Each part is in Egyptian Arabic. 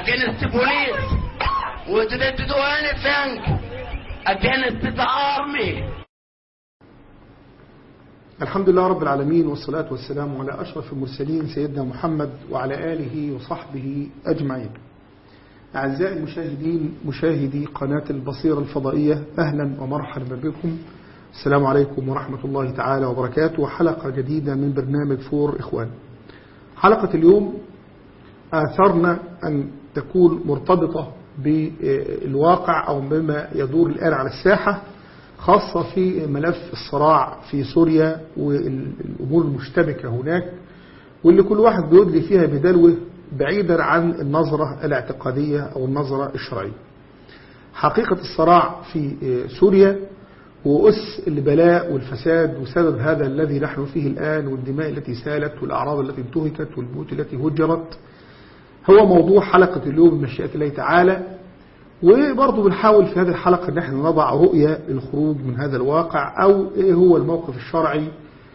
against the police, with didn't do anything against the army. الحمد لله رب العالمين والصلاة والسلام على أشرف المرسلين سيدنا محمد وعلى آله وصحبه أجمعين أعزائي المشاهدين مشاهدي قناة البصيرة الفضائية أهلا ومرحبا بكم السلام عليكم ورحمة الله تعالى وبركاته وحلقة جديدة من برنامج فور إخوان حلقة اليوم آثرنا أن تكون مرتبطة بالواقع أو بما يدور الآن على الساحة خاصة في ملف الصراع في سوريا والأمور المشتبكة هناك واللي كل واحد بيدلي فيها بدلوه بعيدا عن النظرة الاعتقادية أو النظرة الشرعية حقيقة الصراع في سوريا وأس البلاء والفساد وسبب هذا الذي نحن فيه الآن والدماء التي سالت والأعراض التي انتهكت والبيوت التي هجرت هو موضوع حلقة اليوم بمشيئة الله تعالى وبرضه بنحاول في هذه الحلقة ان احنا نضع رؤية للخروج من هذا الواقع او ايه هو الموقف الشرعي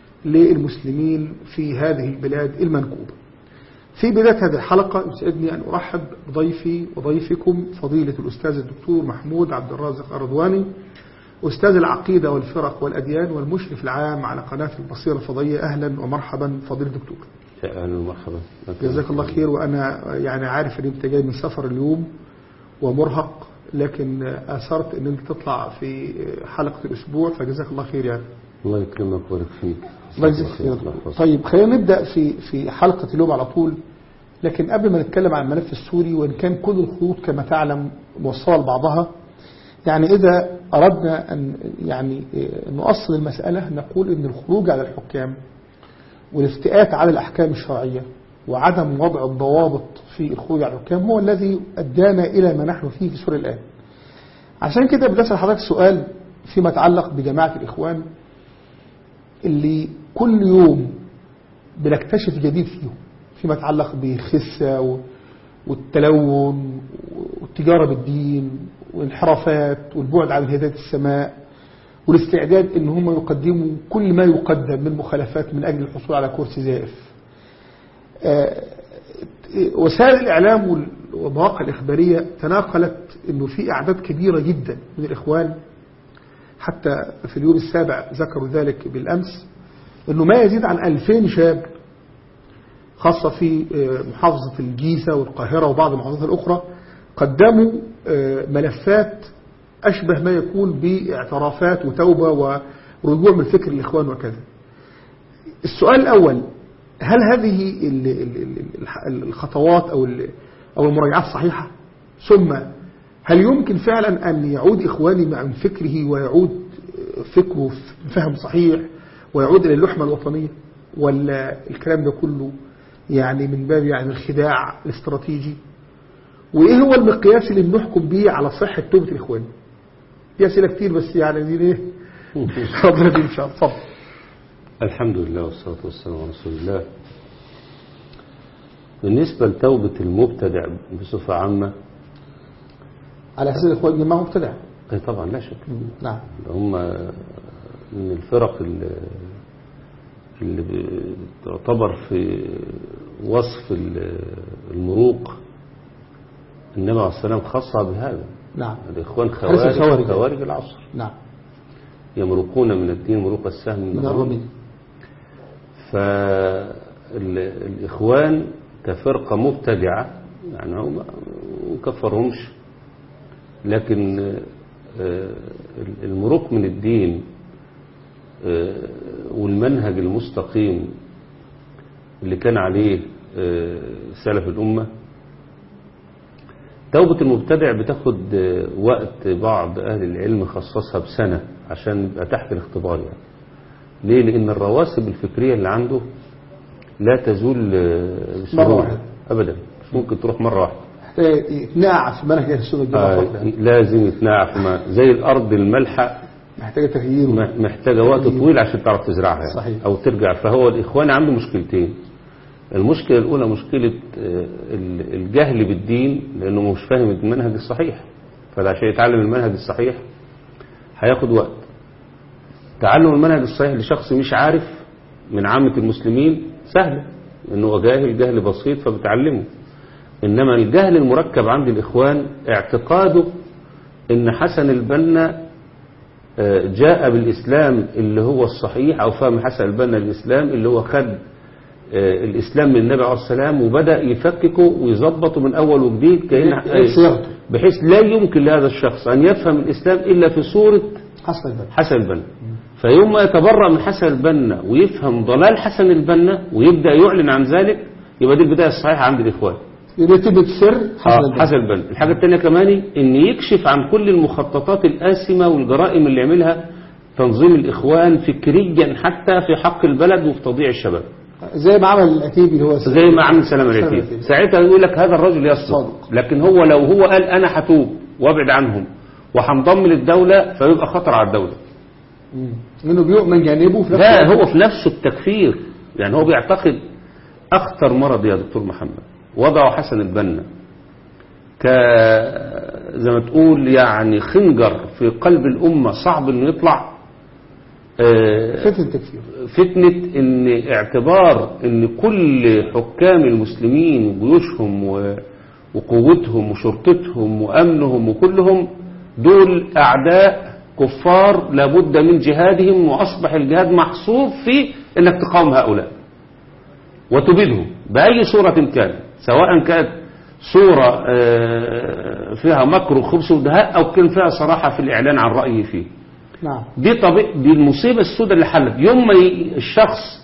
للمسلمين في هذه البلاد المنكوبة في بداية هذه الحلقة يسعدني أن أرحب بضيفي وضيفكم فضيلة الأستاذ الدكتور محمود عبد الرازق الرضواني أستاذ العقيدة والفرق والأديان والمشرف العام على قناة البصيرة الفضائية أهلا ومرحبا فضيلة الدكتور اهلا ومرحبا جزاك الله خير وأنا يعني عارف أن أنت جاي من سفر اليوم ومرهق لكن أثرت أن أنت تطلع في حلقة الأسبوع فجزاك الله خير يعني الله يكرمك ويبارك فيك الله يجزاك خير طيب خلينا نبدأ في في حلقة اليوم على طول لكن قبل ما نتكلم عن الملف السوري وإن كان كل الخطوط كما تعلم موصلة لبعضها يعني إذا أردنا أن يعني نؤصل المسألة نقول أن الخروج على الحكام والافتئات على الأحكام الشرعية وعدم وضع الضوابط في الخروج على الحكام هو الذي أدانا إلى ما نحن فيه في سوريا الآن عشان كده بنسأل حضرتك سؤال فيما يتعلق بجماعة الإخوان اللي كل يوم بنكتشف جديد فيهم فيما يتعلق بخسة والتلون والتجارة بالدين والانحرافات والبعد عن هداية السماء والاستعداد ان هم يقدموا كل ما يقدم من مخالفات من اجل الحصول على كرسي زائف وسائل الاعلام والمواقع الاخباريه تناقلت انه في اعداد كبيره جدا من الاخوان حتى في اليوم السابع ذكروا ذلك بالامس انه ما يزيد عن 2000 شاب خاصه في محافظه الجيزه والقاهره وبعض المحافظات الاخرى قدموا ملفات أشبه ما يكون باعترافات وتوبة ورجوع من فكر الإخوان وكذا السؤال الأول هل هذه الخطوات أو أو المراجعات صحيحة ثم هل يمكن فعلا أن يعود إخواني عن فكره ويعود فكره فهم صحيح ويعود إلى اللحمة الوطنية ولا الكلام ده كله يعني من باب يعني الخداع الاستراتيجي وإيه هو المقياس اللي بنحكم به على صحة توبة الإخوان في أسئلة كتير بس يعني دي إيه ربنا دي إن شاء الله اتفضل الحمد لله والصلاة والسلام على رسول الله بالنسبة لتوبة المبتدع بصفة عامة على أساس الإخوان جماعة مبتدع أي طبعا لا شك نعم هم من الفرق اللي, اللي تعتبر في وصف المروق النبي عليه السلام خصها بهذا نعم الإخوان خوارج خوارج, خوارج العصر نعم يمرقون من الدين مروق السهم من الرمي فالإخوان كفرقة مبتدعة يعني هم ما كفرهمش لكن المروق من الدين والمنهج المستقيم اللي كان عليه سلف الأمة توبة المبتدع بتاخد وقت بعض أهل العلم خصصها بسنة عشان يبقى تحت الاختبار يعني ليه؟ لأن الرواسب الفكرية اللي عنده لا تزول مرة واحدة أبدا مش ممكن تروح مرة واحدة يتناعف في منهج السنة آه لازم يتناعف ما زي الأرض الملحة محتاجة تغيير محتاجة وقت طويل عشان تعرف تزرعها يعني صحيح. أو ترجع فهو الإخوان عنده مشكلتين المشكلة الأولى مشكلة الجهل بالدين لأنه مش فاهم المنهج الصحيح فعشان يتعلم المنهج الصحيح هياخد وقت تعلم المنهج الصحيح لشخص مش عارف من عامة المسلمين سهل لأنه هو جاهل جهل بسيط فبتعلمه إنما الجهل المركب عند الإخوان اعتقاده إن حسن البنا آه، جاء بالإسلام اللي هو الصحيح أو فهم حسن البنا الإسلام اللي هو خد آه، الإسلام من النبي عليه السلام وبدأ يفككه ويظبطه من أول وجديد كأن يعيد صياغته. بحيث لا يمكن لهذا الشخص أن يفهم الإسلام إلا في صورة حسن البنا حسن البنا فيوم ما يتبرأ من حسن البنا ويفهم ضلال حسن البنا ويبدأ يعلن عن ذلك يبقى دي البداية الصحيحة عند الإخوان يبقى تبت سر حسن آه، البنا حسن البنا الحاجة الثانية كمان إن يكشف عن كل المخططات الآثمة والجرائم اللي يعملها تنظيم الإخوان فكريا حتى في حق البلد وفي تضييع الشباب زي ما عمل الأتيبي اللي هو زي ما عمل سلام العتيب العتيبي. ساعتها يقول لك هذا الرجل يصدق صادق. لكن هو لو هو قال أنا هتوب وابعد عنهم وهنضم للدولة فيبقى خطر على الدولة مم. لأنه بيؤمن جانبه في نفس لا الوقت. هو في نفسه التكفير يعني هو بيعتقد أخطر مرض يا دكتور محمد وضعه حسن البنا ك زي ما تقول يعني خنجر في قلب الأمة صعب إنه يطلع آه، فتنة التكفير فتنة ان اعتبار ان كل حكام المسلمين وجيوشهم و- وقوتهم وشرطتهم وامنهم وكلهم دول اعداء كفار لابد من جهادهم واصبح الجهاد محصور في انك تقاوم هؤلاء وتبيدهم باي صورة كانت سواء كانت صورة آه، فيها مكر وخبث ودهاء او كان فيها صراحة في الاعلان عن رأيه فيه نعم دي طبيعة دي المصيبة السوداء اللي حلت يوم ما ي- الشخص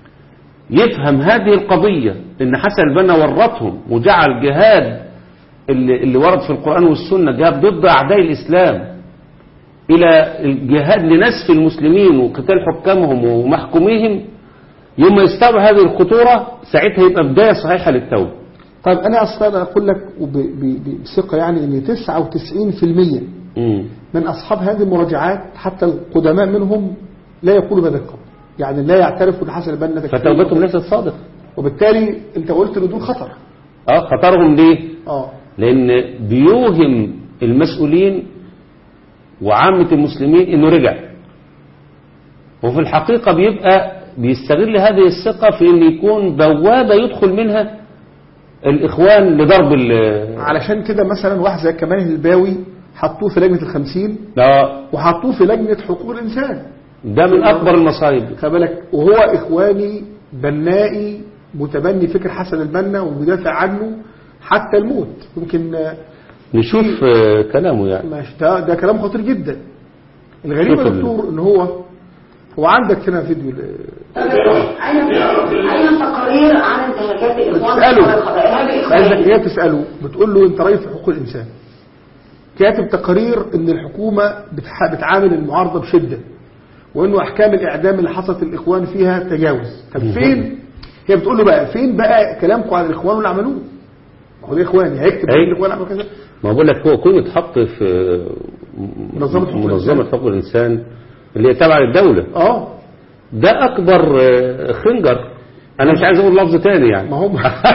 يفهم هذه القضية ان حسن البنا ورطهم وجعل جهاد اللي, اللي ورد في القرآن والسنة جهاد ضد أعداء الإسلام إلى الجهاد لنسف المسلمين وقتال حكامهم ومحكوميهم يوم ما يستوعب هذه الخطورة ساعتها يبقى بداية صحيحة للتوبة طيب أنا أصلا أقول لك وب- ب- ب- بثقة يعني أن 99% مم. من أصحاب هذه المراجعات حتى القدماء منهم لا يقولوا بهذا القول يعني لا يعترفوا ان حسن البنا تكفير. فتوبتهم ليست صادقة وبالتالي انت قلت ان دول خطر اه خطرهم ليه؟ اه لأن بيوهم المسؤولين وعامة المسلمين إنه رجع وفي الحقيقة بيبقى بيستغل هذه الثقة في إن يكون بوابة يدخل منها الإخوان لضرب ال علشان كده مثلا واحد زي كمال الباوي حطوه في لجنة الخمسين لا وحطوه في لجنة حقوق الإنسان ده من أكبر المصايب خلي بالك وهو إخواني بنائي متبني فكر حسن البنا وبيدافع عنه حتى الموت يمكن آه، نشوف آه، كلامه يعني ماشي ده, ده كلام خطير جدا الغريب شوف يا ال- دكتور ان هو هو عندك هنا فيديو ل- أين أين التقارير عن انتهاكات الإخوان بتسأله وعن الخطأ؟ هذا عندك إخواني هي بتسأله بتقول له انت رئيس حقوق الإنسان كاتب تقارير ان الحكومة بتح- بتعامل المعارضة بشدة وانه احكام الاعدام اللي حصلت الاخوان فيها تجاوز طب فين هي بتقول له بقى فين بقى كلامكم عن الاخوان واللي عملوه ما هو ده اخواني هيكتب أي. ان الاخوان عملوا كذا ما بقول لك هو كون يتحط في منظمة حقوق منظمة الإنسان. حقوق الإنسان اللي هي تابعة للدولة اه ده أكبر آه، خنجر أنا مش عايز أقول لفظ تاني يعني ما هم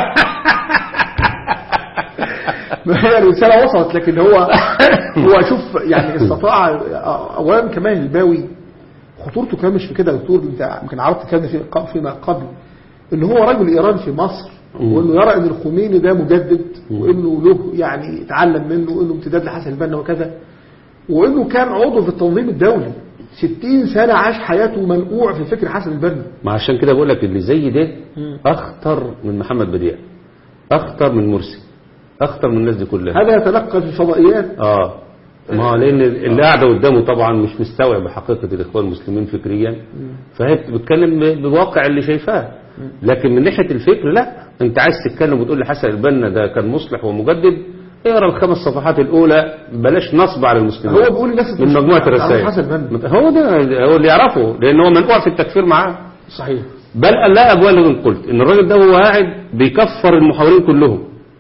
ما هي الرسالة وصلت لكن هو هو شوف يعني استطاع اولا كمان الباوي خطورته كمان مش في كده يا دكتور انت يمكن عرفت كده في فيما قبل ان هو رجل ايران في مصر وانه يرى ان الخميني ده مجدد وانه له يعني يتعلم منه وانه امتداد لحسن البنا وكذا وانه كان عضو في التنظيم الدولي 60 سنة عاش حياته منقوع في فكر حسن البنا ما عشان كده بقول لك اللي زي ده أخطر من محمد بديع أخطر من مرسي أخطر من الناس دي كلها هذا يتلقى في الفضائيات اه ما هو لان اللي قاعده قدامه طبعا مش مستوعب حقيقه الاخوان المسلمين فكريا فهي بتتكلم بواقع اللي شايفاه لكن من ناحيه الفكر لا انت عايز تتكلم وتقول لي حسن البنا ده كان مصلح ومجدد اقرا الخمس صفحات الاولى بلاش نصب على المسلمين هو بيقول لنفس من مجموعه الرسائل حسن البنا هو ده هو اللي يعرفه لان هو منقوع في التكفير معاه صحيح بل لا أبوال قلت إن الراجل ده وهو قاعد بيكفر المحاورين كلهم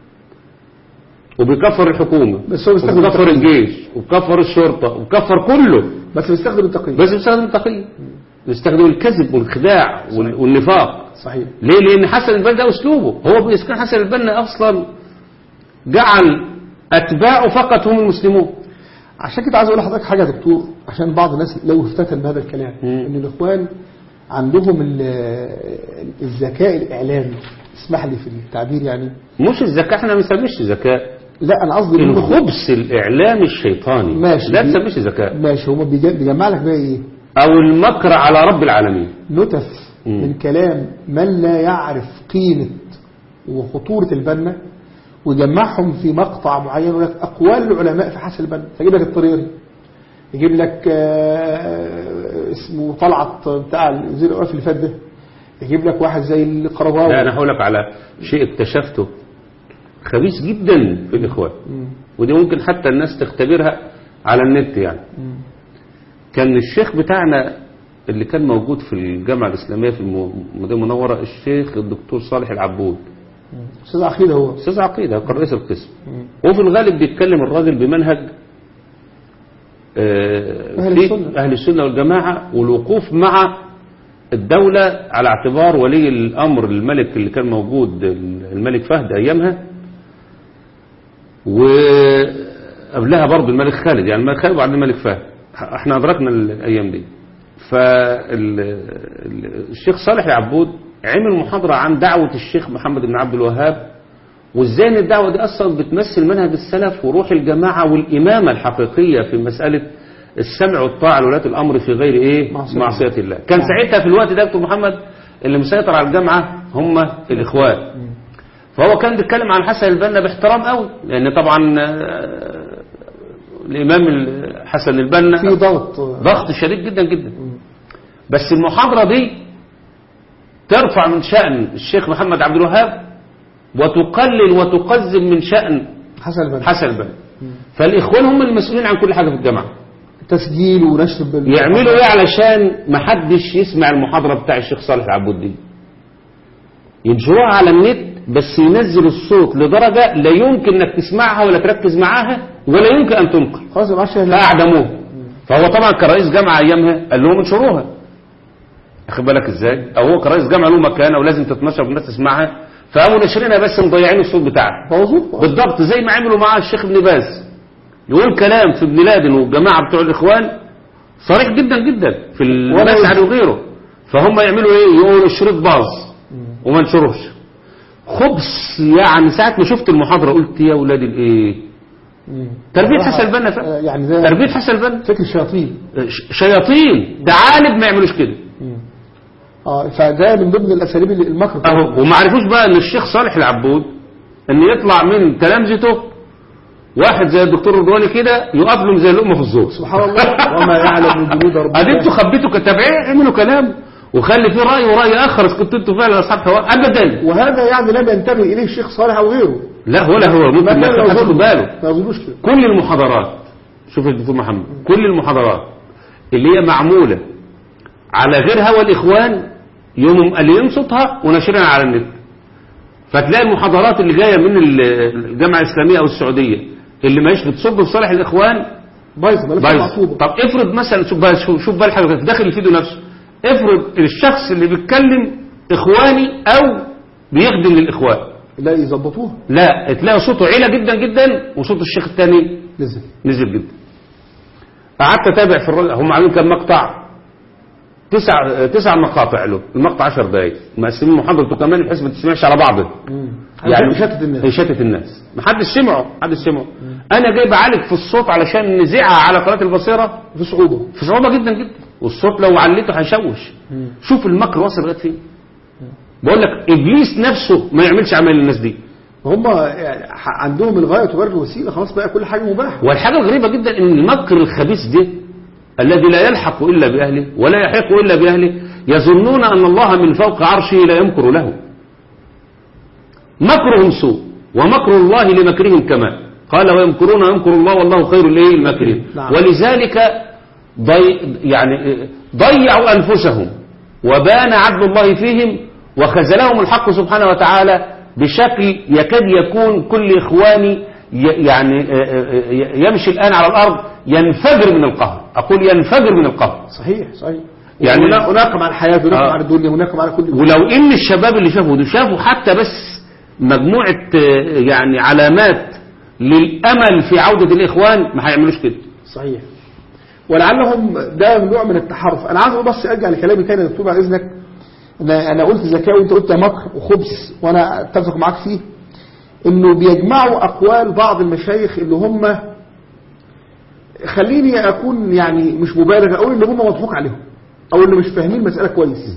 وبيكفر الحكومة بس هو بيستخدم وبيكفر التقييد. الجيش وبيكفر الشرطة وبيكفر كله بس بيستخدم التقييد بس بيستخدم التقييد بيستخدم الكذب والخداع وال- والنفاق صحيح ليه لأن حسن البنا ده أسلوبه هو بيسكن حسن البنا أصلا جعل أتباعه فقط هم المسلمون عشان كده عايز اقول لحضرتك حاجه يا دكتور عشان بعض الناس لو افتتن بهذا الكلام مم. ان الاخوان عندهم ال- الذكاء الاعلامي اسمح لي في التعبير يعني مش الذكاء احنا ما بنسميش ذكاء لا انا قصدي إنه- الخبث الاعلامي الشيطاني ماشي لا تسميش ذكاء ماشي هو بيج- بيجمع لك بقى ايه او المكر على رب العالمين نتف مم. من كلام من لا يعرف قيمة وخطورة البنا ويجمعهم في مقطع معين يقول لك أقوال العلماء في حسن البنا فيجيب لك الطريري يجيب لك آه، اسمه طلعت بتاع وزير الأوقاف اللي فات ده يجيب لك واحد زي لا القرضاوي انا هقول لك على شيء اكتشفته خبيث جدا في الاخوان ودي ممكن حتى الناس تختبرها على النت يعني كان الشيخ بتاعنا اللي كان موجود في الجامعة الإسلامية في الم- المدينة المنورة الشيخ الدكتور صالح العبود أستاذ عقيدة هو أستاذ عقيدة كان رئيس القسم وفي الغالب بيتكلم الراجل بمنهج آه، أهل في السنة. أهل السنة والجماعة والوقوف مع الدولة على اعتبار ولي الأمر الملك اللي كان موجود الملك فهد أيامها وقبلها برضو الملك خالد يعني الملك خالد وبعدين الملك فهد احنا أدركنا الأيام دي فالشيخ صالح العبود عمل محاضرة عن دعوة الشيخ محمد بن عبد الوهاب وازاي ان الدعوة دي اصلا بتمثل منهج السلف وروح الجماعة والامامة الحقيقية في مسألة السمع والطاعة لولاة الامر في غير ايه معصية معصية الله كان ساعتها في الوقت ده دكتور محمد اللي مسيطر على الجامعة هم الاخوان فهو كان بيتكلم عن حسن البنا باحترام قوي لان طبعا آه، الامام ال- حسن البنا في ضغط ضغط شديد جدا جدا بس المحاضرة دي ترفع من شأن الشيخ محمد عبد الوهاب وتقلل وتقزم من شأن حسن البنا حسن البنا فالإخوان هم المسؤولين عن كل حاجة في الجامعة تسجيل ونشر بال يعملوا ايه علشان ما حدش يسمع المحاضرة بتاع الشيخ صالح العبود دي ينشروها على النت بس ينزل الصوت لدرجة لا يمكن انك تسمعها ولا تركز معاها ولا يمكن ان تنقل خلاص ما عادش فأعدموه فهو طبعا كرئيس جامعة أيامها قال لهم انشروها أخد بالك إزاي أو هو كرئيس جامعة له مكانة ولازم تتنشر والناس تسمعها فقاموا ناشرينها بس مضيعين الصوت بتاعها موظوف بالضبط زي ما عملوا مع الشيخ ابن باز يقول كلام في ابن لادن والجماعة بتوع الإخوان صريح جدا جدا في ولا المسعد وغيره فهم يعملوا ايه يقولوا الشريط باظ وما نشروش خبص يعني ساعة ما شفت المحاضرة قلت يا ولاد الايه تربية حسن البنا فعلا آه، يعني ده تربية حسن البنا فكر الشياطين ش- شياطين تعالب ما يعملوش كده اه فده من ضمن الاساليب اللي- المكر اهو وما عرفوش بقى ان الشيخ صالح العبود ان يطلع من تلامذته واحد زي الدكتور رضواني كده يقف لهم زي اللقمه في الزور سبحان الله وما يعلم من جنود ربك ادي انتوا خبيتوا كتابعين اعملوا كلام وخلي فيه راي وراي اخر اذا كنتوا انتوا فعلا اصحاب حوار ابدا وهذا يعني لم ينتبه اليه الشيخ صالح او غيره لا ولا هو ممكن ما ما كان تاخدوا يظن باله ما يظنوش كده كل المحاضرات شوف يا دكتور محمد كل المحاضرات اللي هي معمولة على غير هوى الإخوان يوم مقللين صوتها وناشرينها على النت فتلاقي المحاضرات اللي جاية من ال- الجامعة الإسلامية أو السعودية اللي ماهيش بتصب في صالح الإخوان بايظه مالهاش بايظ معصوبه طب افرض مثلا شوف بقى شوف, شوف بقى الحاجة داخل الفيديو نفسه افرض الشخص اللي بيتكلم إخواني أو بيخدم للإخوان لا يظبطوها لا تلاقي صوته عالي جدا جدا وصوت الشيخ الثاني نزل نزل جدا قعدت اتابع في الرد هم عاملين كام مقطع تسع تسع مقاطع له المقطع 10 دقايق مقسمين محاضرته كمان بحيث ما تسمعش على بعض يعني يشتت الناس يشتت الناس ما حدش سمعه حدش سمعه انا جاي بعالج في الصوت علشان نذيعها على قناه البصيره في صعوبه في صعوبه جدا جدا والصوت لو عليته هيشوش شوف المكر وصل لغايه فين بقول لك ابليس نفسه ما يعملش عمل للناس دي هم يعني ح- عندهم الغايه تبرر الوسيله خلاص بقى كل حاجه مباح والحاجة الغريبة جدا ان المكر الخبيث ده الذي لا يلحق إلا بأهله ولا يحيق إلا بأهله يظنون أن الله من فوق عرشه لا يمكر له مكرهم سوء ومكر الله لمكرهم كما قال ويمكرون ويمكر الله والله خير الايه الماكرين نعم. ولذلك ضي يعني ضيعوا أنفسهم وبان عدل الله فيهم وخذلهم الحق سبحانه وتعالى بشكل يكاد يكون كل إخواني ي- يعني آه، آه، آه، يمشي الآن على الأرض ينفجر من القهر أقول ينفجر من القهر صحيح صحيح يعني- يعني هناك مع الحياه هناك آه. مع الدنيا هناك مع كل ولو ان الشباب اللي شافوا ده شافوا حتى بس مجموعة آه، يعني علامات للأمل في عودة الإخوان ما هيعملوش كده صحيح ولعلهم ده نوع من التحرف انا عايز بس ارجع لكلامي تاني يا دكتور بعد اذنك انا انا قلت ذكاء وانت قلت مكر وخبث وانا اتفق معاك فيه انه بيجمعوا اقوال بعض المشايخ اللي هم خليني اكون يعني مش مبالغ اقول ان هم مضحوك عليهم او ان مش فاهمين المساله كويس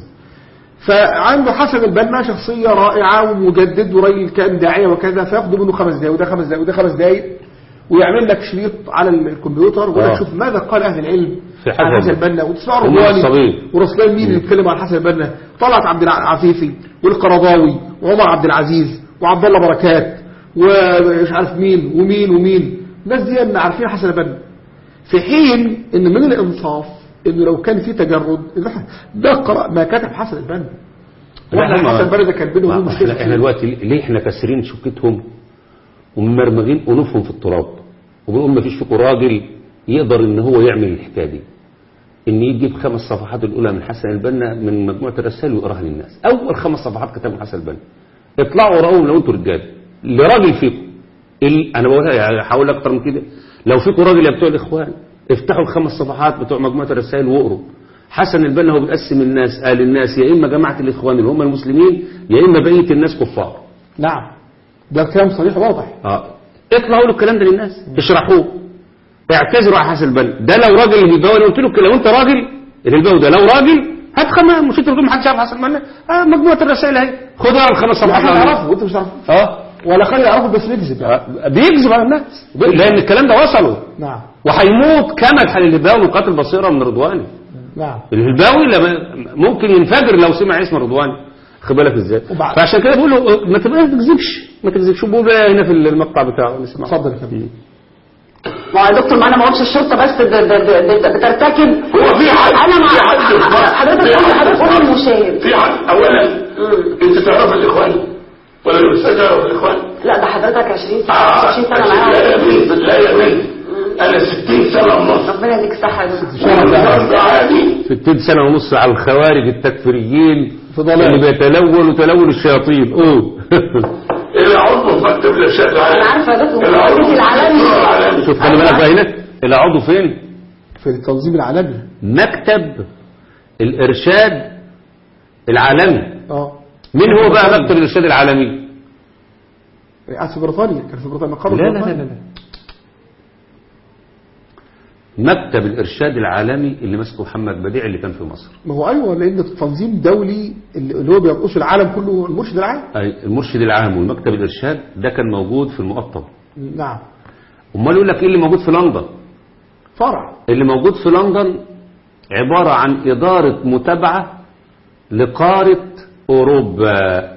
فعنده حسن البنا شخصية رائعة ومجدد وراجل كان داعية وكذا فياخدوا منه خمس دقايق وده خمس دقايق وده خمس دقايق ويعمل لك شريط على الكمبيوتر ويقول لك آه. شوف ماذا قال أهل العلم في حسن عن حسن البنا. البنا وتسمع هم رضواني نصابين. ورسلان مين اللي يتكلم عن حسن البنا طلعت عبد العفيفي والقرضاوي وعمر عبد العزيز وعبد الله بركات ومش عارف مين ومين ومين الناس دي إن عارفين حسن البنا في حين ان من الانصاف انه لو كان في تجرد ده قرأ ما كتب حسن البنا ولا هم- حسن البنا ده كان بينه وبينه ما- مشكله احنا, احنا دلوقتي ليه احنا كاسرين شوكتهم وممرمغين انوفهم في التراب وبنقول ما فيش فيكم راجل يقدر ان هو يعمل الحكايه دي ان يجيب خمس صفحات الاولى من حسن البنا من مجموعه الرسائل ويقراها للناس اول خمس صفحات كتبهم حسن البنا اطلعوا وراهم لو انتوا رجال لراجل فيكم ال... انا بقولها يعني هقول اكتر من كده لو فيكم راجل يا بتوع الاخوان افتحوا الخمس صفحات بتوع مجموعه الرسائل واقروا حسن البنا هو بيقسم الناس قال الناس يا اما جماعه الاخوان اللي هم المسلمين يا اما بقيه الناس كفار نعم ده كلام صريح واضح اه اطلعوا له الكلام ده للناس اشرحوه اعتذروا على حسن البنا ده لو راجل الهلباوي لو قلت له لو انت راجل الهلباوي ده لو راجل هات خمس مش انت بتقول محدش يعرف حسن البنا آه مجموعه الرسائل اهي خدها الخمس صفحات احنا الأولانية. نعرفه وانت مش تعرفه اه ولا خلي يعرفه بس نكذب يعني. آه، بيكذب على الناس لان الكلام ده وصله نعم وهيموت كما الهلباوي من قاتل بصيره من رضواني نعم الهلباوي لما ممكن ينفجر لو سمع اسم رضواني خد بالك ازاي وبعد- فعشان كده بقول له ما تبقى- ما تكذبش ما تكذبش بقول بقى هنا في المقطع بتاعه نسمعه اتفضل يا فندم ما هو يا دكتور ما انا ما قلتش الشرطه بس ب- ب- ب- بت- بترتكب هو في حد انا مع في حد في مصر. حضرتك في قول حد حضرتك في قول مصر. المشاهد في حد اولا انت تعرف الاخوان ولا الاستاذ يعرف الاخوان لا ده حضرتك 20 سنه آه، 20 سنه لا يا معايا بنت لا يا بنت انا 60 سنه ونص ربنا يديك الصحه يا دكتور غصب عني 60 سنة ونص على الخوارج التكفيريين في ضلال. اللي بيتلون وتلون الشياطين اوه العضو في مكتب الارشاد العالمي أنا عارفة يا دكتور، العضو التنظيم العالمي. الدكتور العالمي شوف خلي بالك بقى هنا العضو فين في التنظيم العالمي مكتب الارشاد العالمي اه مين هو بقى مكتب الارشاد العالمي قاعد في بريطانيا كان في بريطانيا مقر لا لا بريطانيا. لا لا مكتب الارشاد العالمي اللي ماسكه محمد بديع اللي كان في مصر ما هو ايوه لان تنظيم دولي اللي اللي هو بيرقص العالم كله المرشد العام أي المرشد العام والمكتب الارشاد ده كان موجود في المقطم نعم امال يقول لك ايه اللي موجود في لندن فرع اللي موجود في لندن عبارة عن إدارة متابعة لقارة أوروبا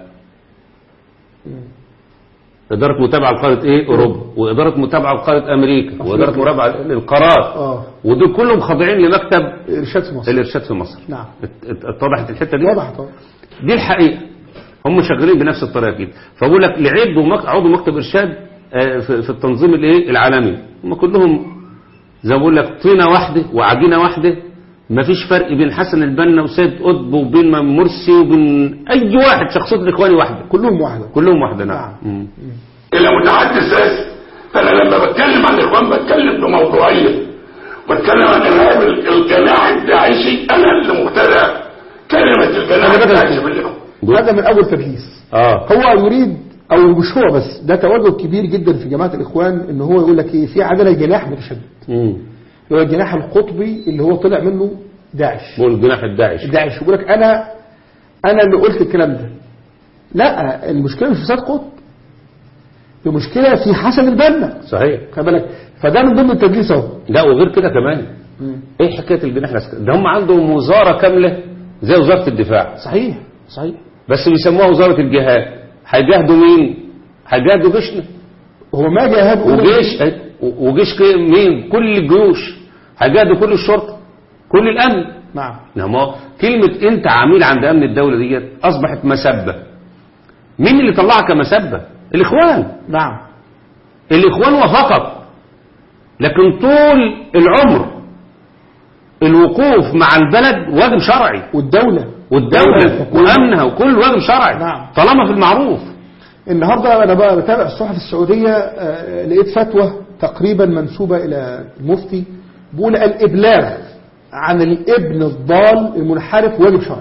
إدارة متابعة لقارة إيه أوروبا وإدارة متابعة لقارة أمريكا وإدارة متابعة للقارات اه ودول كلهم خاضعين لمكتب ارشاد في مصر الإرشاد في مصر نعم ات- ات- اتضحت الحتة دي واضح طبعا دي الحقيقة هم شغالين بنفس الطريقة كده فبقول لك لعيب ومك- عضو مكتب إرشاد آه، في في التنظيم الإيه العالمي هم كلهم زي ما بقول لك طينة واحدة وعجينة واحدة مفيش فرق بين حسن البنا وسيد قطب وبين مرسي وبين أي واحد شخصية الإخواني واحدة كلهم واحده كلهم واحدة نعم نعم. مم. الى متحدث رسمي فانا لما بتكلم عن الاخوان بتكلم بموضوعيه بتكلم عن ارهاب ال- الجماعه الداعشي انا اللي مخترع كلمه الجماعه أنا بدأت الداعشي أقول. بالاخوان هذا من اول تمهيز آه هو يريد او مش هو بس ده توجه كبير جدا في جماعه الاخوان ان هو يقول لك ايه في عندنا جناح متشدد مم. اللي هو الجناح القطبي اللي هو طلع منه داعش بقول جناح الداعش داعش يقول لك انا انا اللي قلت الكلام ده لا المشكله مش في سيد قطب المشكله في حسن البنا صحيح خلي بالك فده من ضمن التدليس اهو لا وغير كده كمان ايه حكايه الجناح العسكري ده هم عندهم وزاره كامله زي وزاره الدفاع صحيح صحيح بس بيسموها وزاره الجهاد هيجاهدوا مين هيجاهدوا جيشنا هو ما جاهد وجيش وجيش كي- مين كل الجيوش هيجاهدوا كل الشرطه كل الامن نعم نعم هو كلمه انت عميل عند امن الدوله ديت اصبحت مسبه مين اللي طلعها كمسبه الاخوان نعم الإخوان وفقط لكن طول العمر الوقوف مع البلد واجب شرعي والدوله والدولة وكل- وأمنها وكل واجب شرعي نعم. طالما في المعروف النهارده انا بقى بتابع الصحف السعوديه آه، لقيت فتوى تقريبا منسوبه الى المفتي بيقول الابلاغ عن الابن الضال المنحرف واجب شرعي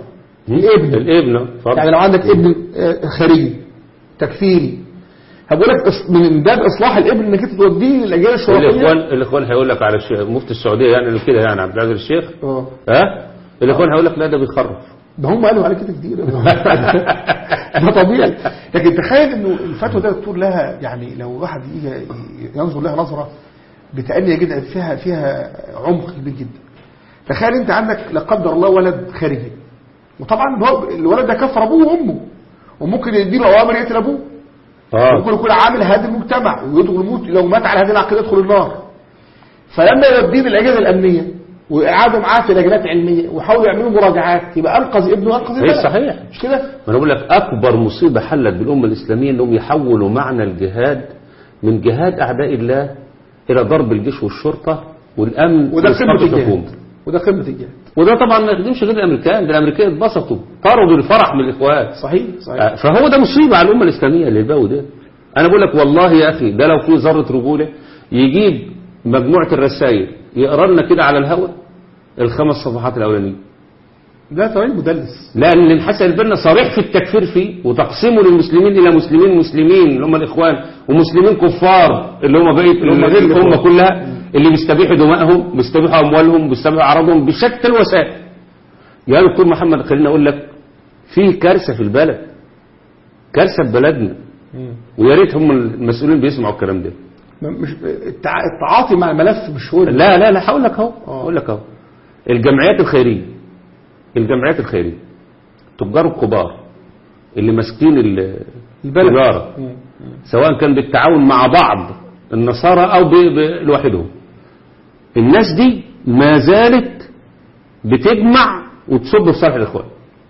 الابن الابن اتفضل. يعني لو عندك ابن آه، خارجي تكفيري هقول لك إص- من باب اصلاح الابن انك انت توديه للاجيال الاخوان الشرطيه الاخوان هيقول لك على الشيخ مفتي السعوديه يعني اللي كده يعني عبد العزيز الشيخ اه ها الاخوان هيقول لك لا ده بيخرف ده هم قالوا عليه كده كتير ده طبيعي لكن تخيل انه الفتوى ده دكتور لها يعني لو الواحد يجي ينظر لها نظره بتأني جدا فيها فيها عمق كبير جدا تخيل انت عندك لا قدر الله ولد خارجي وطبعا هو الولد ده كفر ابوه وامه وممكن يديله اوامر يقتل ابوه اه ممكن يكون عامل هذا المجتمع ويدخل الموت لو مات على هذه العقيده يدخل النار فلما يوديه الاجهزه الامنيه وقعدوا معاه في لجنات علميه وحاولوا يعملوا مراجعات يبقى انقذ ابنه وانقذ هي البلد صحيح مش كده؟ ما انا بقول لك اكبر مصيبه حلت بالامه الاسلاميه انهم يحولوا معنى الجهاد من جهاد اعداء الله الى ضرب الجيش والشرطه والامن وده وإسقاط قمه الحكومه الجهاد وده قمه الجهاد وده طبعا ما يخدمش غير الامريكان ده الامريكان اتبسطوا طردوا الفرح من الاخوان صحيح صحيح آه، فهو ده مصيبه على الامه الاسلاميه اللي الباو ده انا بقول لك والله يا اخي ده لو في ذره رجوله يجيب مجموعه الرسائل يقرا لنا كده على الهواء الخمس صفحات الاولانيه ده طبعا مدلس لان الحسن البنا صريح في التكفير فيه وتقسيمه للمسلمين الى مسلمين مسلمين اللي هم الاخوان ومسلمين كفار اللي هم بقيه اللي هم غير الامه الإخوان. كلها اللي بيستبيحوا دمائهم بيستبيحوا اموالهم بيستبيحوا اعراضهم بشتى الوسائل يا دكتور محمد خليني اقول لك في كارثه في البلد كارثه في بلدنا ويا ريت هم المسؤولين بيسمعوا الكلام ده مش التع- التعاطي مع الملف مش هو لا لا لا هقول لك اهو آه. هقول لك اهو الجمعيات الخيريه الجمعيات الخيريه تجار الكبار اللي ماسكين ال- البلد. التجاره مم. سواء كان بالتعاون مع بعض النصارى او ب- ب- لوحدهم الناس دي ما زالت بتجمع وتصب في صالح الاخوان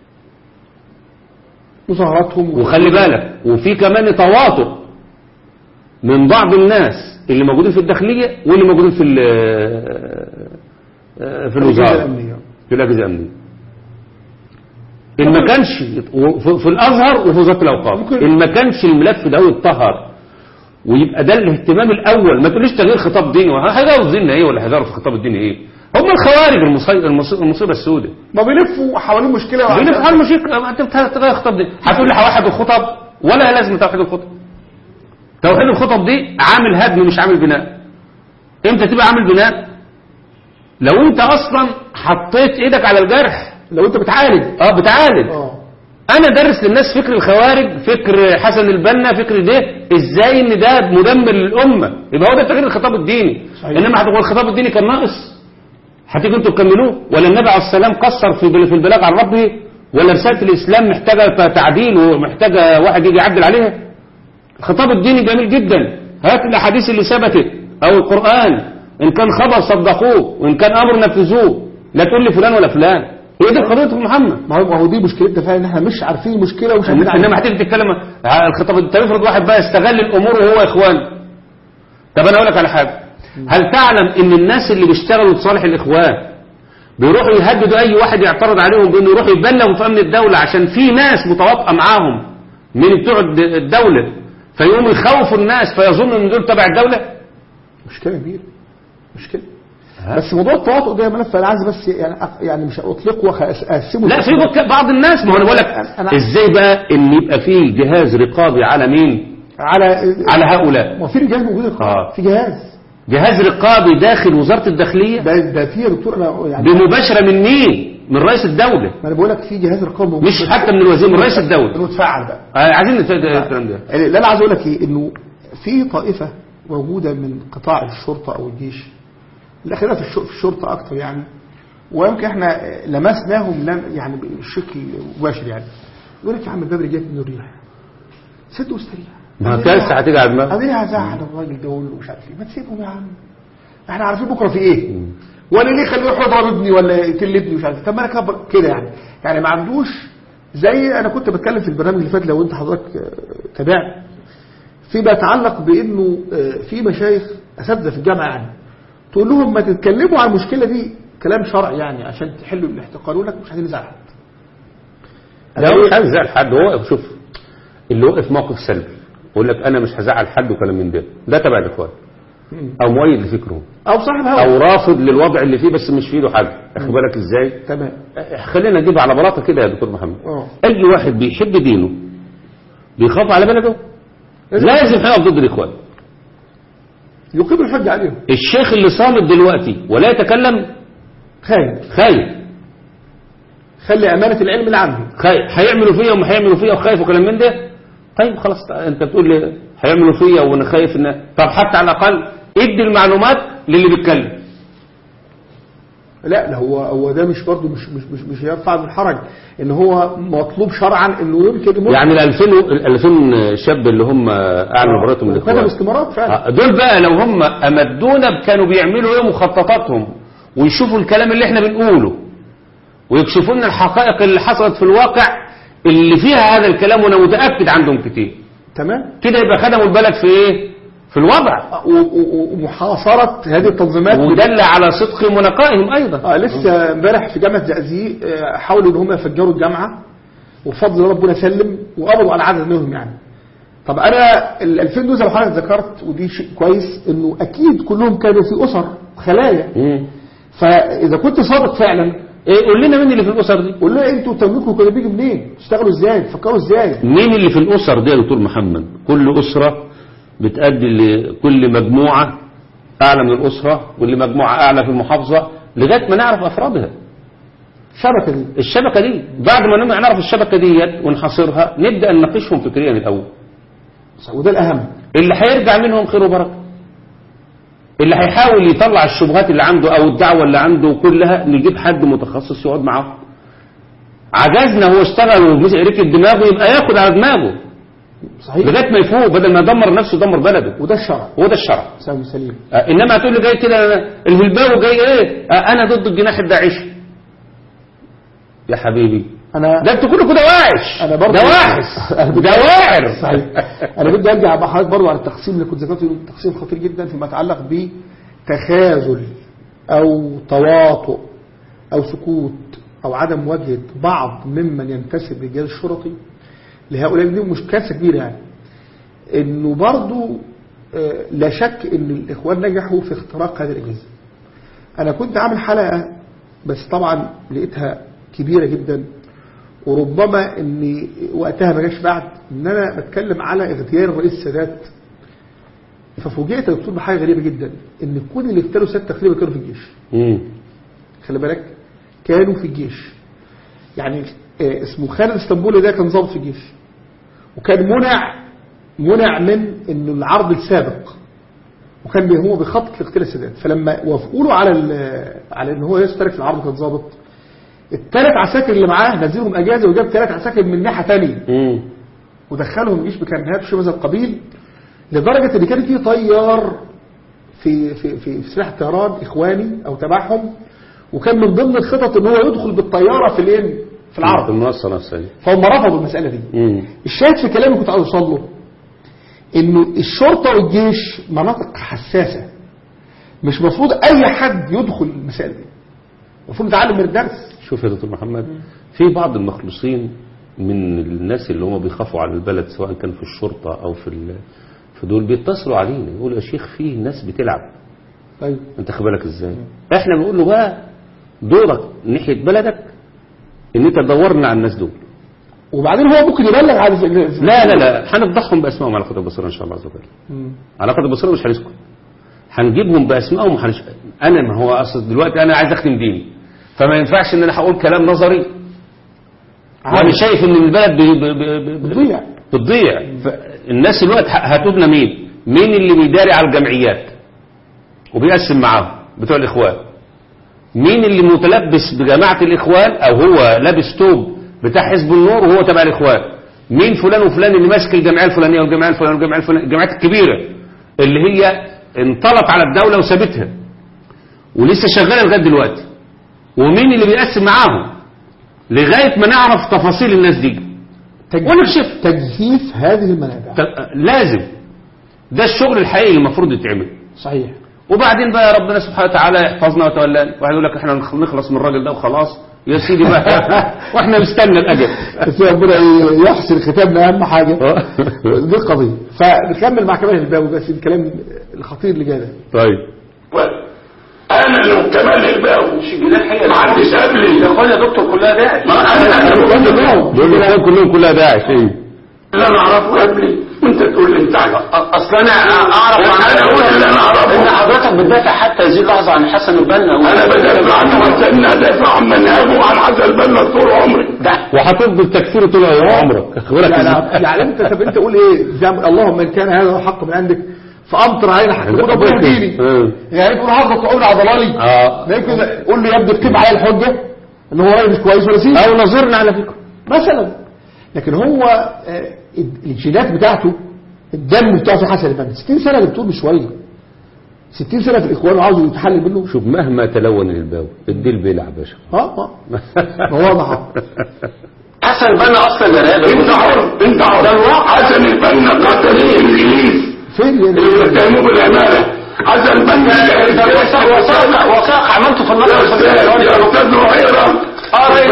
مظاهراتهم وخلي بالك وفي كمان تواطؤ من بعض الناس اللي موجودين في الداخليه واللي موجودين في ال- في الأجهزة الوزاره الأمنية. في الاجهزه الامنيه ان ما كانش في في الازهر وفي وزاره الاوقاف ممكن- ان ما كانش الملف ده يتطهر ويبقى ده الاهتمام الاول ما تقوليش تغيير خطاب ديني هيغيروا ديننا ايه ولا هيغيروا في خطاب الدين ايه هم الخوارج المصي- المصي- المصيبه السوداء ما بيلفوا حوالين مشكله بيقول لك واحدة. هل مش انت بتغير خطاب دي هتقول لي هوحد الخطب ولا لازم توحيد الخطب توحيد الخطب دي عامل هدم مش عامل بناء امتى تبقى عامل بناء لو انت اصلا حطيت ايدك على الجرح لو انت بتعالج اه بتعالج اه انا درس للناس فكر الخوارج فكر حسن البنا فكر ده ازاي ان ده مدمر للامه يبقى هو ده تغيير الخطاب الديني صحيح. انما هتقول الخطاب الديني كان ناقص هتيجوا انتوا تكملوه ولا النبي عليه السلام قصر في في البلاغ عن ربه ولا رساله الاسلام محتاجه تعديل ومحتاجه واحد يجي يعدل عليها الخطاب الديني جميل جدا هات الاحاديث اللي ثبتت او القران ان كان خبر صدقوه وان كان امر نفذوه لا تقول لي فلان ولا فلان هي دي قضيه محمد ما هو ما هو دي مشكلتنا فعلا ان احنا مش عارفين المشكله ومش عارفين انما هتيجي تتكلم على الخطاب انت افرض واحد بقى استغل الامور وهو اخوان طب انا اقول لك على حاجه هل تعلم ان الناس اللي بيشتغلوا لصالح الاخوان بيروحوا يهددوا اي واحد يعترض عليهم بانه يروح يبلغوا في امن الدوله عشان في ناس متواطئه معاهم من بتوع الد- الدوله فيقوموا يخوفوا الناس فيظنوا ان دول تبع الدوله مشكله كبيره مشكله بس موضوع التواطؤ ده يا ملف انا عايز بس يعني أق- يعني مش اطلقه واقسمه لا في بك- بعض الناس ما هو انا بقول لك أنا- ازاي بقى ان يبقى في جهاز رقابي على مين على على هؤلاء ما في جهاز موجود يا أخوان. آه. في جهاز جهاز رقابي داخل وزاره الداخليه ده ده في يا دكتور انا يعني بمباشرة من مين؟ من رئيس الدولة ما انا بقول لك في جهاز رقابه موجود مش حتى من الوزير من رئيس الدولة انه اتفعل بقى آه، عايزين نتفاجئ الكلام ده يعني اللي انا عايز اقول لك ايه انه في طائفه موجوده من قطاع الشرطه او الجيش الاخيره في الش- في الشرطه اكتر يعني ويمكن احنا لمسناهم لم يعني بشكل مباشر يعني يقول لك يا عم البدري جاك من الريح سد واستريح ما كارثة هتيجي على دماغك اديني هزعل الراجل ده وأقول له مش عارف ايه ما تسيبهم يا عم احنا عارفين بكره في ايه ولا ليه خليه يروح يضرب ابني ولا يقتل ابني مش عارف إيه. طب ما انا كبر كده يعني يعني ما عندوش زي انا كنت بتكلم في البرنامج اللي فات لو انت حضرتك آه، تابعت فيما يتعلق بانه آه، في مشايخ اساتذه في الجامعه يعني تقول لهم ما تتكلموا عن المشكله دي كلام شرعي يعني عشان تحلوا الاحتقان يقول لك مش عايزين نزعل حد لا هو مش عايز يزعل حد هو واقف شوف اللي وقف موقف سلبي يقول لك انا مش هزعل حد وكلام من ده ده تبع الاخوان او مؤيد لفكرهم او صاحب هوا او رافض للوضع اللي فيه بس مش في ايده حاجه اخد بالك ازاي تمام خلينا نجيب على بلاطه كده يا دكتور محمد اه اي واحد بيحب دينه بيخاف على بلده لازم هيقف ضد الاخوان يقيم الحجة عليهم الشيخ اللي صامت دلوقتي ولا يتكلم خايف خايف خلي أمانة العلم اللي عنده خايف هيعملوا فيا وما هيعملوا فيا وخايف وكلام من ده طيب خلاص انت بتقول لي هيعملوا فيا وانا خايف ان طب حتى على الاقل ادي المعلومات للي بيتكلم لا لا هو هو ده مش برضه مش مش مش مش يرفع من الحرج ان هو مطلوب شرعا انه يمكن يمر يعني ال 2000 ال 2000 شاب اللي هم اعلنوا براءتهم من وكتب الاخوان استمارات فعلا آه، دول بقى لو هم امدونا كانوا بيعملوا ايه مخططاتهم ويشوفوا الكلام اللي احنا بنقوله ويكشفوا لنا الحقائق اللي حصلت في الواقع اللي فيها هذا الكلام وانا متاكد عندهم كتير تمام كده يبقى خدموا البلد في ايه في الوضع و- و- ومحاصرة هذه التنظيمات ودل على صدق مناقائهم ايضا آه لسه امبارح في جامعة زقازيق آه، حاولوا ان هم يفجروا الجامعة وبفضل ربنا سلم وقبضوا على عدد منهم يعني طب انا ال 2000 دول زي ما حضرتك ذكرت ودي شيء كويس انه اكيد كلهم كانوا في اسر خلايا مم. فاذا كنت صادق فعلا ايه قول لنا مين اللي في الاسر دي قول له انتوا تملكوا كده بيجي منين تشتغلوا ازاي تفكروا ازاي مين اللي في الاسر دي يا دكتور محمد كل اسره بتأدي لكل مجموعه اعلى من الاسره واللي مجموعه اعلى في المحافظه لغايه ما نعرف افرادها الشبكة دي الشبكه دي بعد ما نعرف الشبكه ديت ونحاصرها نبدا نناقشهم فكريا الاول وده الاهم اللي هيرجع منهم خير وبركه اللي هيحاول يطلع الشبهات اللي عنده او الدعوه اللي عنده كلها نجيب حد متخصص يقعد معاه عجزنا هو اشتغل وركب دماغه يبقى ياخد على دماغه صحيح لغايه ما يفوق بدل ما يدمر نفسه يدمر بلده وده الشرع هو ده الشرع سلام سليم آه، انما هتقول لي جاي كده الهلباوي جاي ايه آه، انا ضد الجناح الداعشي يا حبيبي انا ده انتوا كلكم دواعش أنا برضه- دواعش أنا بدي- دواعر صحيح انا بدي ارجع مع حضرتك برضه على التقسيم اللي كنت ذكرته تقسيم خطير جدا فيما يتعلق بتخاذل او تواطؤ او سكوت او عدم مواجهه بعض ممن ينتسب للجهاز الشرطي لهؤلاء دي مشكله كبيره يعني انه برضه آه، لا شك ان الاخوان نجحوا في اختراق هذه الاجهزه انا كنت عامل حلقه بس طبعا لقيتها كبيره جدا وربما ان وقتها ما جاش بعد ان انا بتكلم على اغتيال الرئيس السادات ففوجئت يا دكتور بحاجه غريبه جدا ان كل اللي اغتالوا السادات تقريبا كانوا في الجيش مم. خلي بالك كانوا في الجيش يعني آه، اسمه خالد اسطنبولي ده كان ضابط في الجيش وكان منع منع من انه العرض السابق وكان بي- هو بيخطط لاغتيال السادات فلما وافقوا له على ال- على ان هو يشترك في العرض كان ضابط الثلاث عساكر اللي معاه نزلهم اجازه وجاب ثلاث عساكر من ناحيه ثانيه مم. ودخلهم الجيش بكرنيهات شبه هذا القبيل لدرجه ان كان في طيار في في في, في سلاح الطيران اخواني او تبعهم وكان من ضمن الخطط ان هو يدخل بالطياره في الايه في في العرض المنصه نفسها دي فهم رفضوا المساله دي مم. الشاهد في كلامي كنت عاوز اوصل له انه الشرطه والجيش مناطق حساسه مش مفروض اي حد يدخل المسائل دي المفروض نتعلم من الدرس شوف يا دكتور محمد في بعض المخلصين من الناس اللي هم بيخافوا على البلد سواء كان في الشرطة أو في ال- في دول بيتصلوا علينا يقولوا يا شيخ في ناس بتلعب طيب انت خد بالك ازاي احنا بنقول له بقى دورك ناحية بلدك ان انت تدورنا على الناس دول وبعدين هو ممكن يبلغ عن لا لا لا هنفضحهم باسمائهم على قدر البصيره ان شاء الله عز وجل مم. على قدر البصيره مش هنسكت هنجيبهم باسمائهم وهنش... انا ما هو اصل دلوقتي انا عايز اختم ديني فما ينفعش ان انا هقول كلام نظري وانا شايف ان البلد ب... ب... ب... ب... بتضيع. بتضيع فالناس الوقت هاتوا مين مين اللي بيداري على الجمعيات وبيقسم معاهم بتوع الاخوان مين اللي متلبس بجماعة الاخوان او هو لابس توب بتاع حزب النور وهو تبع الاخوان مين فلان وفلان اللي ماسك الجمعية الفلانية والجمعية الفلانية والجمعية الفلانية الجمعيات الكبيرة اللي هي انطلت على الدولة وسابتها ولسه شغالة لغاية دلوقتي ومين اللي بيقسم معاهم لغاية ما نعرف تفاصيل الناس دي ونكشف تجهيف هذه المنابع ت- لازم ده الشغل الحقيقي اللي المفروض يتعمل صحيح وبعدين بقى ربنا سبحانه وتعالى يحفظنا ويتولانا واحد يقول لك احنا نخ- نخلص من الراجل ده وخلاص يا سيدي بقى واحنا نستنى الاجل بس ربنا يحسن ختامنا اهم حاجه دي القضيه فنكمل مع كمال الباوي بس الكلام الخطير اللي جاي ده طيب انا انا اللي كمال الباوي مش الجناح هي ما حدش قبلي يا اخوان يا دكتور كلها داعش ما انا انا بقول له دول الاخوان كلهم كلها داعش ايه اللي انا اعرفه قبلي وانت تقول لي انت عارف اصل انا اعرف عن انا اقول اللي انا ان اعرفه حضرتك بتدافع حتى هذه اللحظه عن حسن البنا انا بدافع عنه وانت ادافع عن منهجه وعن حسن البنا طول عمري وهتفضل تكفيره طول عمرك اخبارك يعني, ازاي يعني انت طب انت قول ايه زي ما- اللهم ان كان هذا حق من عندك فامطر علينا حتى تقول ربنا يهديني آه. يعني تقول هضغط عمري على ضلالي اه لا يمكن قول له يا ابني اكتب عليا الحجه ان هو راجل مش كويس ولا سيء او نظرنا على فكره مثلا لكن هو آه، الجينات بتاعته الدم بتاعه في حسن البنا 60 سنه اللي بتقول مش شويه 60 سنه في الاخوان وعاوزه يتحلل منه شوف مهما تلون الباو الديل بيلعب يا باشا اه اه ما واضح أهو. حسن البنا اصلا ارهابي انت حر انت حر حسن البنا قتل الانجليز فين يعني اللي اتهموه بالامانه حسن البنا وثائق وثائق عملته في النصر الفلسطيني يا استاذ رحيرة اه راجل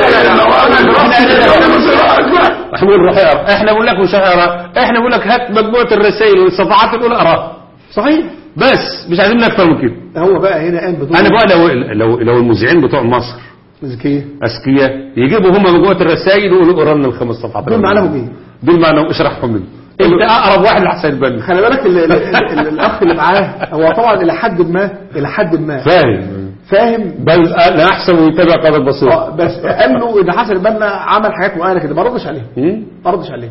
احنا بنقول روح اقرا احنا بنقول لك مش اقرا احنا بنقول لك هات مجموعه الرسائل والصفحات الاولى اقراها صحيح بس مش عايزين اكتر من كده هو بقى هنا قام بدور انا بقى لو لو لو المذيعين بتوع مصر ذكيه اذكياء يجيبوا هم مجموعه الرسائل ويقولوا اقرا لنا الخمس صفحات دول معناهم ايه؟ دول معناهم اشرحهم لنا انت اقرب واحد لحسن البنا خلي بالك ال- ال- ال- الاخ اللي معاه هو طبعا الى حد ما الى حد ما فاهم فاهم بل انا احسن ويتابع قناه بصير آه، بس قال له ان حسن البنا عمل حاجات معينه كده ما ردش عليها مم؟ ما ردش عليها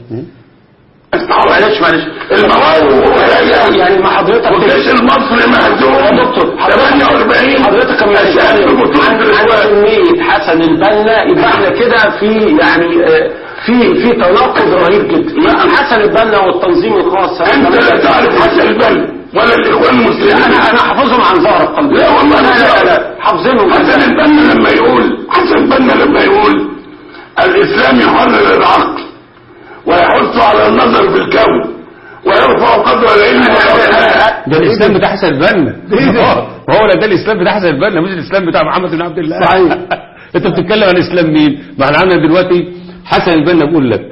معلش معلش المواقف يعني ما حضرتك والجيش المصري مهزوم يا دكتور، 48 حضرتك كمان أشهد ببطولة عن الإخوان كمية حسن البنا يبقى احنا كده في يعني آه، في في تناقض رهيب جدا حسن البنا والتنظيم الخاص أنت لا تعرف حسن البنا ولا الإخوان المسلمين انا انا حافظهم عن ظهر القلب لا والله لا لا لا حافظينهم حسن البنا لما يقول حسن البنا لما يقول الإسلام يحرر العقل ويحث على النظر في الكون ويرفع قدر العلم والعلماء ده الاسلام بتاع حسن البنا هو ده الاسلام بتاع حسن البنا مش الاسلام بتاع محمد بن عبد الله صحيح. انت بتتكلم عن اسلام مين ما احنا عندنا دلوقتي حسن البنا بيقول لك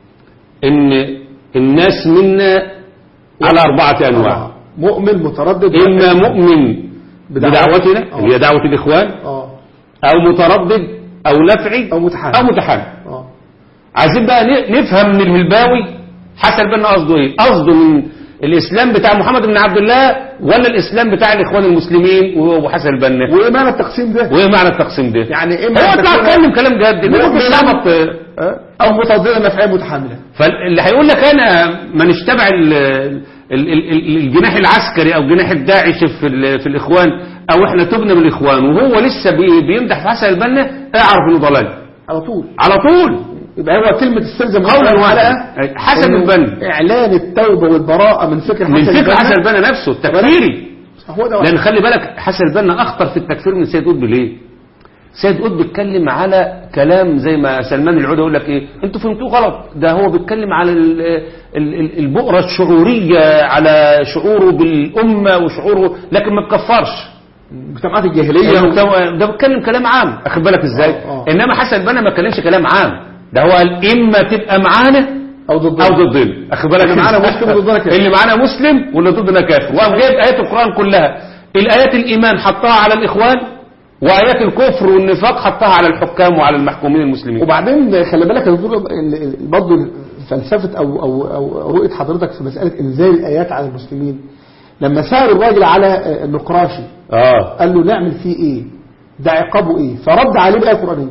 ان الناس منا على اربعه انواع مؤمن متردد اما مؤمن بدعوتنا آه. اللي هي دعوه الاخوان اه او متردد او نفعي أو متحامل. او متحامل اه عايزين بقى ن- نفهم من الهلباوي حسن البنا قصده ايه قصده من الاسلام بتاع محمد بن عبد الله ولا الاسلام بتاع الاخوان المسلمين وحسن البنا وايه معنى التقسيم ده؟ وايه معنى التقسيم ده يعني اما هو أن طلع تكون- اتكلم كلام جد إنما مؤمنا- بيلخبط آه، او مترددا نفعيه متحامله فاللي هيقول لك انا ما نتبع ال- ال- ال- ال- الجناح العسكري او جناح الداعش في ال- في الاخوان او احنا تبنى بالاخوان وهو لسه بي- بيمدح في حسن البنا اعرف انه ضلال على طول على طول يبقى هو كلمه السر زي ما قولا قلنا واحدا. الحلقة، حسن إنه البنا. اعلان التوبه والبراءه من فكر من فكر البنا. حسن البنا نفسه التكفيري هو ده لان خلي بالك حسن البنا اخطر في التكفير من سيد قطب ليه سيد قطب بيتكلم على كلام زي ما سلمان العودة يقول لك ايه انتوا فهمتوه غلط ده هو بيتكلم على ال- ال- ال- البؤرة الشعورية على شعوره بالأمة وشعوره لكن ما تكفرش مجتمعات الجاهليه ده ده بيتكلم كلام عام اخد بالك ازاي آه، آه. انما حسن البنا ما اتكلمش كلام عام ده هو قال اما تبقى معانا او ضد او ضدنا اخد بالك اللي معانا إزاي؟ مسلم وضدنا كافر. اللي معانا مسلم واللي ضدنا كافر وقام جايب ايات القران كلها الايات الايمان حطها على الاخوان وايات الكفر والنفاق حطها على الحكام وعلى المحكومين المسلمين وبعدين خلي بالك يا دكتور ال- ال- برضه فلسفه او او او رؤيه حضرتك في مساله انزال الايات على المسلمين لما سال الراجل على آه، النقراشي اه قال له نعمل فيه ايه ده عقابه ايه فرد عليه بآية قرآنية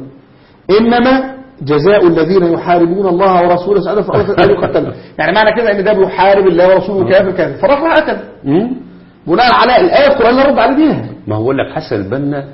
انما جزاء الذين يحاربون الله ورسوله سعادة في الارض ان يقتلوا يعني معنى كده ان ده بيحارب الله ورسوله كافر كافر فراح راح قتل مم؟ بناء على الايه القرآنية رد عليه بيها ما هو بقول لك حسن البنا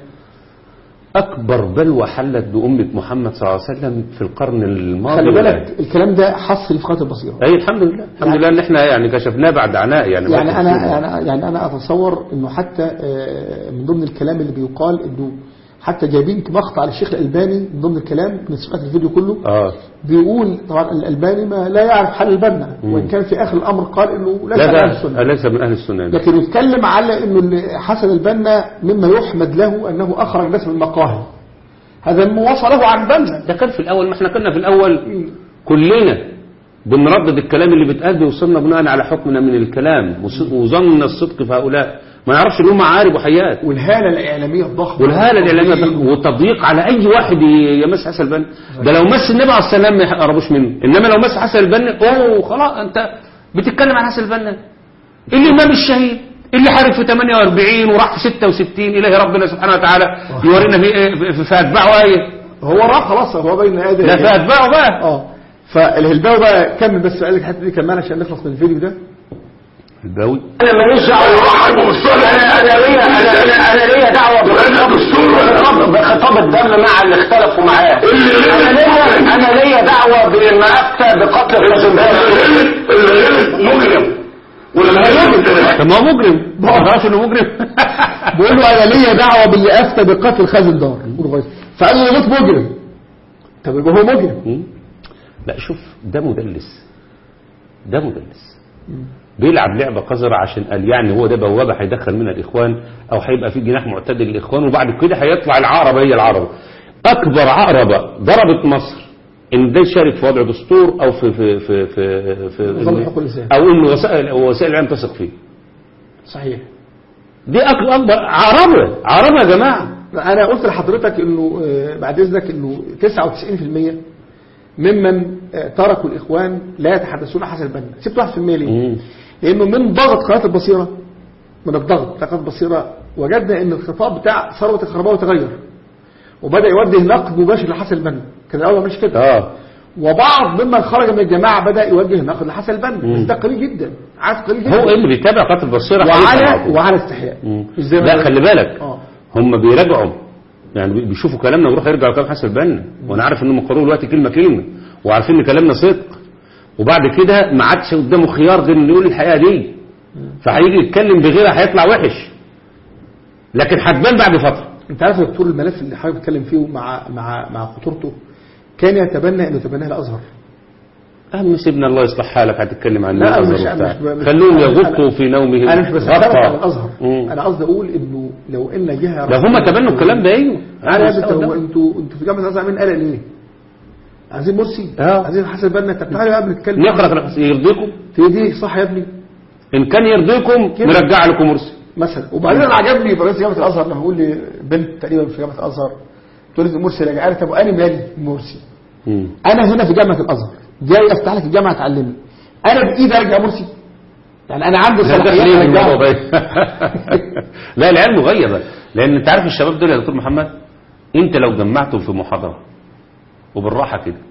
اكبر بلوى حلت بامه محمد صلى الله عليه وسلم في القرن الماضي خلي بالك الكلام ده حصري في قناه البصيره اي الحمد لله الحمد لله ان احنا يعني كشفناه بعد عناء يعني يعني ما انا كنتش- يعني يعني انا اتصور انه حتى آه، من ضمن الكلام اللي بيقال انه حتى جايبين مقطع للشيخ الالباني من ضمن الكلام من سمعت الفيديو كله اه بيقول طبعا الالباني ما لا يعرف حل البنا وان كان في اخر الامر قال انه ليس لا على أهل لا السنه ليس من اهل السنه لا. لكن يتكلم على انه اللي حسن البنا مما يحمد له انه اخرج الناس من المقاهي هذا مما وصله عن بنا ده كان في الاول ما احنا كنا في الاول كلنا بنردد الكلام اللي بيتقال بيوصلنا بناء على حكمنا من الكلام وص- وظن الصدق في هؤلاء ما يعرفش ان هم عارب وحيات والهاله الاعلاميه الضخمه والهاله الاعلاميه والتضييق على اي واحد ي- يمس حسن البنا ده لو مس النبي عليه السلام ما يقربوش منه انما لو مس حسن البنا اوه خلاص انت بتتكلم عن حسن البنا الامام الشهيد اللي حارب في 48 وراح في 66 الهي ربنا سبحانه وتعالى يورينا في ايه في- في اتباعه ايه هو راح خلاص هو بين ادم لا في اتباعه بقى اه فالهلباوي بقى كمل بس قال لك الحته دي كمان عشان نخلص من الفيديو ده الباوي انا ماليش دعوه يرحبوا بالصلاة انا انا ليا انا انا, أنا ليا دعوه ولا دستور ولا بخطاب بخطاب الدم مع اللي اختلفوا معاه انا ليا انا ليا دعوه بما افتى بقتل الرجل اللي غلط مجرم واللي غلط طب ما هو مجرم ما تعرفش انه مجرم بيقول له انا ليا دعوه باللي افتى بقتل خازن دار فقال له ليك مجرم طب يبقى هو مجرم مم. لا شوف ده مدلس ده مدلس بيلعب لعبة قذرة عشان قال يعني هو ده بوابة هيدخل منها الإخوان أو هيبقى في جناح معتدل للإخوان وبعد كده هيطلع العقربة هي العقربة أكبر عقربة ضربت مصر إن ده يشارك في وضع دستور أو في في في في, في نظام حقوق الإنسان. أو إن وسائل وسائل الإعلام تثق فيه صحيح دي أك- أكبر عقربة عقربة يا جماعة انا قلت لحضرتك انه آه، بعد اذنك انه 99% ممن آه، تركوا الاخوان لا يتحدثون حسن البنا سبت 1% ليه؟ مم. لانه من ضغط قناه البصيره من الضغط بتاع قناه البصيره وجدنا ان الخطاب بتاع ثروه الخرباوي تغير وبدا يوجه نقد مباشر لحسن البنا كان الاول مش كده آه وبعض ممن خرج من الجماعه بدا يوجه نقد لحسن البنا بس ده قليل جدا عدد قليل جدا هو اللي بيتابع قتل البصيرة هيفهم على وعلى طول. وعلى استحياء مم. مش زي ما لا أنا- خلي بالك اه هم بيراجعوا يعني بي- بيشوفوا كلامنا ويروحوا يرجعوا كلام حسن البنا وانا عارف انهم قرروا دلوقتي كلمه كلمه وعارفين ان كلامنا صدق وبعد كده ما عادش قدامه خيار غير انه يقول الحقيقه دي فهيجي يتكلم بغيرها هيطلع وحش لكن هتبان بعد فتره انت عارف يا دكتور الملف اللي حضرتك بتتكلم فيه مع مع مع خطورته كان يتبنى انه يتبناه الازهر اهم سيبنا الله يصلح حالك هتتكلم عن لا، الأزهر مش- وبتاع. مش- مش- خلوهم أنا- يغطوا في نومهم انا مش بس غطا. على الازهر مم. انا قصدي اقول انه لو ان جهه ده هم تبنوا الكلام ده ايوه انا يا ابني أنا انتوا انتوا انتوا في جامعه الازهر مين قال ليه؟ عايزين مرسي اه. عايزين حسن البنا طب تعالوا يا ابني نتكلم نقرا كلام يرضيكم في دي صح يا ابني ان كان يرضيكم كده. نرجع لكم مرسي مثلا وبعدين انا عجبني رئيس جامعه الازهر لما بيقول لي بنت تقريبا في جامعه الازهر تقول لي مرسي راجع انا طب انا مالي مرسي مم. انا هنا في جامعه الازهر جاي افتح لك الجامعه تعلمني انا بايدي ارجع مرسي يعني انا عندي لا ده صلاحيات ليه أرجعه. الموضوع ده لا العيال مغيبه لان انت عارف الشباب دول يا دكتور محمد انت لو جمعتهم في محاضره وبالراحه كده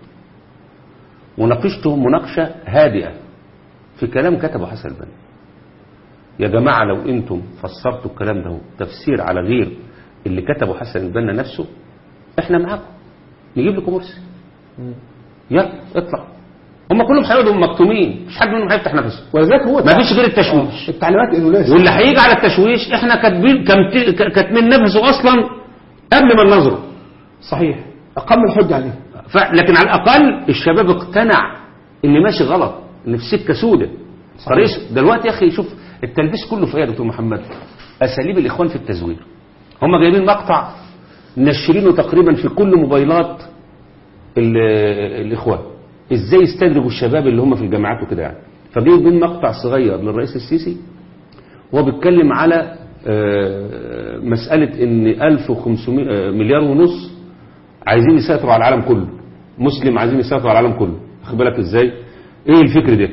وناقشتهم مناقشه هادئه في كلام كتبه حسن البنا يا جماعه لو انتم فسرتوا الكلام ده تفسير على غير اللي كتبه حسن البنا نفسه احنا معاكم نجيب لكم مرسي يلا اطلع هم كلهم هيقعدوا مكتومين مش حد منهم هيفتح نفسه ولذلك هو ما فيش غير التشويش التعليمات انه لازم واللي هيجي على التشويش احنا كاتبين كمت- ك- كاتمين نفسه اصلا قبل ما ننظره صحيح اقام الحجه عليه ف... لكن على الاقل الشباب اقتنع ان ماشي غلط ان في سكه سودة طريق دلوقتي يا اخي شوف التلبيس كله في ايه يا دكتور محمد اساليب الاخوان في التزوير هم جايبين مقطع نشرينه تقريبا في كل موبايلات ال- الاخوان ازاي يستدرجوا الشباب اللي هم في الجامعات وكده يعني فجايبين مقطع صغير للرئيس السيسي وهو بيتكلم على آه، مسألة ان 1500 آه، مليار ونص عايزين يسيطروا على العالم كله مسلم عايزين يسيطروا على العالم كله واخد بالك ازاي ايه الفكر ده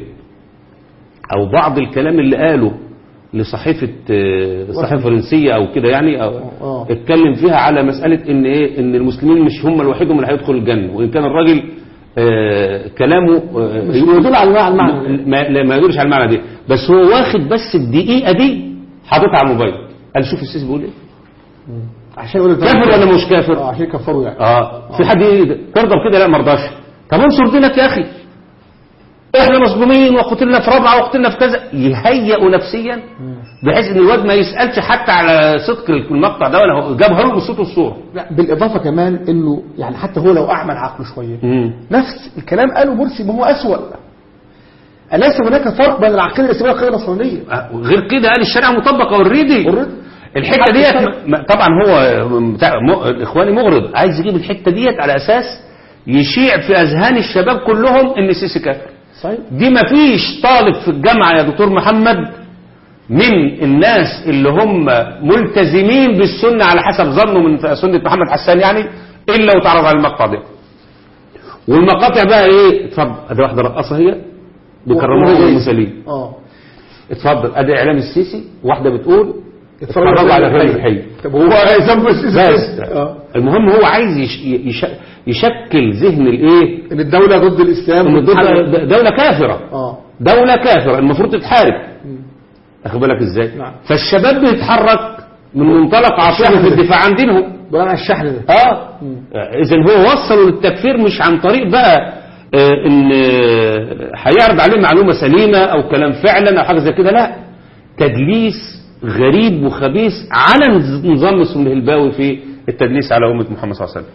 او بعض الكلام اللي قاله لصحيفة آه، صحيفة فرنسية او كده يعني أو آه. اتكلم فيها على مسألة ان ايه ان المسلمين مش هم الوحيدهم اللي هيدخلوا الجنة وان كان الراجل آه، كلامه آه، مش يدل على المعنى- المعنى. ما, لا، ما يدلش على المعنى دي بس هو واخد بس الدقيقة دي حاططها على الموبايل قال شوف السيسي بيقول ايه عشان يقول لك كافر ولا مش كافر اه عشان يكفروا يعني اه في حد ي- ترضى بكده لا ما رضاش طب انصر دينك يا اخي احنا مظلومين وقتلنا في رابعه وقتلنا في كذا يهيئوا نفسيا بحيث ان الواد ما يسالش حتى على صدق المقطع ده ولا هو جابها له بالصوت والصوره لا بالاضافه كمان انه يعني حتى هو لو اعمل عقله شويه نفس الكلام قاله مرسي ما هو اسوأ أليس هناك فرق بين العقيدة الإسلامية والعقيدة النصرانية؟ آه، غير كده قال الشريعه مطبقه اوريدي Already. الحته ديت م- م- طبعا هو بتاع م- الاخواني مغرض عايز يجيب الحته ديت على اساس يشيع في اذهان الشباب كلهم ان السيسي كافر صحيح دي ما فيش طالب في الجامعة يا دكتور محمد من الناس اللي هم ملتزمين بالسنة على حسب ظنه من سنة محمد حسان يعني إلا وتعرض على المقطع ده والمقاطع بقى ايه اتفضل ادي واحدة رقصة هي بيكرموها المسلمين اه اتفضل ادي اعلام السيسي واحدة بتقول اتفرجوا اتفرجوا على على فيلم الحي. الحي طب هو ذنبه السيسي بس اه المهم هو عايز يش يش يشكل ذهن الايه ان الدولة ضد الاسلام ان الدولة والحل- دولة كافرة اه دولة كافرة المفروض تتحارب اخد بالك ازاي نعم. فالشباب بيتحرك من منطلق عاطفي في الدفاع عن دينهم بناء على الشحن ده اه اذا هو وصلوا للتكفير مش عن طريق بقى آه، ان آه، هيعرض عليه معلومة سليمة او كلام فعلا او حاجة زي كده لا تدليس غريب وخبيث على نز- نظام اسمه الهلباوي في التدليس على أمة محمد صلى الله عليه وسلم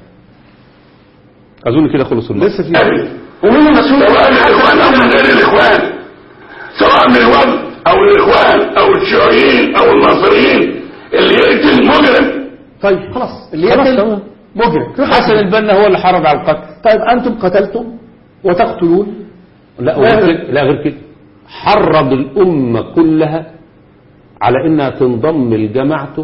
أظن كده خلص النص لسه في ومين المسؤول سواء من الاخوان او من غير الاخوان سواء من الوفد او الاخوان او الشيوعيين او الناصريين اللي يقتل مجرم طيب خلاص اللي خلاص يقتل تمام. مجرم حسن البنا هو اللي حرض على القتل طيب انتم قتلتم وتقتلون لا وغير كده- لا غير كده حرض الأمة كلها على إنها تنضم لجماعته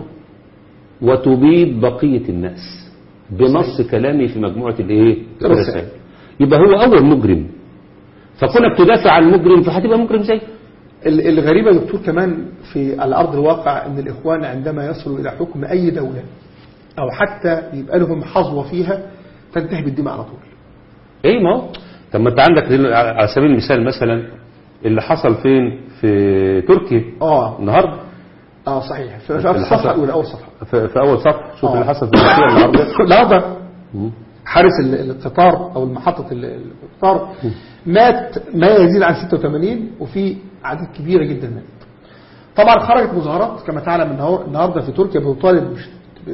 وتبيد بقية الناس بنص كلامي في مجموعة الإيه؟ الرسائل يبقى هو أول مجرم فكونك تدافع عن المجرم فهتبقى مجرم زي ال- الغريبة يا دكتور كمان في على أرض الواقع أن الإخوان عندما يصلوا إلى حكم أي دولة أو حتى يبقى لهم حظوة فيها تنتهي بالدماء على طول ايه ما هو طب ما انت عندك دل- على سبيل المثال مثلا اللي حصل فين في تركيا آه النهارده آه صحيح في في اللي الصفحة حصل- الأولى أول صفحة في, في اول صفحه شوف آه. اللي حصل في تركيا النهارده النهارده حارس ال- القطار أو المحطة ال- القطار مات ما يزيد عن 86 وفي أعداد كبيرة جدا مات طبعا خرجت مظاهرات كما تعلم النهار- النهارده في تركيا بتطالب مش-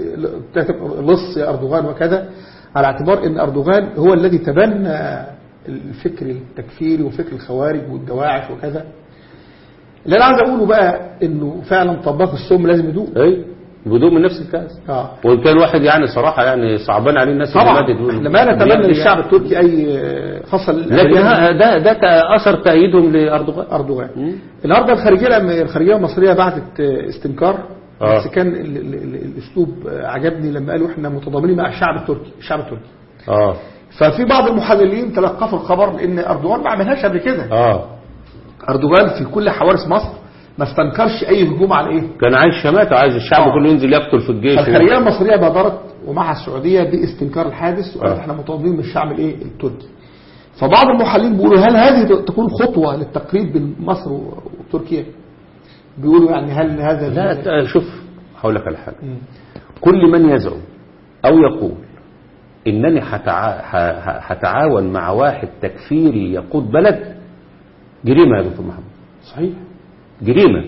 ب- لص أردوغان وكذا على اعتبار ان أردوغان هو الذي تبنى الفكر التكفيري وفكر الخوارج والدواعش وكذا اللي انا عايز اقوله بقى انه فعلا طباخ السم لازم يدوق اي بدون من نفس الكاس اه وان كان واحد يعني صراحه يعني صعبان عليه الناس اللي طبعا ماتت دول. احنا ما نتمنى يعني- للشعب التركي اي خاصه لكن ها- ده ده تأ- اثر تأييدهم لاردوغان اردوغان مم. النهارده الخارجيه الخارجيه المصريه بعتت استنكار آه. بس كان ال- ال- ال- الاسلوب عجبني لما قالوا احنا متضامنين مع الشعب التركي الشعب التركي اه ففي بعض المحللين تلقفوا الخبر لان اردوغان ما عملهاش قبل كده اه اردوغان في كل حوارس مصر ما استنكرش اي هجوم على ايه كان عايز شماته عايز الشعب آه. كله ينزل يقتل في الجيش الخارجيه المصريه بادرت ومعها السعوديه باستنكار الحادث وقالت آه. احنا متضامنين من الشعب الايه التركي فبعض المحللين بيقولوا هل هذه تكون خطوه للتقريب بين مصر وتركيا بيقولوا يعني هل هذا لا ت- شوف هقول لك على حاجه كل من يزعم او يقول انني هتعا- ه- ه- هتعاون مع واحد تكفيري يقود بلد جريمه يا دكتور محمد صحيح جريمه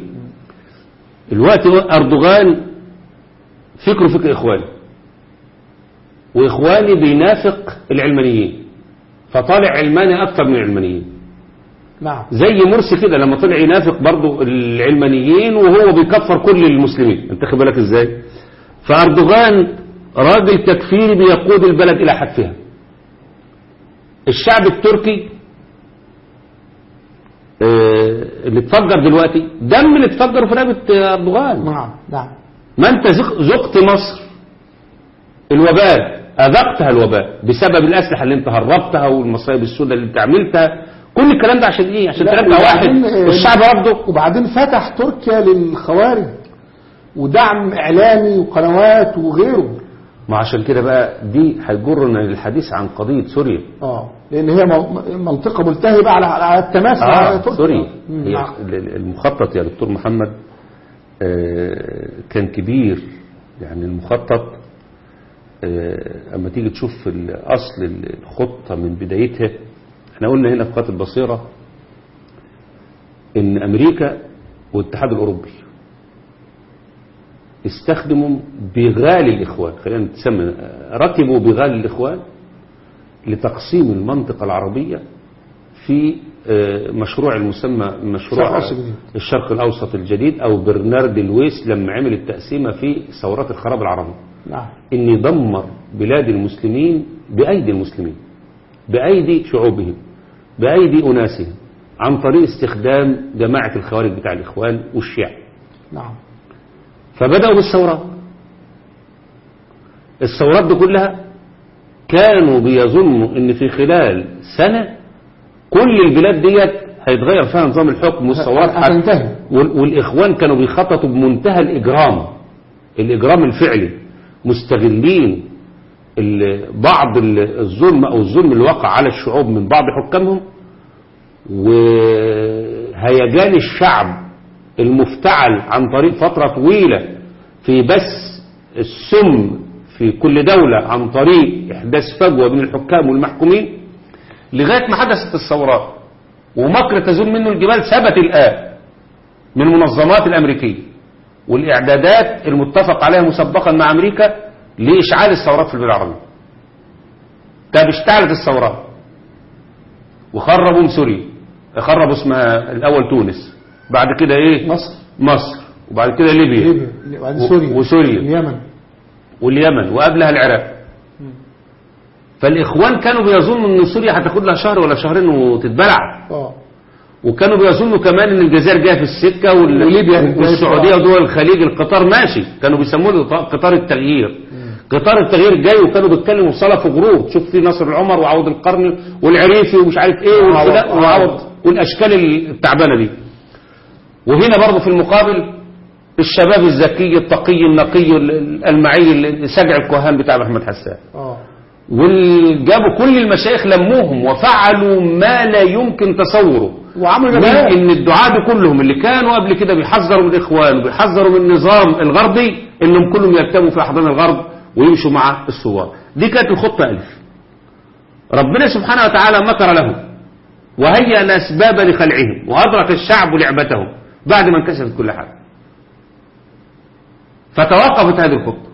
الوقت هو اردوغان فكره فكر اخواني واخواني بينافق العلمانيين فطالع علماني اكثر من العلمانيين نعم زي مرسي كده لما طلع ينافق برضو العلمانيين وهو بيكفر كل المسلمين انت خد بالك ازاي فاردوغان راجل تكفيري بيقود البلد الى حتفها الشعب التركي آه، اللي اتفجر دلوقتي دم اللي اتفجر في رقبه اردوغان نعم نعم ما انت ذق- ذقت مصر الوباء اذقتها الوباء بسبب الاسلحه اللي انت هربتها والمصايب السوداء اللي انت عملتها كل الكلام ده عشان ايه عشان لا، ترجع واحد وبعدين، آه، والشعب رفضه وبعدين فتح تركيا للخوارج ودعم اعلامي وقنوات وغيره ما عشان كده بقى دي هيجرنا للحديث عن قضيه سوريا اه لان هي مو- منطقه ملتهبه على على التماس مع اه تركيا. سوريا مم، هي نعم. ال- المخطط يا دكتور محمد آه، كان كبير يعني المخطط آه، اما تيجي تشوف ال- اصل الخطه من بدايتها احنا قلنا هنا في قناه البصيره ان امريكا والاتحاد الاوروبي استخدموا بغال الاخوان خلينا نسمي ركبوا بغال الاخوان لتقسيم المنطقه العربيه في آه، مشروع المسمى الشرق مشروع الأوسط الجديد. الشرق الأوسط الجديد أو برنارد لويس لما عمل التقسيمة في ثورات الخراب العربي نعم إن يدمر بلاد المسلمين بأيدي المسلمين بأيدي شعوبهم بأيدي أناسهم عن طريق استخدام جماعة الخوارج بتاع الإخوان والشيعة نعم فبدأوا بالثورات الثورات دي كلها كانوا بيظنوا ان في خلال سنة كل البلاد ديت هيتغير فيها نظام الحكم والثورات حت- هتنتهي. وال- والإخوان كانوا بيخططوا بمنتهى الإجرام الإجرام الفعلي مستغلين ال- بعض ال- الظلم أو الظلم اللي وقع على الشعوب من بعض حكامهم وهيجان الشعب المفتعل عن طريق فترة طويلة في بث السم في كل دولة عن طريق إحداث فجوة بين الحكام والمحكومين لغاية ما حدثت الثورات ومكر تزول منه الجبال ثبت الآن من المنظمات الأمريكية والإعدادات المتفق عليها مسبقا مع أمريكا لإشعال الثورات في البلاد العربية طب اشتعلت الثورات وخربوا من سوريا خربوا اسمها الأول تونس بعد كده إيه مصر مصر وبعد كده ليبيا ليبيا وبعدين سوريا وسوريا. اليمن واليمن وقبلها العراق فالإخوان كانوا بيظنوا أن سوريا هتاخد لها شهر ولا شهرين وتتبلع اه وكانوا بيظنوا كمان ان الجزائر جايه في السكه وال- وليبيا والسعوديه ودول الخليج القطار ماشي كانوا بيسموه القط- قطار التغيير قطار التغيير جاي وكانوا بيتكلموا في صلاه في غرور تشوف في نصر العمر وعوض القرني والعريفي ومش عارف ايه والفلا- وعوض. وعوض والاشكال التعبانه دي وهنا برضه في المقابل الشباب الذكي التقي النقي ال- المعي ال- سجع الكهان بتاع محمد حسان اه وجابوا كل المشايخ لموهم وفعلوا ما لا يمكن تصوره وعملوا من جماعات. ان الدعاة دي كلهم اللي كانوا قبل كده بيحذروا من الاخوان وبيحذروا من النظام الغربي انهم كلهم يكتبوا في احضان الغرب ويمشوا مع الثوار دي كانت الخطة الف ربنا سبحانه وتعالى مكر لهم وهيأ الاسباب لخلعهم وادرك الشعب لعبتهم بعد ما انكشفت كل حاجة فتوقفت هذه الخطة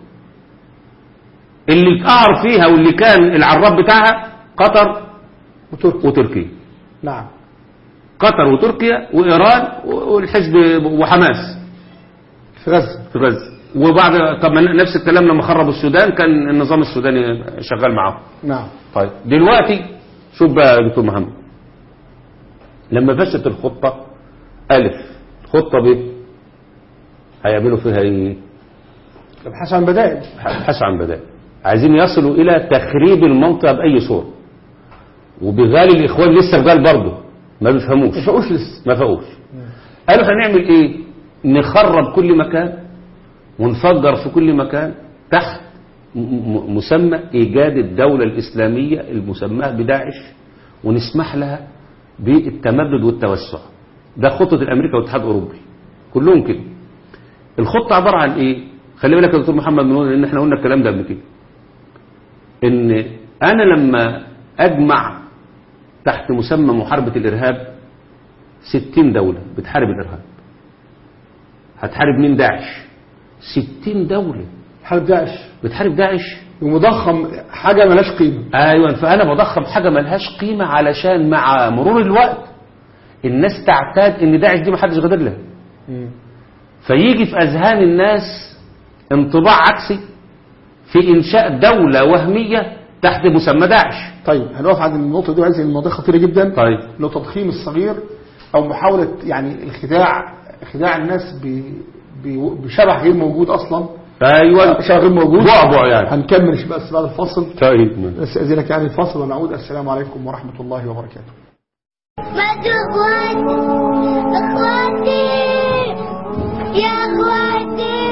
اللي قهر فيها واللي كان العراب بتاعها قطر وتركيا وتركيا نعم قطر وتركيا وإيران والحزب وحماس في غزة في غزة وبعد طب ما نفس الكلام لما خربوا السودان كان النظام السوداني شغال معاهم نعم طيب دلوقتي شوف بقى يا دكتور محمد لما فشت الخطة ألف خطة ب هيعملوا فيها ايه؟ ابحث عن بدائل يبحثوا عن بدائل عايزين يصلوا إلى تخريب المنطقة بأي صورة وبغالي الإخوان لسه بغال برضه ما بيفهموش ما فقوش لسه ما فقوش قالوا هنعمل ايه نخرب كل مكان ونفجر في كل مكان تحت م- م- مسمى ايجاد الدولة الاسلامية المسماة بداعش ونسمح لها بالتمدد والتوسع ده خطة الامريكا والاتحاد الاوروبي كلهم كده الخطة عبارة عن ايه خلي بالك يا دكتور محمد من ان احنا قلنا الكلام ده قبل كده ان انا لما اجمع تحت مسمى محاربة الارهاب ستين دولة بتحارب الإرهاب هتحارب مين داعش ستين دولة حرب داعش بتحارب داعش ومضخم حاجة ملاش قيمة ايوه فانا بضخم حاجة ملهاش قيمة علشان مع مرور الوقت الناس تعتاد ان داعش دي محدش غادر لها فيجي في اذهان الناس انطباع عكسي في انشاء دولة وهمية تحت مسمى داعش طيب هنقف عند النقطة دي وعايز الموضوع خطيرة جدا طيب لو تضخيم الصغير او محاولة يعني الخداع خداع الناس ب- ب- بشبح غير موجود اصلا ايوه شبح غير موجود بعبع يعني هنكمل بس بعد الفاصل طيب استاذنك يعني الفاصل ونعود السلام عليكم ورحمة الله وبركاته مد اخواتي اخواتي يا اخواتي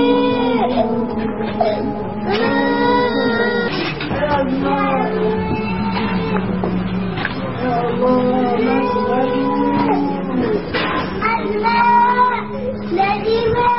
الله نديمة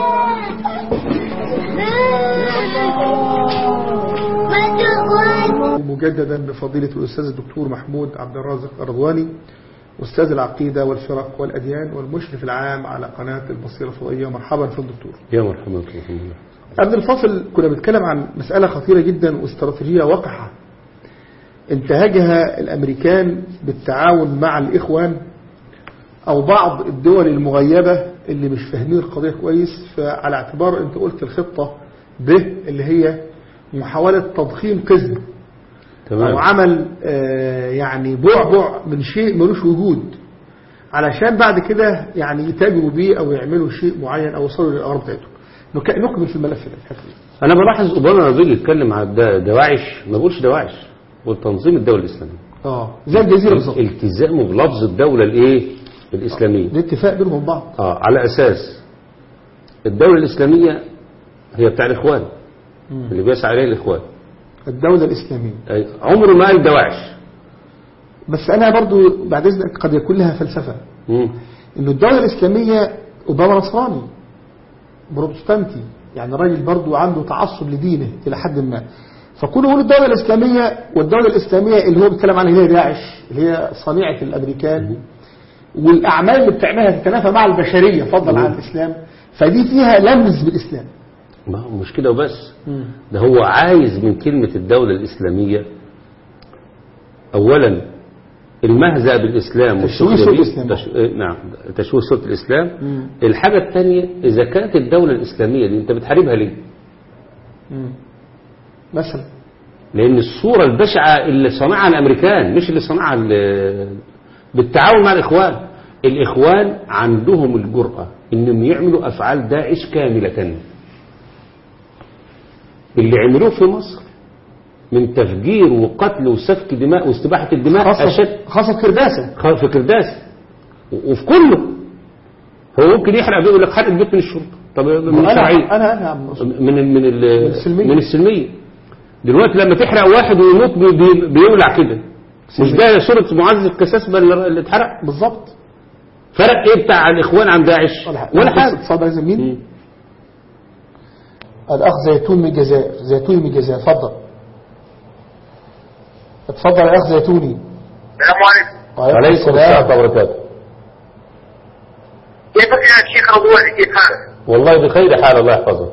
مد اخواتي مجددا بفضيلة الأستاذ الدكتور محمود عبد الرازق الرضواني أستاذ العقيدة والفرق والأديان والمشرف العام على قناة البصيرة الفضائية مرحبا في الدكتور يا مرحبا بكم الله قبل الفاصل كنا بنتكلم عن مسألة خطيرة جدا واستراتيجية وقحة انتهجها الأمريكان بالتعاون مع الإخوان أو بعض الدول المغيبة اللي مش فاهمين القضية كويس فعلى اعتبار أنت قلت الخطة ب اللي هي محاولة تضخيم قزم أو تمام عمل آه، يعني بعبع من شيء ملوش وجود علشان بعد كده يعني يتاجروا بيه او يعملوا شيء معين او يوصلوا للاغراض بتاعتهم نك- نكمل في الملف ده الحته دي. انا بلاحظ اوباما لما بيجي يتكلم على الد- دواعش ما بيقولش دواعش بيقول تنظيم الدوله الاسلاميه اه زي الجزيره بالظبط التزامه بلفظ الدوله الايه الاسلاميه ده اتفاق بينهم وبين بعض اه على اساس الدوله الاسلاميه هي بتاع الاخوان اللي بيسعى عليه الاخوان الدوله الاسلاميه أي عمره ما قال دواعش بس انا برضو بعد اذنك قد يكون لها فلسفه مم. انه الدوله الاسلاميه اوباما نصراني بروتستانتي يعني راجل برضو عنده تعصب لدينه الى حد ما فكون يقول الدوله الاسلاميه والدوله الاسلاميه اللي هو بيتكلم عنها اللي هي داعش اللي هي صنيعه الامريكان والاعمال اللي بتعملها تتنافى مع البشريه فضلا عن الاسلام فدي فيها لمز بالاسلام ما هو مش كده وبس ده هو عايز من كلمة الدولة الإسلامية أولا المهزأ بالإسلام تشويه والسخرية صورة بيه. الإسلام. تش... آه، نعم تشويه صورة الإسلام الحاجة الثانية إذا كانت الدولة الإسلامية دي أنت بتحاربها ليه؟ مثلا لأن الصورة البشعة اللي صنعها الأمريكان مش اللي صنعها ال- بالتعاون مع الإخوان الإخوان عندهم الجرأة إنهم يعملوا أفعال داعش كاملة اللي عملوه في مصر من تفجير وقتل وسفك دماء واستباحة الدماء خاصه أشد خاصه كرداسه خ- في كرداس و- وفي كله هو ممكن يحرق بيقول لك حرق البيت من الشرطة طب من انا الشرعية انا انا يا عم نصر. من ال من ال السلمية. من السلمية دلوقتي لما تحرق واحد ويموت بي بي بيولع كده مش ده صورة معزز الكساسبة اللي اللي اتحرق بالظبط فرق ايه بتاع الاخوان عن داعش ولا حاجة اتفضل يا زميل مم. الاخ زيتون من الجزائر زيتوني من الجزائر اتفضل اتفضل يا اخ زيتوني السلام عليكم عليكم السلام ورحمة الله وبركاته كيفك يا شيخ رضوان كيف حالك؟ والله بخير حال الله يحفظه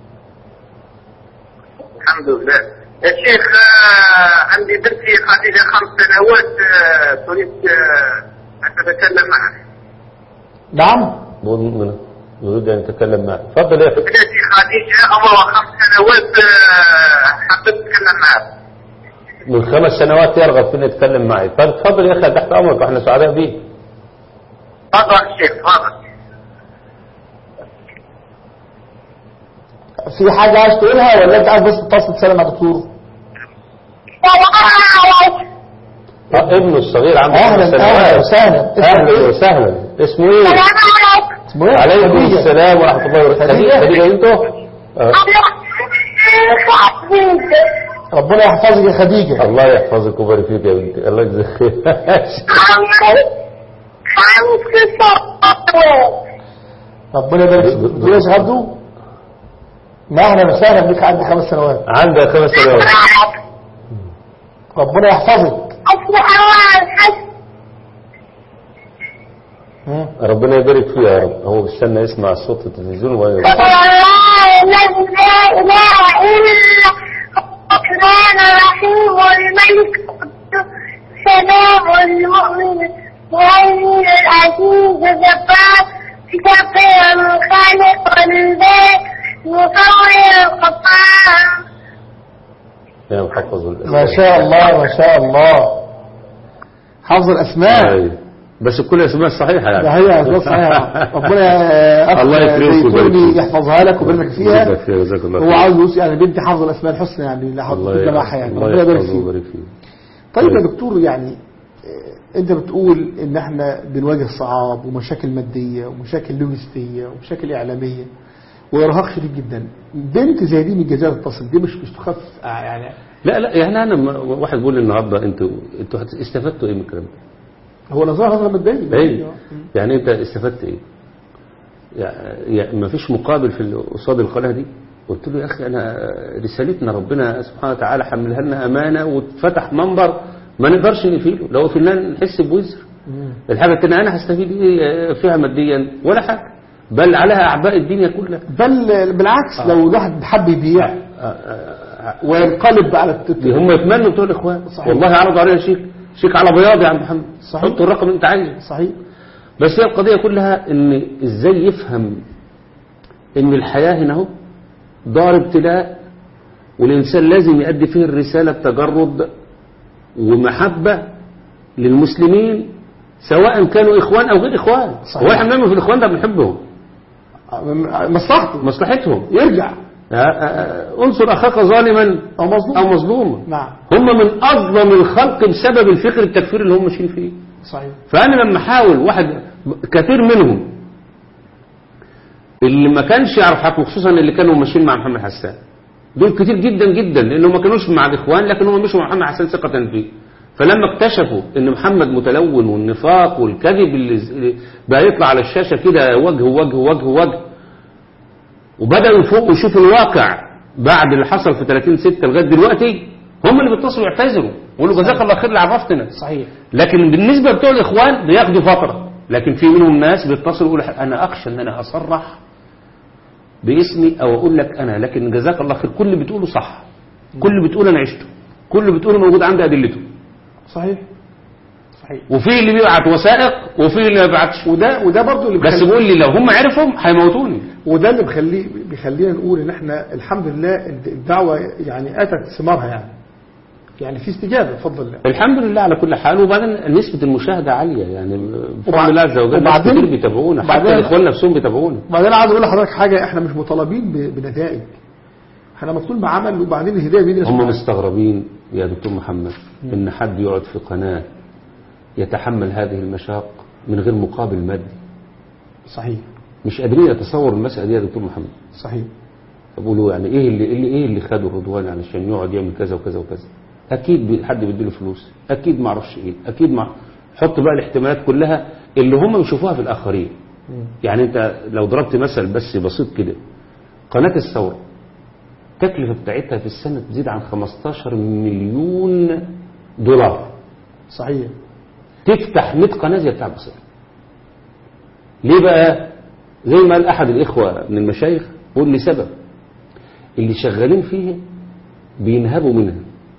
الحمد لله يا شيخ آه، عندي بنتي خديجة خمس سنوات آه، تريد آه، أن تتكلم معك نعم بقول- نريد ان نتكلم معك اتفضل يا اخي بنتي خديجة عمرها خمس سنوات آه، حبيت أتكلم معك من خمس سنوات يرغب في ان يتكلم معي طيب اتفضل يا اخي تحت امرك واحنا سعداء بيك تفضل يا شيخ تفضل في حاجة عايز تقولها ولا انت عايز بس تتصل تسلم على الدكتور آه، ابنه الصغير عنده اهلا خمس اهلا سنوات وسهلا اسمك اهلا ايه؟ وسهلا اسمه ايه اسمه ايه؟ عليكم خديجة. السلام ورحمه الله وبركاته خديجة. خديجه خديجه انتوا آه. ربنا يحفظك يا خديجة الله يحفظك ويبارك فيك يا بنتي الله يجزاك خير ربنا يبارك فيك بتقول ايش غدو؟ ما اهلا وسهلا بك عندي خمس سنوات عندها خمس سنوات ربنا يحفظك مم. ربنا يبارك فيه يا رب هو بيستنى يسمع صوت التلفزيون وبعدين يقول. الرحمن الرحيم والملك القدوس سلام المؤمن المهيمن العزيز الجبار كتاب الخالق البيت مصور القطار يا محفظ الاسماء ما شاء الله ما شاء الله حافظ الاسماء أيوة. بس كل اسماء صحيحه يعني ده هي أسماء صحيحة ربنا أخ الله يكرمك ويبارك زيتوني فيك. يحفظها لك ويبارك فيها يبارك فيها جزاك الله هو خير. عاوز يوصي يعني بنتي حافظه الاسماء الحسنى يعني لا حافظ الله جماعها يعني الله ربنا يبارك يحفظه فيه ويبارك فيه طيب طيب. يا دكتور يعني آه، انت بتقول ان احنا بنواجه صعاب ومشاكل ماديه ومشاكل لوجستيه ومشاكل اعلاميه وارهاق شديد جدا بنت زي دي من الجزائر تتصل دي مش مش تخف آه، يعني لا لا يعني انا م- واحد بيقول لي النهارده انتوا انتوا هت- استفدتوا ايه من الكلام ده؟ هو نظرها نظره ماديه ايه يعني انت استفدت ايه؟ يعني يعني ما فيش مقابل في ال- قصاد القناه دي؟ قلت له يا اخي انا رسالتنا ربنا سبحانه وتعالى حملها لنا امانه واتفتح منبر ما نقدرش نقفله لو قفلناه نحس بوزر الحاجه الثانيه انا هستفيد ايه فيها ماديا ولا حاجه بل عليها اعباء الدنيا كلها بل بالعكس لو الواحد حب يبيع وينقلب على التت... هم يتمنوا بتوع الاخوان صحيح. والله عرضوا علينا شيك شيك على بياض يا عم محمد صحيح. حط الرقم اللي انت عايزه صحيح بس هي القضية كلها ان ازاي يفهم ان الحياة هنا اهو دار ابتلاء والانسان لازم يؤدي فيه الرسالة بتجرد ومحبة للمسلمين سواء كانوا اخوان او غير اخوان صحيح. هو احنا بنعمل في الاخوان ده بنحبهم مصلحته مصلحتهم يرجع آه، آه، انصر اخاك ظالما او مظلوم او مظلوما نعم هم من اظلم الخلق بسبب الفكر التكفيري اللي هم ماشيين فيه صحيح فانا لما احاول واحد كثير منهم اللي ما كانش يعرف حق خصوصا اللي كانوا ماشيين مع محمد حسان دول كتير جدا جدا لانهم ما كانوش مع الاخوان لكن هم مشوا مع محمد حسان ثقه فيه فلما اكتشفوا ان محمد متلون والنفاق والكذب اللي اللي بقى يطلع على الشاشه كده وجه وجه وجه وجه وبداوا يفوقوا يشوفوا الواقع بعد اللي حصل في 30 6 لغايه دلوقتي هم اللي بيتصلوا يعتذروا يقولوا جزاك الله خير اللي عرفتنا صحيح لكن بالنسبة بتوع الإخوان بياخدوا فترة لكن في منهم ناس بيتصلوا يقول أنا أخشى أن أنا أصرح باسمي أو أقول لك أنا لكن جزاك الله خير كل اللي بتقوله صح كل اللي بتقوله أنا عشته كل اللي بتقوله موجود عندي أدلته صحيح صحيح وفي اللي بيبعت وثائق وفي اللي ما بيبعتش وده وده برضه اللي بس بيخلي بيقول لي لو هم عرفهم هيموتوني وده اللي بيخلي بيخلينا نقول ان احنا الحمد لله الدعوه يعني اتت ثمارها يعني يعني في استجابه بفضل الله الحمد لله على كل حال وبعدين نسبة المشاهدة عالية يعني بفضل وبعد- الله عز وجل ناس وبعدين- كتير بيتابعونا حتى وبعدين- الإخوان نفسهم بيتابعونا وبعدين عايز اقول لحضرتك حاجه احنا مش مطالبين ب- بنتائج احنا مطلوب بعمل وبعدين الهدايه بيدنا هم سبحانه. مستغربين يا دكتور محمد ان حد يقعد في قناة يتحمل هذه المشاق من غير مقابل مادي صحيح مش قادرين يتصوروا المسألة دي يا دكتور محمد صحيح بقولوا يعني ايه اللي, اللي ايه اللي خده رضوان علشان يقعد يعمل كذا وكذا وكذا اكيد بي- حد بيديله فلوس اكيد ما اعرفش ايه اكيد ما حط بقى الاحتمالات كلها اللي هم بيشوفوها في الاخرين يعني انت لو ضربت مثل بس بسيط كده قناة الثورة التكلفة بتاعتها في السنة تزيد عن 15 مليون دولار صحيح تفتح 100 قناة زي بتاع البصير ليه بقى زي ما قال أحد الإخوة من المشايخ قول لي سبب اللي شغالين فيه بينهبوا منها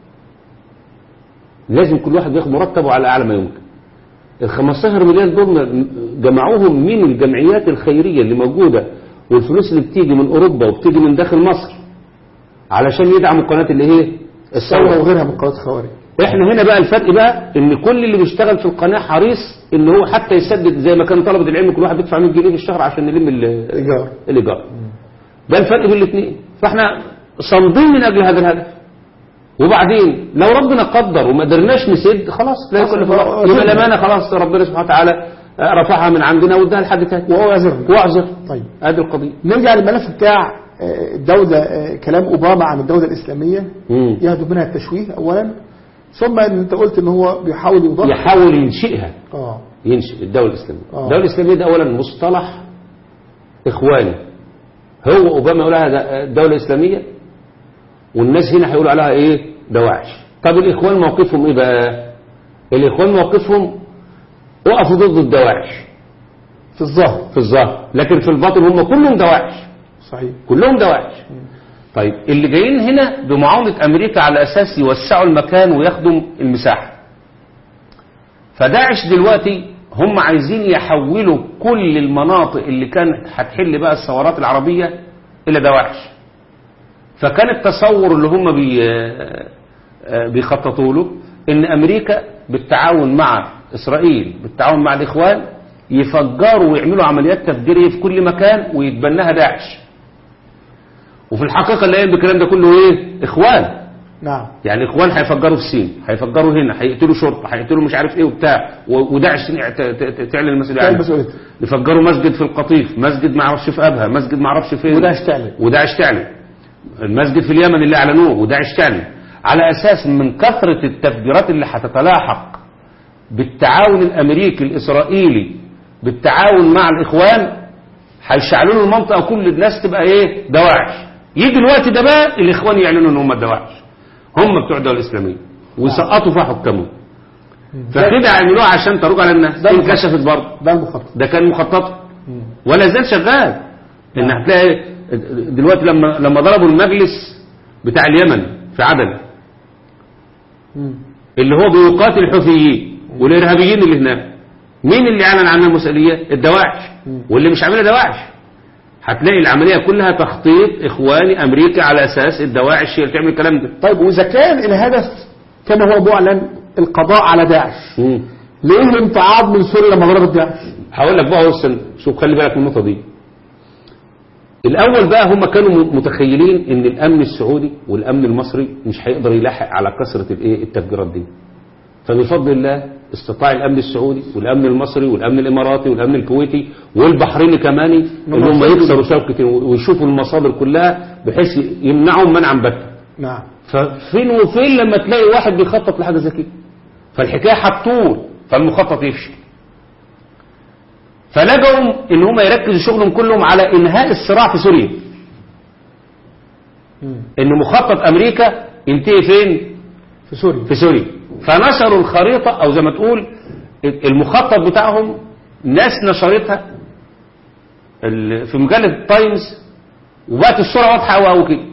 لازم كل واحد ياخد مرتبه على أعلى ما يمكن ال 15 مليار دول جمعوهم من الجمعيات الخيرية اللي موجودة والفلوس اللي بتيجي من أوروبا وبتيجي من داخل مصر علشان يدعموا القناة اللي هي الثوره وغيرها من قنوات الخوارج احنا هنا بقى الفرق بقى ان كل اللي بيشتغل في القناة حريص ان هو حتى يسدد زي ما كان طلبة العلم كل واحد بيدفع 100 جنيه في الشهر عشان نلم ال- ايجار الايجار ده الفرق بين الاثنين فاحنا صامدين من اجل هذا الهدف وبعدين لو ربنا قدر وما قدرناش نسد خلاص لا يكلف الله يبقى الامانه خلاص ربنا سبحانه وتعالى رفعها من عندنا واداها لحد تاني وهو يعذرنا واعذر طيب ادي القضيه نرجع للملف بتاع آه، الدولة آه، كلام أوباما عن الدولة الإسلامية مم. يهدف منها التشويه أولا ثم أن أنت قلت أن هو بيحاول يوضح يحاول ينشئها آه ينشئ الدولة الإسلامية آه. الدولة الإسلامية ده أولا مصطلح إخواني هو أوباما يقول عليها الدولة الإسلامية والناس هنا هيقولوا عليها إيه دواعش طب الإخوان موقفهم إيه بقى الإخوان موقفهم وقفوا ضد الدواعش في الظاهر في الظاهر لكن في الباطن هم كلهم دواعش صحيح كلهم دواعش طيب اللي جايين هنا بمعاونة أمريكا على أساس يوسعوا المكان وياخدوا المساحة فداعش دلوقتي هم عايزين يحولوا كل المناطق اللي كانت هتحل بقى الثورات العربية إلى دواعش فكان التصور اللي هم بي آه، بيخططوا له إن أمريكا بالتعاون مع إسرائيل بالتعاون مع الإخوان يفجروا ويعملوا عمليات تفجيرية في كل مكان ويتبناها داعش وفي الحقيقة اللي قايل بالكلام ده كله إيه إخوان نعم يعني الاخوان هيفجروا في الصين هيفجروا هنا هيقتلوا شرطه هيقتلوا مش عارف ايه وبتاع و- وداعش تع- ت- ت- تعلن المسؤوليه تعلن عنها. مسؤوليته. يفجروا مسجد في القطيف مسجد ما اعرفش في ابها مسجد ما اعرفش فين وداعش تعلن. وداعش تعلن المسجد في اليمن اللي اعلنوه وداعش تعلن على اساس من كثره التفجيرات اللي هتتلاحق بالتعاون الامريكي الاسرائيلي بالتعاون مع الاخوان هيشعلوا له المنطقه كل الناس تبقى ايه دواعش يجي الوقت ده بقى الاخوان يعلنوا ان هم الدواعش هم بتوع الدوله الاسلاميه ويسقطوا فيها حكامهم فكده عملوها عشان تروج على الناس ده انكشفت برضه ده المخطط ده كان مخطط ولا زال شغال ان هتلاقي دلوقتي لما لما ضربوا المجلس بتاع اليمن في عدن اللي هو بيقاتل الحوثيين والارهابيين اللي هناك مين اللي اعلن عنها المسؤوليه الدواعش واللي مش عاملها دواعش هتلاقي العمليه كلها تخطيط اخواني امريكا على اساس الدواعش هي اللي تعمل الكلام ده طيب وإذا كان الهدف كما هو معلن القضاء على داعش مم. ليه امتعاض من سوريا لما ضربت داعش هقول لك بقى وصل شوف خلي بالك من النقطه دي الاول بقى هم كانوا م- متخيلين ان الامن السعودي والامن المصري مش هيقدر يلاحق على كثره الايه التفجيرات دي فبفضل الله استطاع الامن السعودي والامن المصري والامن الاماراتي والامن الكويتي والبحريني كمان ان هم يكسروا شوكه ويشوفوا المصادر كلها بحيث يمنعوا منعا باتا نعم ففين وفين لما تلاقي واحد بيخطط لحاجه زي كده فالحكايه هتطول فالمخطط يفشل فلجوا ان هم يركزوا شغلهم كلهم على انهاء الصراع في سوريا ان مخطط امريكا ينتهي فين في سوريا في سوريا فنشروا الخريطه او زي ما تقول المخطط بتاعهم ناس نشرتها ال- في مجله تايمز وبقت الصوره واضحه قوي قوي كده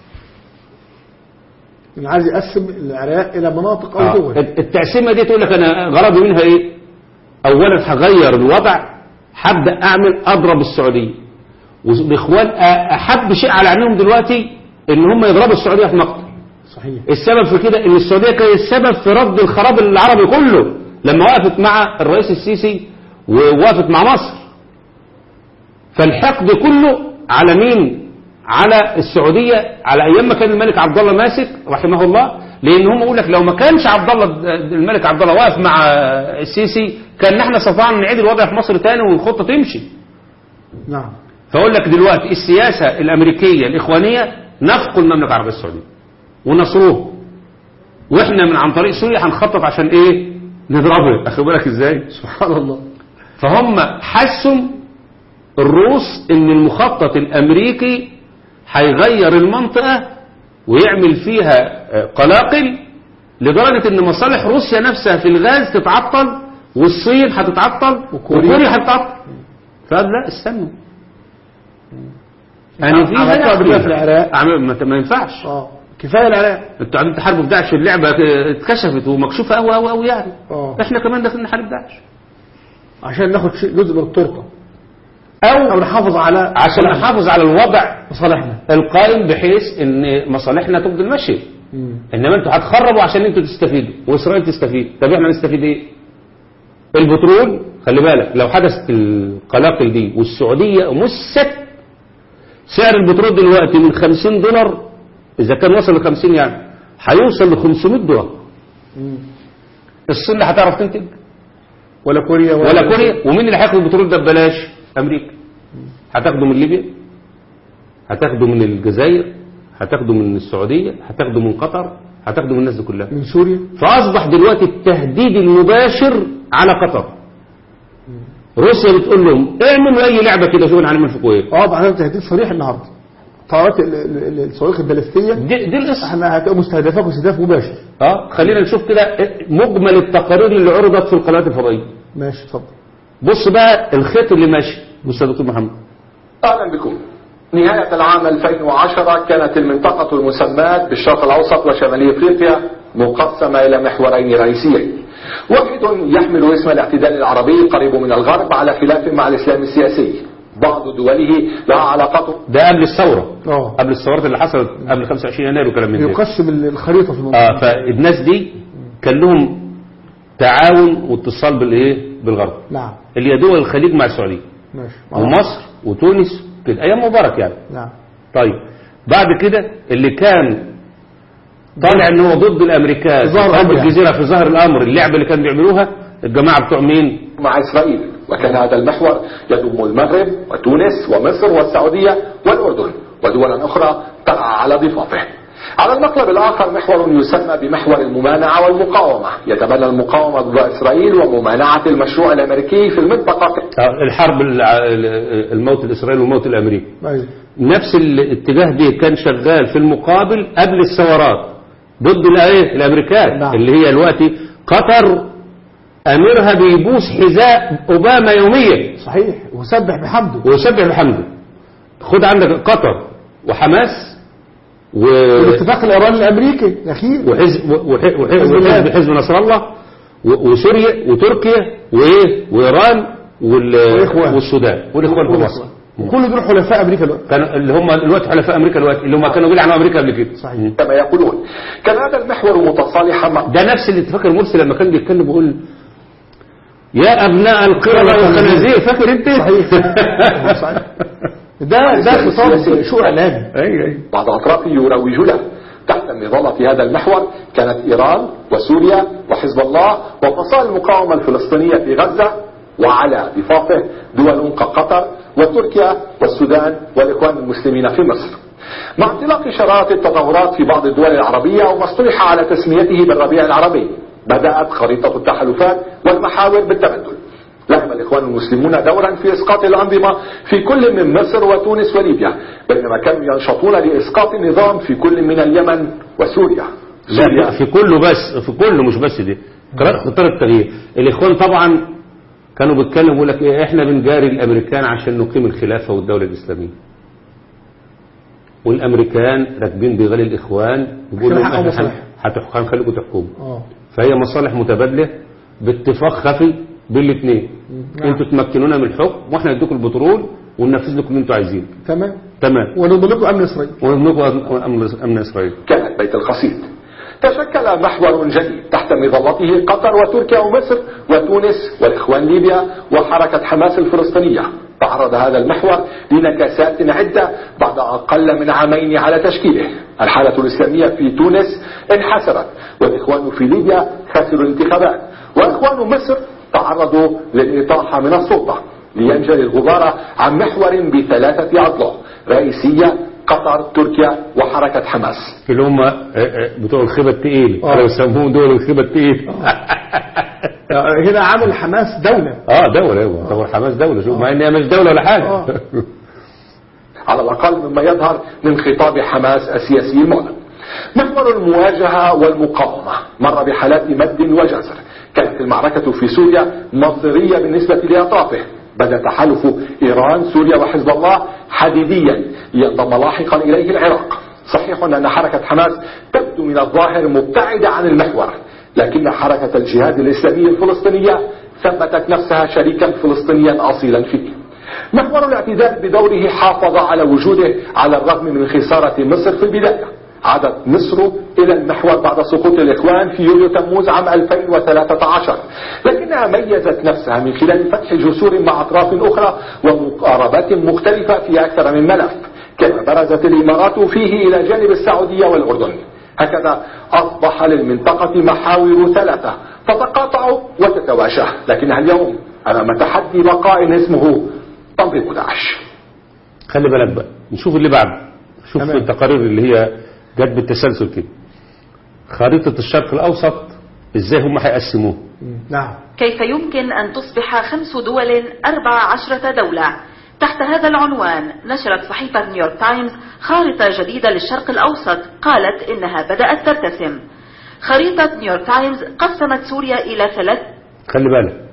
يعني عايز يقسم العراق الى مناطق او آه. دول التقسيمه دي تقول لك انا غرضي منها ايه اولا هغير الوضع هبدا اعمل اضرب السعوديه والاخوان أ- احب شيء على عينيهم دلوقتي ان هم يضربوا السعوديه في مقتل صحيح السبب في كده ان السعوديه كانت السبب في رد الخراب العربي كله لما وقفت مع الرئيس السيسي ووقفت مع مصر فالحقد كله على مين على السعوديه على ايام ما كان الملك عبد الله ماسك رحمه الله لان هم يقول لك لو ما كانش عبد الله الملك عبد الله واقف مع السيسي كان احنا استطعنا نعيد الوضع في مصر تاني والخطه تمشي نعم فاقول لك دلوقتي السياسه الامريكيه الاخوانيه نفقوا المملكه العربيه السعوديه ونصروه واحنا من عن طريق سوريا هنخطط عشان ايه نضربه اخد بالك ازاي سبحان الله فهم حسوا الروس ان المخطط الامريكي هيغير المنطقه ويعمل فيها آه، قلاقل لدرجه ان مصالح روسيا نفسها في الغاز تتعطل والصين هتتعطل وكوريا. وكوريا هتتعطل فقال لا استنوا يعني في عملتها هنا قبل كده في العراق. عمل- ما ما ينفعش اه كفايه العراق انتوا قاعدين تحاربوا في داعش اللعبه اتكشفت ومكشوفه قوي قوي قوي يعني اه احنا كمان داخلين نحارب داعش عشان ناخد شيء جزء من التورته او او نحافظ على عشان نحافظ على الوضع مصالحنا القائم بحيث ان مصالحنا تفضل ماشيه انما انتوا هتخربوا عشان انتوا تستفيدوا واسرائيل تستفيد طب احنا نستفيد ايه البترول خلي بالك لو حدثت القلاقل دي والسعوديه مست سعر البترول دلوقتي من 50 دولار اذا كان وصل ل 50 يعني هيوصل ل 500 دولار الصين لا هتعرف تنتج ولا كوريا ولا كوريا ومين اللي هياخد البترول ده ببلاش امريكا هتاخده من ليبيا هتاخده من الجزائر هتاخده من السعوديه هتاخده من قطر هتاخده من الناس دي كلها من سوريا فاصبح دلوقتي التهديد المباشر على قطر روسيا بتقول لهم اعملوا اي لعبه كده شوفوا هنعمل فيكم ايه اه بعدين تهديد صريح النهارده طائرات ال- ال- ال- الصواريخ البالستيه دي, دي القصه احنا هتبقى مستهدفاكم استهداف مباشر اه خلينا نشوف كده مجمل التقارير اللي عرضت في القنوات الفضائيه ماشي اتفضل بص بقى الخيط اللي ماشي بص يا دكتور محمد أهلا بكم نهاية العام 2010 كانت المنطقة المسماة بالشرق الأوسط وشمالي أفريقيا مقسمة إلى محورين رئيسيين واحد يحمل اسم الاعتدال العربي قريب من الغرب على خلاف مع الإسلام السياسي بعض دوله لها علاقات ده قبل الثوره اه قبل الثورات اللي حصلت قبل 25 يناير وكلام من ده يقسم ال- الخريطه في المنطقه اه فالناس دي كان لهم تعاون واتصال بالايه بالغرب نعم اللي هي دول الخليج مع السعوديه ماشي ومصر وتونس كده ايام مبارك يعني نعم طيب بعد كده اللي كان طالع ان هو ضد الامريكان ظهر في الأمر يعني. الجزيره في ظهر الامر اللعبه اللي كانوا بيعملوها الجماعه بتوع مين مع إسرائيل وكان هذا المحور يضم المغرب وتونس ومصر والسعودية والأردن ودولا أخرى تقع على ضفافه على المقلب الآخر محور يسمى بمحور الممانعة والمقاومة يتبنى المقاومة ضد إسرائيل وممانعة المشروع الأمريكي في المنطقة آه، الحرب الع- الموت الاسرائيلي والموت الامريكي ايوه نفس الاتجاه دي كان شغال في المقابل قبل الثورات ضد الايه الامريكان نعم. اللي هي دلوقتي قطر اميرها بيبوس حذاء اوباما يوميا صحيح وسبح بحمده ويسبح بحمده خد عندك قطر وحماس و... والاتفاق الايراني الامريكي الاخير وحزب وح- وح- حزب الله. وحزب حزب نصر الله و- وسوريا وتركيا وايه وايران وال... والإخوان. والسودان والاخوان في مصر وكل دول حلفاء امريكا دلوقتي كانوا اللي هم دلوقتي حلفاء امريكا دلوقتي اللي هم كانوا بيلعنوا امريكا قبل كده صحيح كما يقولون كان هذا المحور متصالحا مع ده نفس الاتفاق المرسي لما كان بيتكلم بيقول يا ابناء القردة والخنازير فاكر انت صحيح صحيح ده ده خطاب شو اعلامي ايوه ايوه بعض أطراف يروج له تحت مظلة هذا المحور كانت إيران وسوريا وحزب الله وفصائل المقاومة الفلسطينية في غزة وعلى ضفافه دول كقطر وتركيا والسودان والإخوان المسلمين في مصر مع انطلاق شرارة التظاهرات في بعض الدول العربية وما اصطلح على تسميته بالربيع العربي بدأت خريطة التحالفات والمحاور بالتبدل لعب الإخوان المسلمون دورا في إسقاط الأنظمة في كل من مصر وتونس وليبيا بينما كانوا ينشطون لإسقاط النظام في كل من اليمن وسوريا لا لا في كله بس في كله مش بس دي قرار خطار التغيير الاخوان طبعا كانوا بيتكلموا يقول لك ايه احنا بنجاري الامريكان عشان نقيم الخلافه والدوله الاسلاميه والامريكان راكبين بغالي الاخوان بيقولوا عشان يحققوا احنا مصالح. هتح- هنخليكم تحكموا اه فهي مصالح متبادله باتفاق خفي بين الاثنين نعم. انتوا تمكنونا من الحكم واحنا نديكم البترول وننفذ لكم اللي انتوا عايزينه تمام تمام ونضمن لكم امن اسرائيل ونملكوا امن امن اسرائيل كانت بيت القصيد تشكل محور جديد تحت مظلته قطر وتركيا ومصر وتونس والإخوان ليبيا وحركة حماس الفلسطينية تعرض هذا المحور لنكسات عدة بعد أقل من عامين على تشكيله الحالة الإسلامية في تونس انحسرت والإخوان في ليبيا خسروا الانتخابات وإخوان مصر تعرضوا للإطاحة من السلطة لينجلي الغبار عن محور بثلاثة أضلاع رئيسية قطر تركيا وحركة حماس اللي هم آه، آه، بتوع الخيبة التقيل آه. كانوا يسموهم دول الخيبة التقيل هنا عامل حماس دولة اه دولة ايوه طبعا حماس دولة شوف مع ان هي مش دولة ولا حاجة آه. على الأقل مما يظهر من خطاب حماس السياسي المعلن محور المواجهة والمقاومة مر بحالات مد وجزر كانت المعركة في سوريا مصيرية بالنسبة لأطرافه بدا تحالف إيران سوريا وحزب الله حديديا لينضم لاحقا إليه العراق صحيح أن حركة حماس تبدو من الظاهر مبتعدة عن المحور لكن حركة الجهاد الإسلامي الفلسطينية ثبتت نفسها شريكا فلسطينيا أصيلا فيه محور الاعتدال بدوره حافظ على وجوده على الرغم من خسارة مصر في البداية عادت مصر إلى المحور بعد سقوط الإخوان في يوليو تموز عام 2013 لكنها ميزت نفسها من خلال فتح جسور مع أطراف أخرى ومقاربات مختلفة في أكثر من ملف كما برزت الإمارات فيه إلى جانب السعودية والأردن هكذا أصبح للمنطقة محاور ثلاثة تتقاطع وتتواشى لكنها اليوم أمام تحدي بقاء اسمه تنظيم داعش خلي بالك بقى نشوف اللي بعده شوف تمام. التقارير اللي هي جت بالتسلسل كده خريطة الشرق الأوسط ازاي هم هيقسموه نعم كيف يمكن أن تصبح خمس دول أربع عشرة دولة تحت هذا العنوان نشرت صحيفة نيويورك تايمز خارطة جديدة للشرق الأوسط قالت إنها بدأت ترتسم خريطة نيويورك تايمز قسمت سوريا إلى ثلاث خلي بالك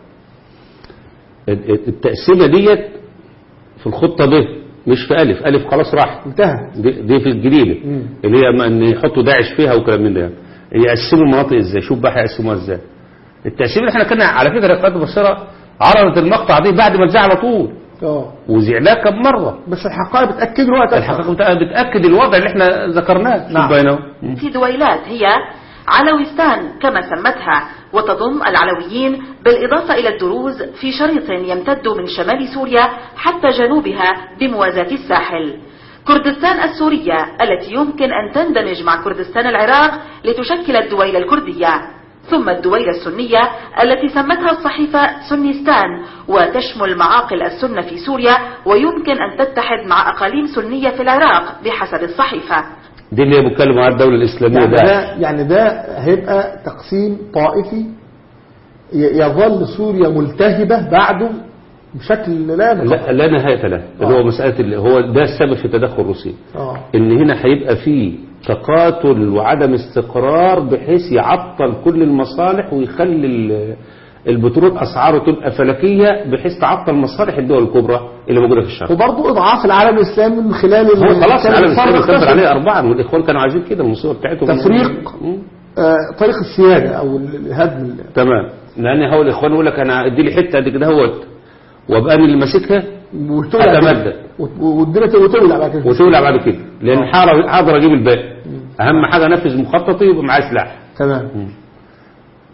ال- ال- التقسيمة ديت في الخطة ب مش في ألف ألف خلاص راح انتهى دي, دي في الجديدة مم. اللي هي ما ان يحطوا داعش فيها وكلام من ده يعني. يقسموا المناطق ازاي شوف بقى هيقسموها ازاي التقسيم اللي احنا كنا على فكرة قناة البصيرة عرضت المقطع دي بعد ما اتذاع على طول اه وزعناه كم مرة بس الحقائق بتاكد الوقت الحقيقة بت- بتأكد الوضع اللي احنا ذكرناه شوف نعم. بقى هنا. مم. في دويلات هي علويستان كما سمتها وتضم العلويين بالإضافة إلى الدروز في شريط يمتد من شمال سوريا حتى جنوبها بموازاة الساحل كردستان السورية التي يمكن أن تندمج مع كردستان العراق لتشكل الدويلة الكردية ثم الدويلة السنية التي سمتها الصحيفة سنيستان وتشمل معاقل السنة في سوريا ويمكن أن تتحد مع أقاليم سنية في العراق بحسب الصحيفة دي اللي هي بتكلم عن الدولة الإسلامية يعني ده ده يعني ده هيبقى تقسيم طائفي ي- يظل سوريا ملتهبة بعده بشكل لا نقاط. لا, لا نهاية له اللي هو مسألة اللي هو ده السبب في تدخل روسيا اه ان هنا هيبقى فيه تقاتل وعدم استقرار بحيث يعطل كل المصالح ويخلي ال- البترول اسعاره تبقى فلكيه بحيث تعطل مصالح الدول الكبرى اللي موجوده في الشرق وبرضه اضعاف العالم الاسلامي من خلال هو ال- خلاص كان العالم الاسلامي الفرق كبر ده عليه اربعا والاخوان كانوا عايزين كده المصيبه بتاعتهم تفريق. مم. آه، طريق السيادة او ال- هدم ال- تمام لان هو الاخوان يقول لك انا ادي لي حته قد كده اهوت وابقى انا اللي ماسكها وتولع أتمدد. وت- والدنيا وتولع بعد كده وتولع بعد كده لان حاضر حاضر اجيب الباقي اهم حاجه انفذ مخططي ويبقى معايا سلاح تمام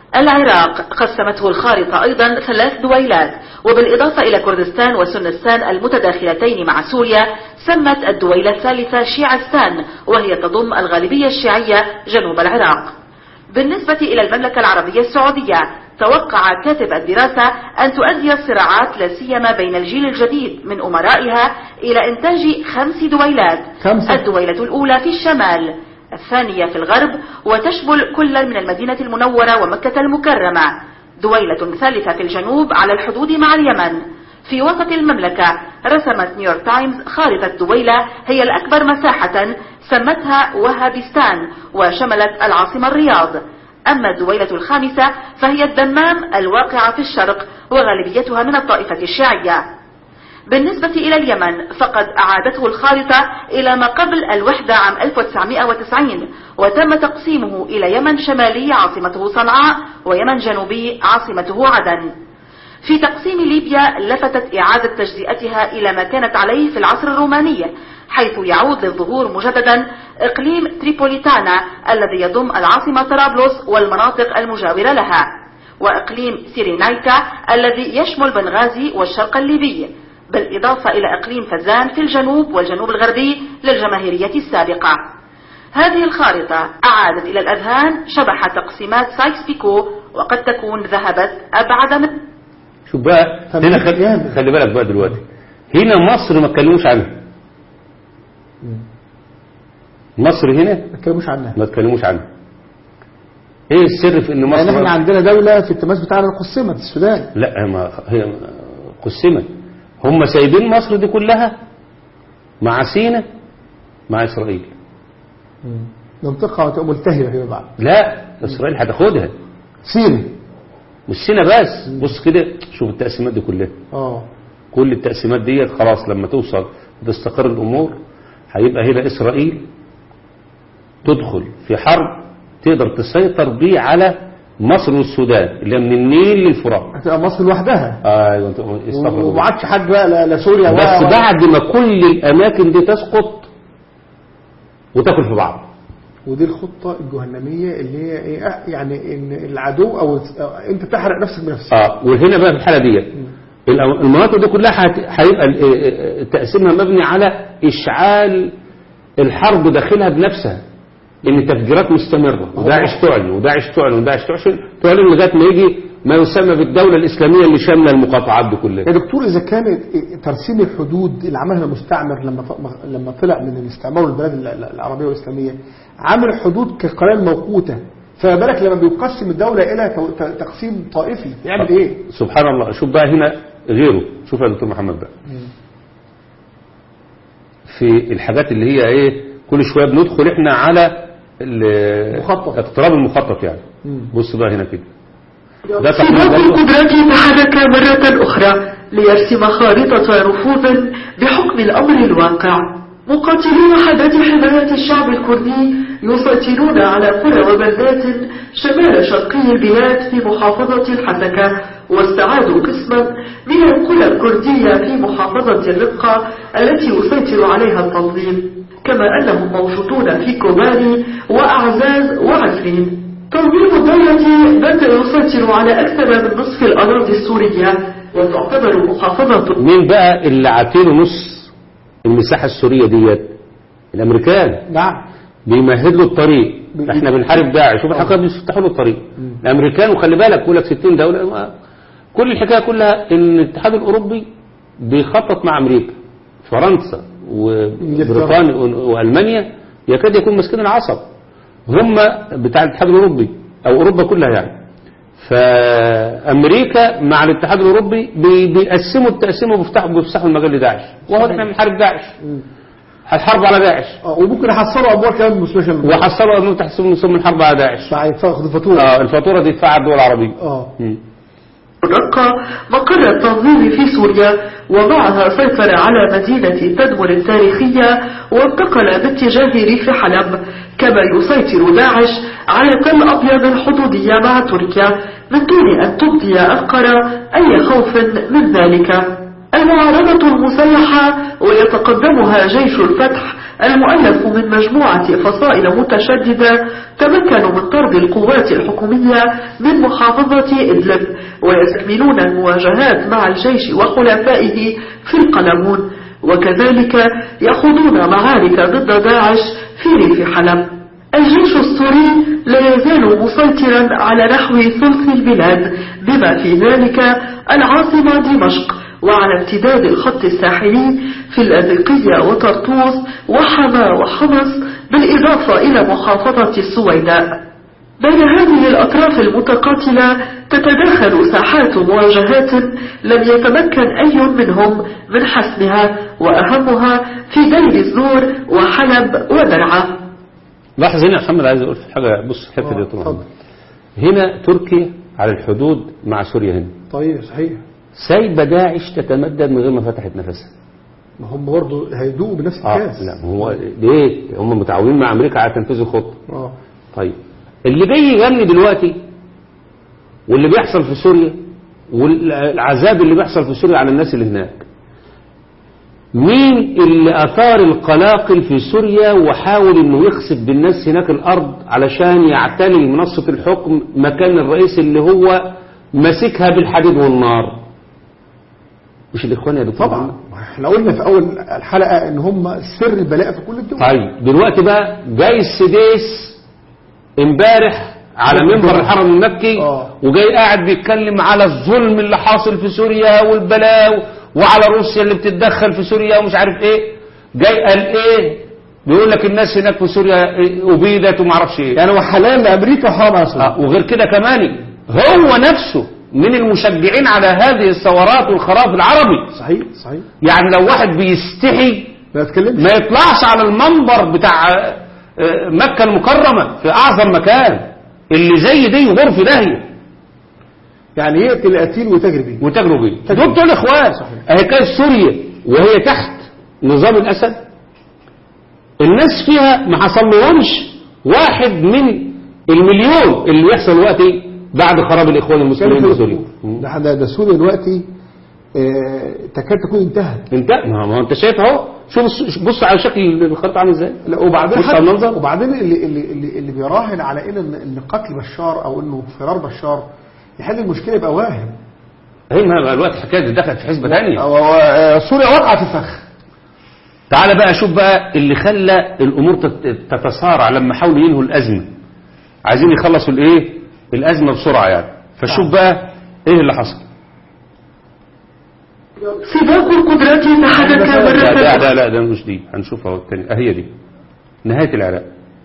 العراق قسمته الخارطة أيضا ثلاث دويلات وبالإضافة إلى كردستان وسنستان المتداخلتين مع سوريا سمت الدويلة الثالثة شيعستان وهي تضم الغالبية الشيعية جنوب العراق بالنسبة إلى المملكة العربية السعودية توقع كاتب الدراسة أن تؤدي الصراعات لا سيما بين الجيل الجديد من أمرائها إلى إنتاج خمس دويلات خمسة. الدويلة الأولى في الشمال الثانية في الغرب وتشمل كل من المدينة المنورة ومكة المكرمة دويلة ثالثة في الجنوب على الحدود مع اليمن في وسط المملكة رسمت نيويورك تايمز خارطة دويلة هي الأكبر مساحة سمتها وهابستان وشملت العاصمة الرياض أما الدويلة الخامسة فهي الدمام الواقعة في الشرق وغالبيتها من الطائفة الشيعية بالنسبة إلى اليمن فقد أعادته الخارطة إلى ما قبل الوحدة عام 1990 وتم تقسيمه إلى يمن شمالي عاصمته صنعاء ويمن جنوبي عاصمته عدن في تقسيم ليبيا لفتت إعادة تجزئتها إلى ما كانت عليه في العصر الروماني حيث يعود للظهور مجددا إقليم تريبوليتانا الذي يضم العاصمة طرابلس والمناطق المجاورة لها وإقليم سيرينايكا الذي يشمل بنغازي والشرق الليبي بالإضافة إلى إقليم فزان في الجنوب والجنوب الغربي للجماهيرية السابقة هذه الخارطة أعادت إلى الأذهان شبح تقسيمات سايكس بيكو وقد تكون ذهبت أبعد من شوف بقى طب هنا دي خلي, جامد. خلي بالك بقى دلوقتي هنا مصر ما اتكلموش عنها مصر هنا ما تتكلموش عنها ما اتكلموش عنها ايه السر في ان يعني مصر احنا عندنا دولة في التماس بتاعنا قسمت السودان لا ما هي قسمت هم سايبين مصر دي كلها مع سينا مع اسرائيل منطقة ملتهبة فيما بعد لا اسرائيل هتاخدها سيري مش سينا بس بص كده شوف التقسيمات دي كلها اه كل التقسيمات ديت خلاص لما توصل وتستقر الامور هيبقى هنا اسرائيل تدخل في حرب تقدر تسيطر بيه على مصر والسودان اللي هي من النيل للفرات هتبقى مصر لوحدها ايوه انت استغفر وما الله. عادش حد بقى لا, لا سوريا بس ولا بعد ما كل الاماكن دي تسقط وتاكل في بعض ودي الخطة الجهنمية اللي هي ايه آه، يعني ان العدو او أو انت تحرق نفسك بنفسك اه وهنا بقى في الحاله ديت الأو- المناطق دي كلها هت- هيبقى ال- آه، آه، تقسيمها مبني على اشعال الحرب داخلها بنفسها ان تفجيرات مستمره وداعش تعلن وداعش تعلن وداعش تعلن تعلن لغايه ما يجي ما يسمى بالدوله الاسلاميه اللي شامله المقاطعات دي كلها يا دكتور اذا كان ترسيم الحدود اللي عملها المستعمر لما ط- لما طلع من الاستعمار والبلاد ال- ال- العربيه والاسلاميه عمل حدود كقناه موقوته فما بالك لما بيقسم الدوله الى تو- ت- تقسيم طائفي يعمل ايه؟ سبحان الله شوف بقى هنا غيره شوف يا دكتور محمد بقى في الحاجات اللي هي ايه كل شويه بندخل احنا على ال- مخطط. اقتراب المخطط يعني بص بقى هنا كده ده في تقريبا باب برضه القدرات تحرك مرة أخرى ليرسم خارطة نفوذ بحكم الأمر الواقع مقاتلون حدث حماية الشعب الكردي يسيطرون على قرى وبلدات شمال شرقي البلاد في محافظة الحسكة واستعادوا قسما من القرى الكردية في محافظة الرقة التي يسيطر عليها التنظيم كما أنهم موجودون في كوباني وأعزاز وعفرين تنظيم الدولة بات يسيطر على أكثر من نصف الأراضي السورية وتعتبر محافظة مين بقى اللي عاطيله نص المساحه السوريه ديت الامريكان نعم بيمهد له الطريق بي- احنا بنحارب داعش شوف الحكايه بيفتحوا له الطريق الامريكان وخلي بالك بيقول لك 60 دوله ما- كل الحكايه كلها ان الاتحاد الاوروبي بيخطط مع امريكا فرنسا وبريطانيا والمانيا يكاد يكون ماسكين العصب هم بتاع الاتحاد الاوروبي او اوروبا كلها يعني فامريكا مع الاتحاد الاوروبي بي- بيقسموا التقسيم وبيفتحوا بيفتحوا المجال لداعش وهو احنا بنحارب داعش هنحارب على داعش اه وممكن يحصلوا اموال كمان من سوشيال ميديا وحصلوا انهم تحسبوا نصهم من الحرب على داعش فهياخد الفاتوره اه الفاتوره دي تدفعها الدول العربيه اه مم. رقة مقر التنظيم في سوريا ومعها سيطر على مدينة تدمر التاريخية وانتقل باتجاه ريف حلب كما يسيطر داعش على تل أبيض الحدودية مع تركيا من دون أن تبدي أنقرة أي خوف من ذلك المعارضة المسلحة ويتقدمها جيش الفتح المؤلف من مجموعة فصائل متشددة تمكنوا من طرد القوات الحكومية من محافظة إدلب ويستكملون المواجهات مع الجيش وخلفائه في القلمون وكذلك يخوضون معارك ضد داعش في ريف حلب الجيش السوري لا يزال مسيطرا على نحو ثلث البلاد بما في ذلك العاصمة دمشق وعلى امتداد الخط الساحلي في الأذقية وطرطوس وحما وحمص بالإضافة إلى محافظة السويداء بين هذه الأطراف المتقاتلة تتداخل ساحات مواجهات لم يتمكن أي منهم من حسمها وأهمها في دير الزور وحلب ودرعا لاحظ هنا يا محمد عايز اقول في حاجه بص الحته دي طبعا اتفضل. هنا تركيا على الحدود مع سوريا هنا طيب صحيح سايبه داعش تتمدد من غير ما فتحت نفسها ما هم برضه هيدوقوا بنفس اه الكاس لا ما هو ليه هم متعاونين مع امريكا على تنفيذ الخطه اه طيب اللي جاي يغني دلوقتي واللي بيحصل في سوريا والعذاب اللي بيحصل في سوريا على الناس اللي هناك مين اللي اثار القلاقل في سوريا وحاول انه يخسف بالناس هناك الارض علشان يعتلي منصة الحكم مكان الرئيس اللي هو ماسكها بالحديد والنار مش الاخوان يا دكتور طبعا محمد؟ ما احنا قلنا في اول الحلقة ان هم سر البلاء في كل الدول طيب دلوقتي بقى جاي السديس امبارح على منبر الحرم المكي آه. وجاي قاعد بيتكلم على الظلم اللي حاصل في سوريا والبلاء وعلى روسيا اللي بتتدخل في سوريا ومش عارف ايه جاي قال ايه بيقول لك الناس هناك في سوريا إيه ابيدت وما اعرفش ايه يعني وحلال لامريكا وحرام على سوريا آه وغير كده كمان هو نفسه من المشجعين على هذه الثورات والخراف العربي صحيح صحيح يعني لو واحد بيستحي ما يتكلمش ما يطلعش على المنبر بتاع آه، مكة المكرمة في أعظم مكان اللي زي دي يغور في داهية يعني يقتل القتيل وتجري بيه وتجروا بيه تجروا. دول دول إخوان أهي كانت سوريا وهي تحت نظام الأسد الناس فيها ما حصلهمش واحد من المليون اللي بيحصل دلوقتي بعد خراب الإخوان المسلمين في سوريا ده ده, ده سوريا دلوقتي آه تكاد تكون انتهت انت ما ما انت شايف اهو شوف الس- بص على شكل الخط عامل ازاي لا وبعدين بص على حتى المنظر وبعدين اللي اللي اللي, اللي بيراهن على ان ان قتل بشار او انه فرار بشار يحل المشكله يبقى واهم هي ما الوقت حكايه دي دخلت في حسبه ثانيه هو- هو، آه، سوريا وقعت في فخ تعال بقى شوف بقى اللي خلى الامور تت- تتسارع لما حاولوا ينهوا الازمه عايزين يخلصوا الايه الازمه بسرعه يعني فشوف بقى ايه اللي حصل سباق القدرات تحدث لا لا مرة لا, لا ده مش دي هنشوفها التاني اهي دي نهايه العراق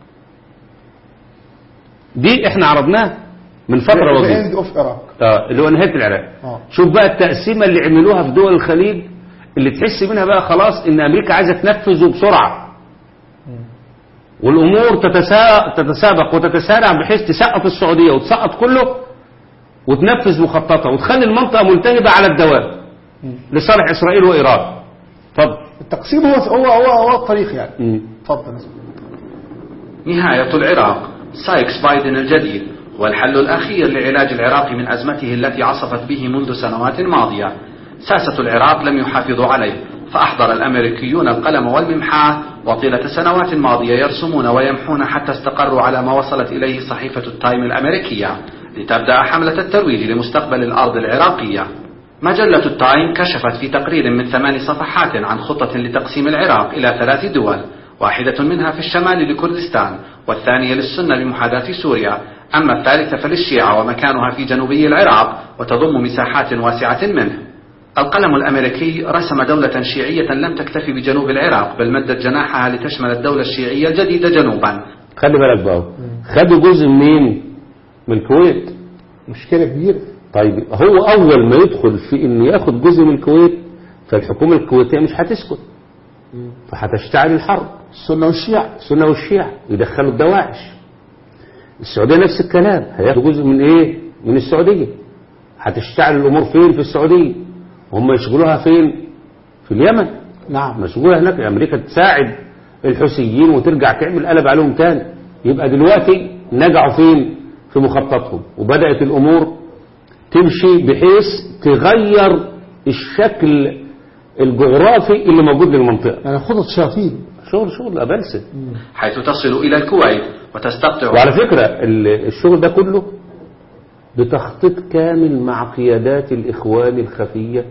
دي احنا عرضناها من فتره وجيزه اند اوف عراق اه اللي هو نهايه العراق اه شوف بقى التقسيمه اللي عملوها في دول الخليج اللي تحس منها بقى خلاص ان امريكا عايزه تنفذه بسرعه والامور تتسا- تتسابق وتتسارع بحيث تسقط السعوديه وتسقط كله وتنفذ مخططها وتخلي المنطقه ملتهبه على الدوام لصالح اسرائيل وايران اتفضل التقسيم هو هو هو, هو الطريق يعني مم. اتفضل نهاية العراق سايكس بايدن الجديد هو الحل الأخير لعلاج العراق من أزمته التي عصفت به منذ سنوات ماضية ساسة العراق لم يحافظوا عليه فأحضر الأمريكيون القلم والممحاة وطيلة سنوات ماضية يرسمون ويمحون حتى استقروا على ما وصلت إليه صحيفة التايم الأمريكية لتبدأ حملة الترويج لمستقبل الأرض العراقية مجلة التايم كشفت في تقرير من ثمان صفحات عن خطة لتقسيم العراق إلى ثلاث دول واحدة منها في الشمال لكردستان والثانية للسنة بمحاذاة سوريا أما الثالثة فللشيعة ومكانها في جنوبي العراق وتضم مساحات واسعة منه القلم الأمريكي رسم دولة شيعية لم تكتفي بجنوب العراق بل مدت جناحها لتشمل الدولة الشيعية الجديدة جنوبا خلي بالك بقى خدوا جزء منين من الكويت مشكله كبيره طيب هو اول ما يدخل في انه ياخد جزء من الكويت فالحكومه الكويتيه مش هتسكت فهتشتعل الحرب السنه والشيعة السنه والشيعة يدخلوا الدواعش السعوديه نفس الكلام هياخدوا جزء من ايه من السعوديه هتشتعل الامور فين في السعوديه هم يشغلوها فين في اليمن نعم مشغوله هناك امريكا تساعد الحوثيين وترجع تعمل قلب عليهم تاني يبقى دلوقتي نجعوا فين في مخططهم وبدات الامور تمشي بحيث تغير الشكل الجغرافي اللي موجود للمنطقه يعني خطط شياطين شغل شغل أبلسة حيث تصل إلى الكويت وتستقطع وعلى فكرة ال- الشغل ده كله بتخطيط كامل مع قيادات الإخوان الخفية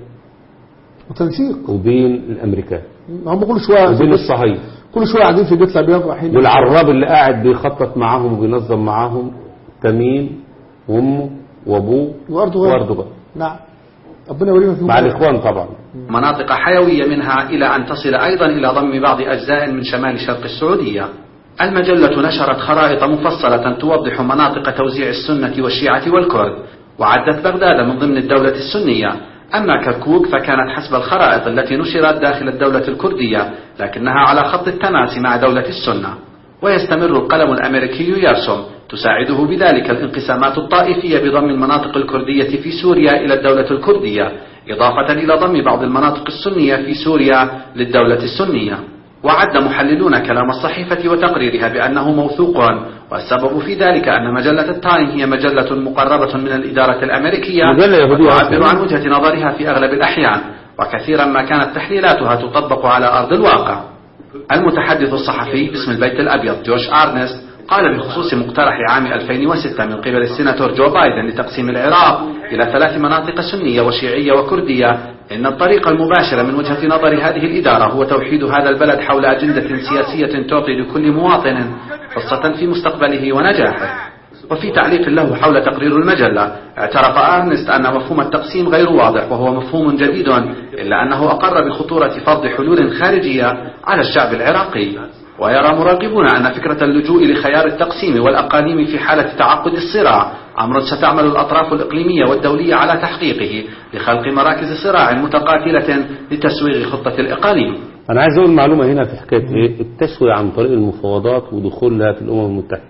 وتنسيق وبين الأمريكان هم كل شويه وبين الصهاينة كل شويه قاعدين في بيت الابيض رايحين والعراب اللي قاعد بيخطط معاهم وبينظم معاهم تميم وامه وابوه واردوغان واردوغان نعم ربنا يورينا فيهم مع خير. الاخوان طبعا مناطق حيوية منها إلى أن تصل أيضا إلى ضم بعض أجزاء من شمال شرق السعودية المجلة نشرت خرائط مفصلة توضح مناطق توزيع السنة والشيعة والكرد وعدت بغداد من ضمن الدولة السنية أما كركوك فكانت حسب الخرائط التي نشرت داخل الدولة الكردية لكنها على خط التماس مع دولة السنة ويستمر القلم الأمريكي يرسم تساعده بذلك الانقسامات الطائفية بضم المناطق الكردية في سوريا إلى الدولة الكردية إضافة إلى ضم بعض المناطق السنية في سوريا للدولة السنية وعد محللون كلام الصحيفة وتقريرها بأنه موثوق والسبب في ذلك أن مجلة التايم هي مجلة مقربة من الإدارة الأمريكية مجلة يهودية وتعبر أصلاً. عن وجهة نظرها في أغلب الأحيان وكثيرا ما كانت تحليلاتها تطبق على أرض الواقع المتحدث الصحفي باسم البيت الأبيض جوش آرنست قال بخصوص مقترح عام 2006 من قبل السيناتور جو بايدن لتقسيم العراق إلى ثلاث مناطق سنية وشيعية وكردية إن الطريق المباشر من وجهة نظر هذه الإدارة هو توحيد هذا البلد حول أجندة سياسية تعطي لكل مواطن فرصة في مستقبله ونجاحه وفي تعليق له حول تقرير المجلة اعترف أرنست أن مفهوم التقسيم غير واضح وهو مفهوم جديد إلا أنه أقر بخطورة فرض حلول خارجية على الشعب العراقي ويرى مراقبون أن فكرة اللجوء لخيار التقسيم والأقاليم في حالة تعقد الصراع أمر ستعمل الأطراف الإقليمية والدولية على تحقيقه لخلق مراكز صراع متقاتلة لتسويغ خطة الإقاليم انا عايز اقول معلومه هنا في حكايه ايه التسويه عن طريق المفاوضات ودخولها في الامم المتحده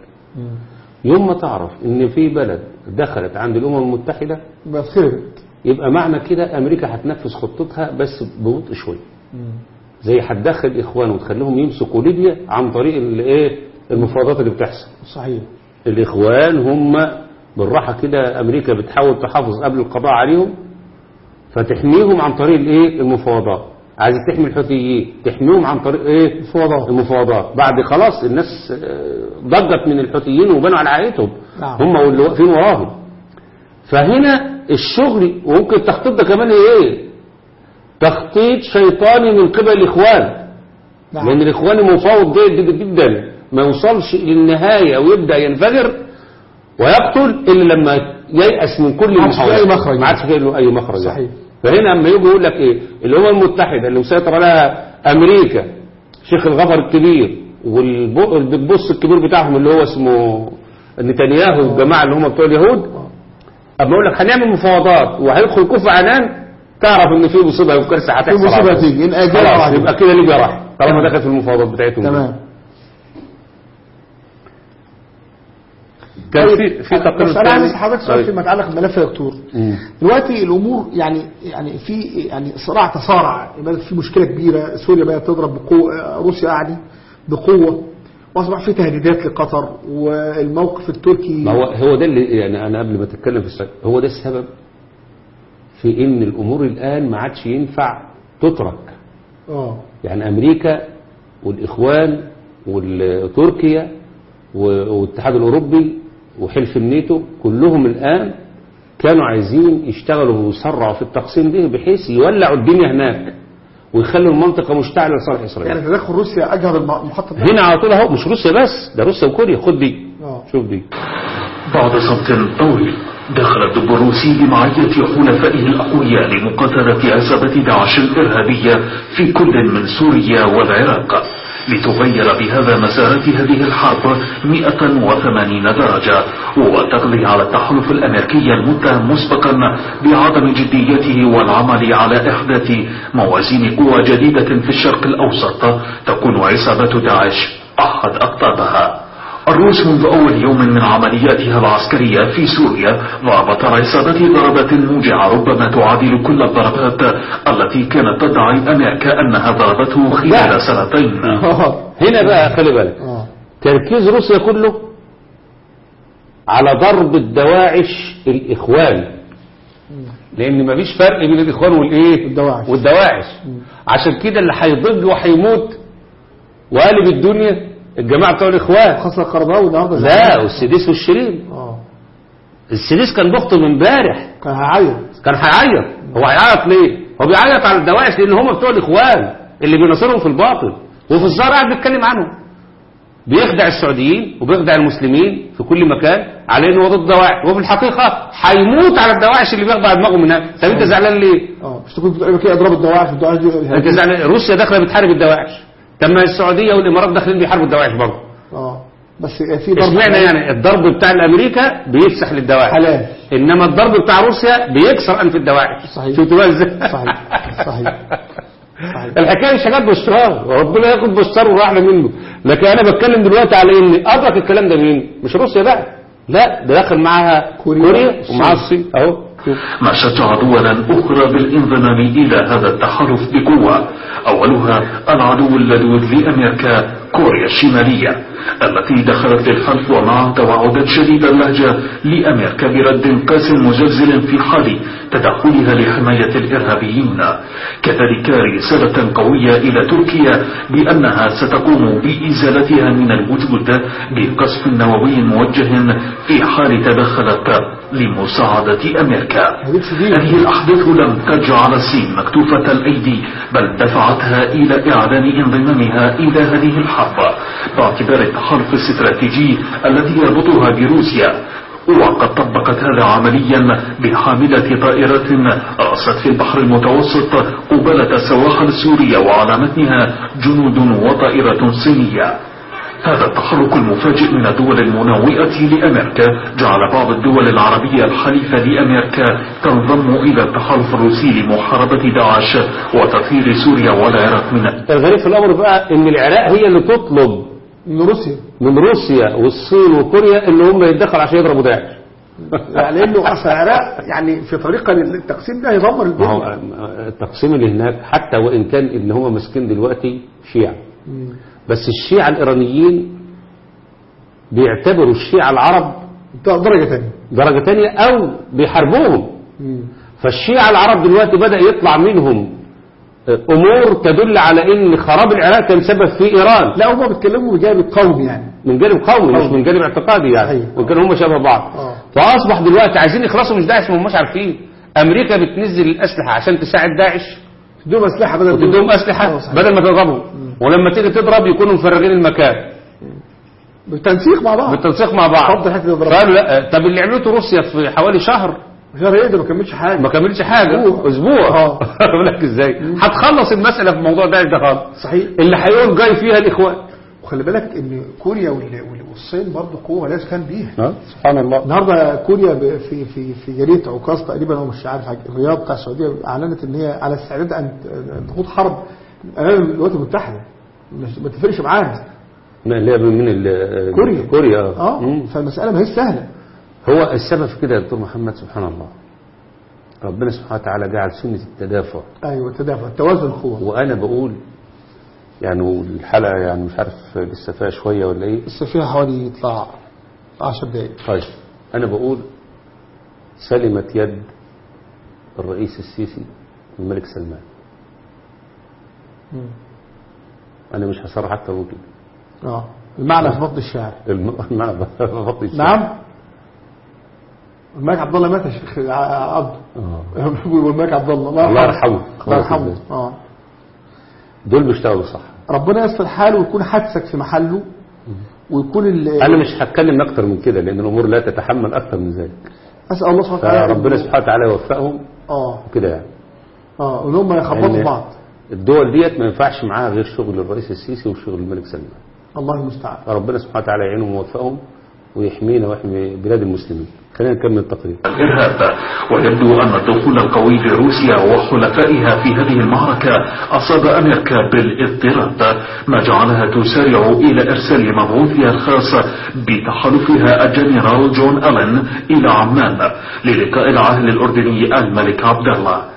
يوم ما تعرف ان في بلد دخلت عند الامم المتحده بس خربت يبقى معنى كده امريكا هتنفذ خطتها بس ببطء شويه زي هتدخل اخوان وتخليهم يمسكوا ليبيا عن طريق الايه المفاوضات اللي بتحصل صحيح الاخوان هم بالراحه كده امريكا بتحاول تحافظ قبل القضاء عليهم فتحميهم عن طريق الايه المفاوضات عايز تحمي الحوثيين تحميهم عن طريق ايه المفاوضات المفاوضات بعد خلاص الناس آه، ضجت من الحوثيين وبنوا على عائلتهم نعم. هم واللي واقفين وراهم فهنا الشغل وممكن التخطيط ده كمان ايه تخطيط شيطاني من قبل الاخوان نعم. لان الاخوان مفاوض جيد جدا جدا ما يوصلش للنهايه ويبدا ينفجر ويقتل الا لما ييأس من كل ما عادش في المحاولات أي مخرج. ما عادش في له اي مخرج صحيح. يعني. فهنا لما يجي يقول لك ايه الامم المتحده اللي مسيطر عليها امريكا شيخ الغفر الكبير والبيج بوس الكبير بتاعهم اللي هو اسمه نتنياهو والجماعه اللي هم بتوع اليهود اما اقول لك هنعمل مفاوضات وهيدخل كوفي عنان تعرف ان في مصيبه وكارثه هتحصل في مصيبة على طول. هتيجي، إن آجلها خلاص وعجلها. يبقى كده ليبيا راح طالما دخلت في المفاوضات بتاعتهم دي. تمام كان طيب، في في أنا- تقرير بس انا عايز تاني. اسال حضرتك سؤال طيب. فيما يتعلق بالملف يا دكتور مم. دلوقتي الامور يعني يعني في يعني صراع تصارع بدأت في مشكله كبيره سوريا بقت تضرب بقوه روسيا قاعده بقوه واصبح في تهديدات لقطر والموقف التركي ما هو هو ده اللي يعني انا قبل ما تتكلم في السبب هو ده السبب في ان الامور الان ما عادش ينفع تترك اه يعني امريكا والاخوان وتركيا والاتحاد الاوروبي وحلف الناتو كلهم الان كانوا عايزين يشتغلوا ويسرعوا في التقسيم ده بحيث يولعوا الدنيا هناك ويخلوا المنطقه مشتعله لصالح اسرائيل يعني تدخل روسيا اجهض الم- المحطه ده هنا على طول اهو مش روسيا بس ده روسيا وكوريا خد دي اه شوف دي بعد صمت طويل دخل الدب الروسي بمعية حلفائه الأقوياء لمقاتلة عصابة داعش الإرهابية في كل من سوريا والعراق لتغير بهذا مسارات هذه الحرب 180 درجة وتقضي على التحالف الأمريكي المتهم مسبقا بعدم جديته والعمل على إحداث موازين قوى جديدة في الشرق الأوسط تكون عصابة داعش أحد أقطابها الروس منذ أول يوم من عملياتها العسكرية في سوريا ضربت العصابة ضربات موجعة ربما تعادل كل الضربات التي كانت تدعي أمريكا أنها ضربته خلال سنتين هنا بقى خلي بالك اه تركيز روسيا كله على ضرب الدواعش الإخوان لأن مفيش فرق بين الإخوان والإيه والدواعش. والدواعش عشان كده اللي هيضج وهيموت وقالب الدنيا الجماعة بتوع الإخوان خاصة القرضاوي النهارده لا والسديس والشريم اه السديس كان بيخطب امبارح كان هيعيط كان هيعيط هو هيعيط ليه هو بيعيط على الدواعش لان هم بتوع الاخوان اللي بيناصرهم في الباطل وفي الظاهر قاعد بيتكلم عنهم بيخدع السعوديين وبيخدع المسلمين في كل مكان على انه هو ضد الدواعش وفي الحقيقه هيموت على الدواعش اللي بيخدع دماغهم هناك طب انت زعلان ليه اه مش تكون بتقول كده اضرب الدواعش الدواعش دي انت زعلان روسيا داخله بتحارب الدواعش طب ما السعوديه والامارات داخلين بيحاربوا الدواعش برضه اه بس في ضرب اشمعنى يعني الضرب بتاع الامريكا بيفسح للدواعش حلال انما الضرب بتاع روسيا بيكسر انف الدواعش صحيح. شفتوا بقى ازاي صحيح صحيح صحيح الحكايه مش حاجات بشار وربنا ياخد بشار والرحمه منه لكن انا بتكلم دلوقتي على ان ادرك الكلام ده مين مش روسيا بقى لا ده داخل معاها كوريا. كوريا ومعاها الصين اهو شوف. ما شجع دولا أخرى بالانضمام إلى هذا التحالف بقوة أولها العدو اللدود لأمريكا كوريا الشمالية التي دخلت للحلف ومع توعدا شديد اللهجة لأمريكا برد قاس مزلزل في حال تدخلها لحماية الإرهابيين كذلك رسالة قوية إلى تركيا بأنها ستقوم بإزالتها من الوجود بقصف نووي موجه في حال تدخلت لمساعدة أمريكا هذه الأحداث لم تجعل الصين مكتوفة الأيدي بل دفعتها إلى إعلان انضمامها إلى هذه الحرب باعتبار التحالف الاستراتيجي الذي يربطها بروسيا وقد طبقت هذا عمليا بحاملة طائرات رأست في البحر المتوسط قبالة سواحل سوريا وعلى متنها جنود وطائرة صينية هذا التحرك المفاجئ من الدول المناوئة لأمريكا جعل بعض الدول العربية الحليفة لأمريكا تنضم إلى التحالف الروسي لمحاربة داعش وتطهير سوريا والعراق من الغريب في الامر بقى ان العراق هي اللي تطلب من روسيا من روسيا والصين وكوريا ان هم يتدخلوا عشان يضربوا داعش يعني لانه اصل العراق يعني في طريقه للتقسيم ده هيدمر ما هو الدنيا التقسيم اللي هناك حتى وان كان اللي هم ماسكين دلوقتي شيعة مم. بس الشيعة الايرانيين بيعتبروا الشيعة العرب ده درجه ثانيه درجة تانية او بيحاربوهم فالشيعة العرب دلوقتي بدأ يطلع منهم امور تدل على ان خراب العراق كان سبب في ايران لا هم بيتكلموا بجانب قومي يعني من جانب قومي مش قومي. من جانب اعتقادي يعني صحيح. وكان هم شبه بعض اه فاصبح دلوقتي عايزين يخلصوا مش داعش ما هماش عارفين امريكا بتنزل الاسلحه عشان تساعد داعش تديهم اسلحه بدل وتديهم اه اسلحه صحيح. بدل ما تضربهم ولما تيجي تضرب يكونوا مفرغين المكان بالتنسيق مع بعض بالتنسيق مع بعض اتفضل حته تضرب قالوا لا طب اللي عملته روسيا في حوالي شهر غير ايه ده ما كملش حاجه ما كملش حاجه أسبوع. اسبوع اه. اقول لك ازاي هتخلص المساله في موضوع داعش ده خالص صحيح اللي هيقول جاي فيها الاخوان وخلي بالك ان كوريا وال- وال- والصين برضه قوه لا يستهان بيها ها سبحان الله النهارده كوريا ب- في في في جريده عكاظ تقريبا او مش عارف حاجه الرياض بتاع السعوديه اعلنت ان هي على استعداد ان أن تخوض حرب امام الولايات المتحده مش ما تفرقش معاها ما اللي هي من ال- كوريا. كوريا اه مم. فالمساله ما هي سهله هو السبب في كده يا دكتور محمد سبحان الله ربنا سبحانه وتعالى جعل سنة التدافع ايوه التدافع التوازن القوى وأنا بقول يعني والحلقة يعني مش عارف لسه فيها شوية ولا إيه لسه فيها حوالي يطلع 10 دقائق طيب أنا بقول سلمت يد الرئيس السيسي الملك سلمان مم. أنا مش هصرح أكتر من كده اه المعنى في بطن الشعر الم- المعنى بفضل الشيء. نعم الملك عبد الله مات يا شيخ ع- عبد آه. والملك عبد الله الله الله يرحمه الله يرحمه اه دول بيشتغلوا صح ربنا ييسر حاله ويكون حدسك في محله ويكون ال أنا مش هتكلم أكتر من كده لأن الأمور لا تتحمل أكتر من ذلك اسال الله سبحانه وتعالى فربنا سبحانه وتعالى يوفقهم اه كده يعني اه ان هم يخبطوا لأن بعض الدول ديت ما ينفعش معاها غير شغل الرئيس السيسي وشغل الملك سلمان الله المستعان ربنا سبحانه وتعالى يعينهم ويوفقهم ويحمينا ويحمي بلاد المسلمين خلينا نكمل التقرير الإرهاب ويبدو أن الدخول القوي لروسيا وحلفائها في هذه المعركة أصاب أمريكا بالاضطراب ما جعلها تسارع إلى إرسال مبعوثها الخاص بتحالفها الجنرال جون ألين إلى عمان للقاء العاهل الأردني الملك عبد الله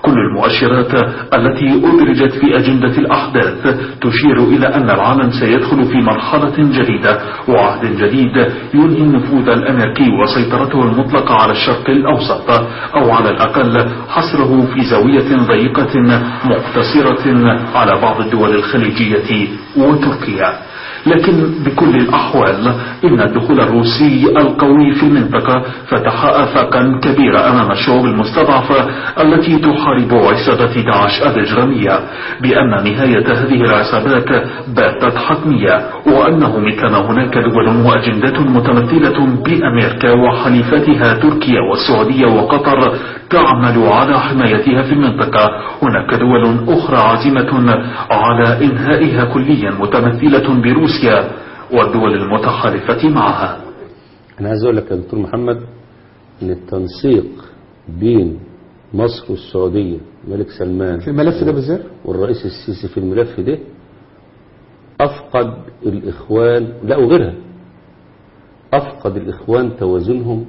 كل المؤشرات التي أدرجت في أجندة الأحداث تشير إلى أن العالم سيدخل في مرحلة جديدة وعهد جديد ينهي النفوذ الأمريكي وسيطرته المطلقة على الشرق الأوسط أو على الأقل حصره في زاوية ضيقة مقتصرة على بعض الدول الخليجية وتركيا لكن بكل الأحوال إن الدخول الروسي القوي في المنطقة فتح آفاقا كبيرة أمام الشعوب المستضعفة التي تحارب عصابة داعش الإجرامية بأن نهاية هذه العصابات باتت حتمية وأنه من كان هناك دول وأجندة متمثلة بأمريكا وحليفتها تركيا والسعودية وقطر تعمل على حمايتها في المنطقة هناك دول أخرى عازمة على إنهائها كليا متمثلة بروسيا والدول المتحالفة معها أنا عايز أقول لك يا دكتور محمد إن التنسيق بين مصر والسعودية الملك سلمان في الملف ده بالذات والرئيس السيسي في الملف ده أفقد الإخوان لا وغيرها أفقد الإخوان توازنهم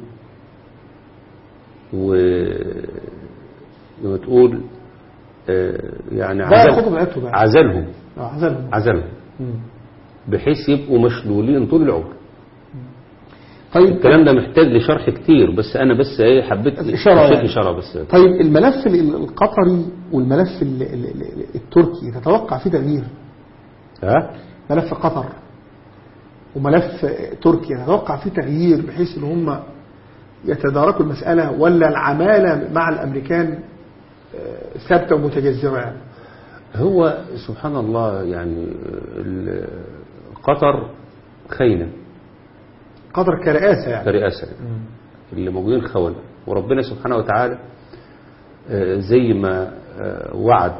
و لما تقول آه، يعني بقى عزل ياخدوا بقى بقى عزلهم آه، عزلهم عزلهم مم. بحيث يبقوا مشلولين طول العمر طيب الكلام ده محتاج لشرح كتير بس انا بس ايه حبيت إشارة أشير يعني. اشاره بس طيب الملف ال- القطري والملف ال- ال- ال- التركي تتوقع فيه تغيير ها ملف قطر وملف تركيا تتوقع فيه تغيير بحيث ان هم يتداركوا المسألة ولا العمالة مع الأمريكان آه، ثابتة ومتجذرة يعني هو سبحان الله يعني ال- قطر خاينه قطر كرئاسة يعني كرئاسه اللي موجودين خونه وربنا سبحانه وتعالى آه، زي ما آه، وعد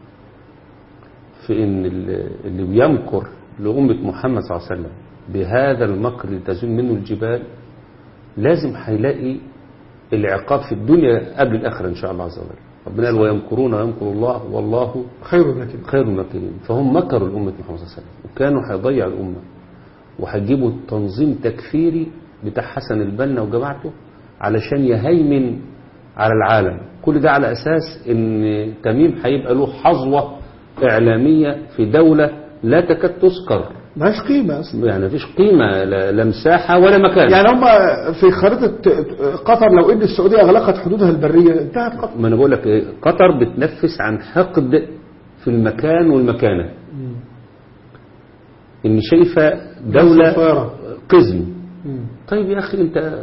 في ان ال- اللي بيمكر لأمة محمد صلى الله عليه وسلم بهذا المكر اللي تزول منه الجبال لازم هيلاقي العقاب في الدنيا قبل الآخرة إن شاء الله عز وجل ربنا قال ويمكرون ويمكر الله والله خير الماكرين خير الماكرين فهم مكروا الأمة محمد صلى الله عليه وسلم وكانوا هيضيع الأمة وهيجيبوا تنظيم تكفيري بتاع حسن البنا وجماعته علشان يهيمن على العالم كل ده على أساس إن تميم هيبقى له حظوة إعلامية في دولة لا تكاد تذكر ملهاش قيمة أصلا يعني مفيش قيمة لا لا مساحة ولا مكان يعني هم في خريطة قطر لو ان السعودية اغلقت حدودها البرية انتهت قطر ما انا بقول لك إيه، قطر بتنفس عن حقد في المكان والمكانة ان شايفة دولة صفارة. قزم مم. طيب يا اخي انت آه،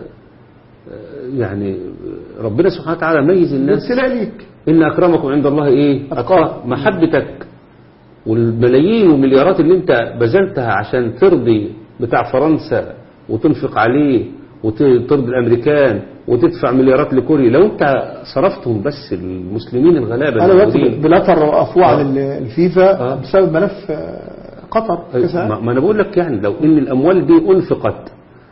يعني ربنا سبحانه وتعالى ميز الناس ابتلاء ليك ان اكرمكم عند الله ايه اتقاكم محبتك والملايين والمليارات اللي انت بذلتها عشان ترضي بتاع فرنسا وتنفق عليه وترضي الامريكان وتدفع مليارات لكوريا لو انت صرفتهم بس المسلمين الغلابه انا دلوقتي الموجودين بلاتر وقفوه آه. على الفيفا آه. بسبب ملف آه، قطر كأس العالم. ما ما انا بقول لك يعني لو ان الاموال دي انفقت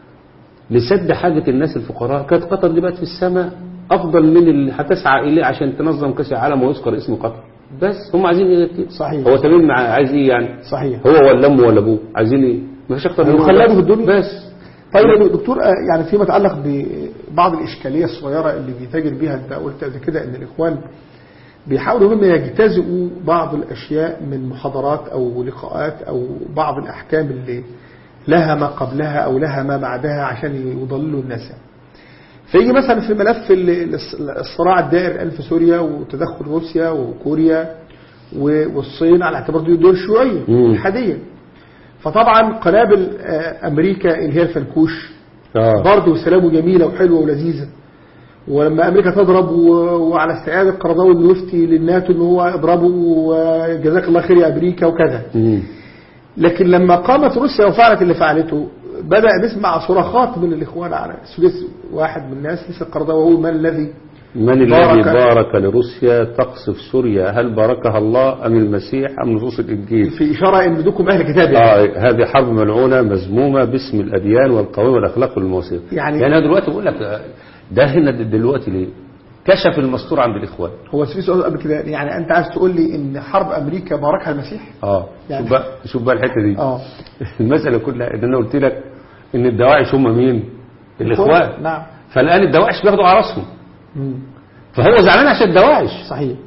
لسد حاجه الناس الفقراء كانت قطر دي بقت في السماء افضل من اللي هتسعى اليه عشان تنظم كاس العالم ويذكر اسم قطر بس هم عايزين ايه غير كده صحيح. هو تميم مع عايز ايه يعني صحيح هو ولا امه ولا ابوه عايزين ايه مفيش اكتر من يخلدوا كده. في الدنيا بس طيب يا دكتور آه، يعني فيما يتعلق ببعض الإشكالية الصغيرة اللي بيتاجر بيها أنت قلت قبل كده أن الإخوان بيحاولوا هم يجتزئوا بعض الأشياء من محاضرات أو لقاءات أو بعض الأحكام اللي لها ما قبلها أو لها ما بعدها عشان يضللوا الناس يعني. فيجي مثلا في ملف ال- الصراع الدائر الآن في سوريا وتدخل روسيا وكوريا و- والصين على اعتبار دي دول شيوعية مم. الحادية فطبعا قنابل آه، أمريكا اللي هي الفنكوش اه برضه سلامه جميلة وحلوة ولذيذة ولما أمريكا تضرب و- وعلى استعادة القرضاوي انه يفتي للناتو ان هو اضربه وجزاك الله خير يا أمريكا وكذا مم. لكن لما قامت روسيا وفعلت اللي فعلته بدأ نسمع صراخات من الإخوان على السديس واحد من الناس لسه القرضاوي يقول من الذي من الذي بارك- بارك لروسيا تقصف سوريا هل باركها الله ام المسيح ام نصوص الانجيل في إشارة إن بدكم أهل كتاب يعني. آه هذه حرب ملعونة مذمومة باسم الأديان والقوانين والأخلاق والمواثيق يعني- يعني أنا دلوقتي بقول لك آه، ده هنا دلوقتي ليه كشف المستور عند الإخوان هو في سؤال قبل كده يعني أنت عايز تقول لي إن حرب أمريكا باركها المسيح؟ اه يعني- شوف بقى شوف بقى الحتة دي اه المسألة كلها إن أنا قلت لك إن الدواعش هم مين الإخوان نعم فالآن الدواعش بياخدوا على راسهم مم. فهو زعلان عشان الدواعش صحيح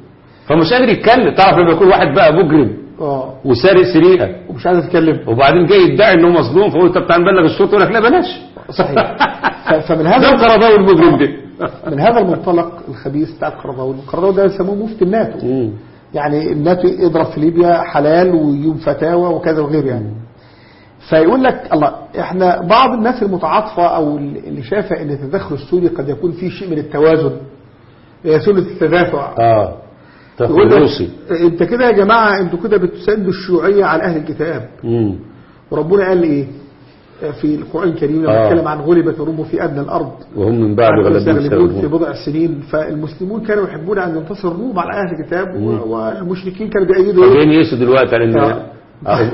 فمش قادر يتكلم تعرف لما يكون واحد بقى مجرم اه وسارق سرقه ومش عايز اتكلم وبعدين جاي يدعي انه مظلوم فقلت طب تعال نبلغ الشرطه يقول لك لا بلاش صحيح ف- فمن ده هذا القرضاوي المجرم ده من هذا المنطلق الخبيث بتاع القرضاوي القرضاوي ده يسموه مفتي الناتو مم. يعني الناتو يضرب في ليبيا حلال ويجيب فتاوى وكذا وغير يعني فيقول لك الله احنا بعض الناس المتعاطفة او اللي شايفة ان التدخل السوري قد يكون فيه شيء من التوازن هي سنة التدافع اه تدخل يقول لك روسي انت كده يا جماعة انتوا كده بتساندوا الشيوعية على اهل الكتاب مم. وربنا قال ايه في القرآن الكريم لما آه. اتكلم عن غلبت الروم في ادنى الارض وهم من بعد غلبهم يستغلبون في سيغلبون بضع سنين فالمسلمون كانوا يحبون ان ينتصر الروم على اهل الكتاب و- والمشركين كانوا بيأيدوا جايين يقيسوا دلوقتي على ان آه. آه.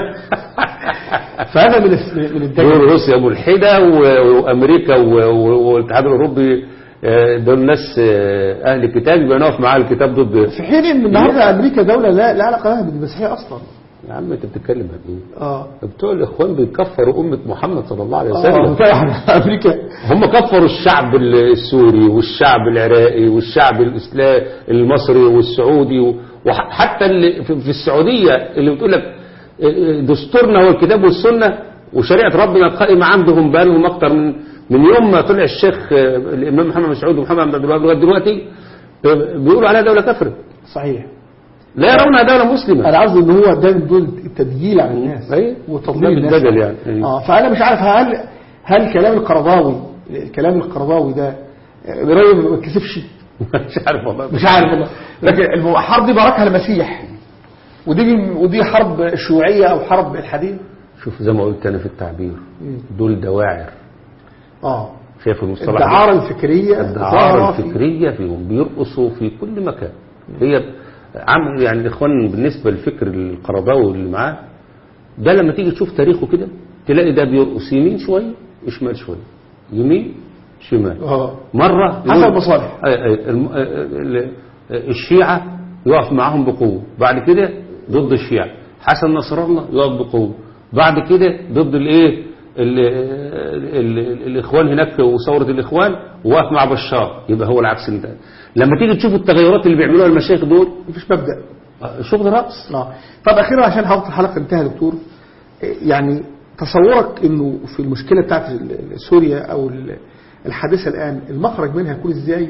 فهذا من الس- من دول الدجل روسيا ملحدة و- وأمريكا و- و- والاتحاد الأوروبي آه، دول ناس آه، أهل الكتاب يبقى نقف معاه الكتاب ضد في حين ان النهارده امريكا دوله لا لا علاقه لها بالمسيحيه اصلا يا عم أنت بتتكلم عن إيه؟ اه بتوع الإخوان بيكفروا أمة محمد صلى الله عليه اه وسلم طبعا امريكا هم كفروا الشعب السوري والشعب العراقي والشعب الإسلامي المصري والسعودي و- وحتى اللي في في السعودية اللي بتقول لك دستورنا هو الكتاب والسنة وشريعة ربنا قائمة عندهم بقالهم أكتر من من يوم ما طلع الشيخ آه، الإمام محمد مسعود ومحمد بن عبد الوهاب لغاية دلوقتي آه، بيقولوا عليها دولة كافرة صحيح لا يرونها دولة مسلمة انا قصدي ان هو ده من دول التدجيل على الناس أيوة. وتضليل ده الناس بالدجل يعني. أيوة. اه فانا مش عارف هل هل كلام القرضاوي الكلام القرضاوي ده آه، برايي ما بيتكسفش مش عارف والله مش عارف والله لكن الحرب دي باركها المسيح ودي ودي حرب شيوعيه او حرب الحديد شوف زي ما قلت أنا في التعبير دول دواعر اه شايف المصطلح ده؟ الدعاره الفكريه الدعارة ظاهرة في- الفكرية فيهم بيرقصوا في كل مكان هي عم يعني الإخوان بالنسبة للفكر القرضاوي اللي معاه ده لما تيجي تشوف تاريخه كده تلاقي ده بيرقص يمين شوية شمال شوية يمين شمال اه مرة حسب المصالح. أي- أي، الم- ال- الشيعة يقف معاهم بقوة بعد كده ضد الشيعة حسن نصر الله يقف بقوة بعد كده ضد الايه ال- ال- ال- الاخوان هناك وثورة الاخوان وواقف مع بشار يبقى هو العكس انت لما تيجي تشوف التغيرات اللي بيعملوها المشايخ دول مفيش مبدا آه، شغل رقص اه طب اخيرا عشان حلقه الحلقه انتهى يا دكتور يعني تصورك انه في المشكله بتاعت ال- سوريا او ال- الحادثه الان المخرج منها يكون ازاي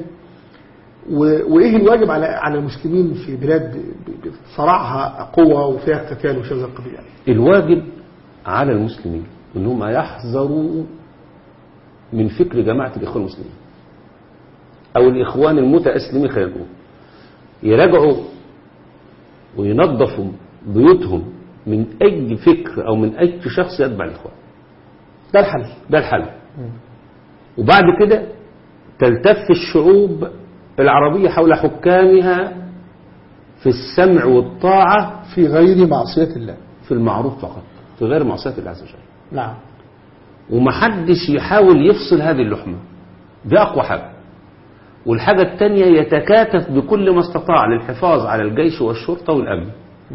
و- وايه الواجب على على المسلمين في بلاد ب- ب- صراعها قوه وفيها قتال وشيء من القبيل يعني الواجب على المسلمين انهم يحذروا من فكر جماعة الإخوان المسلمين أو الإخوان المتأسلمين خلينا نقول يراجعوا وينظفوا بيوتهم من أي فكر أو من أي شخص يتبع الإخوان ده الحل ده الحل وبعد كده تلتف الشعوب العربية حول حكامها في السمع والطاعة في غير معصيه الله في المعروف فقط في غير معصية الله عز وجل نعم ومحدش يحاول يفصل هذه اللحمة دي أقوى حاجة والحاجة التانية يتكاتف بكل ما استطاع للحفاظ على الجيش والشرطة والأمن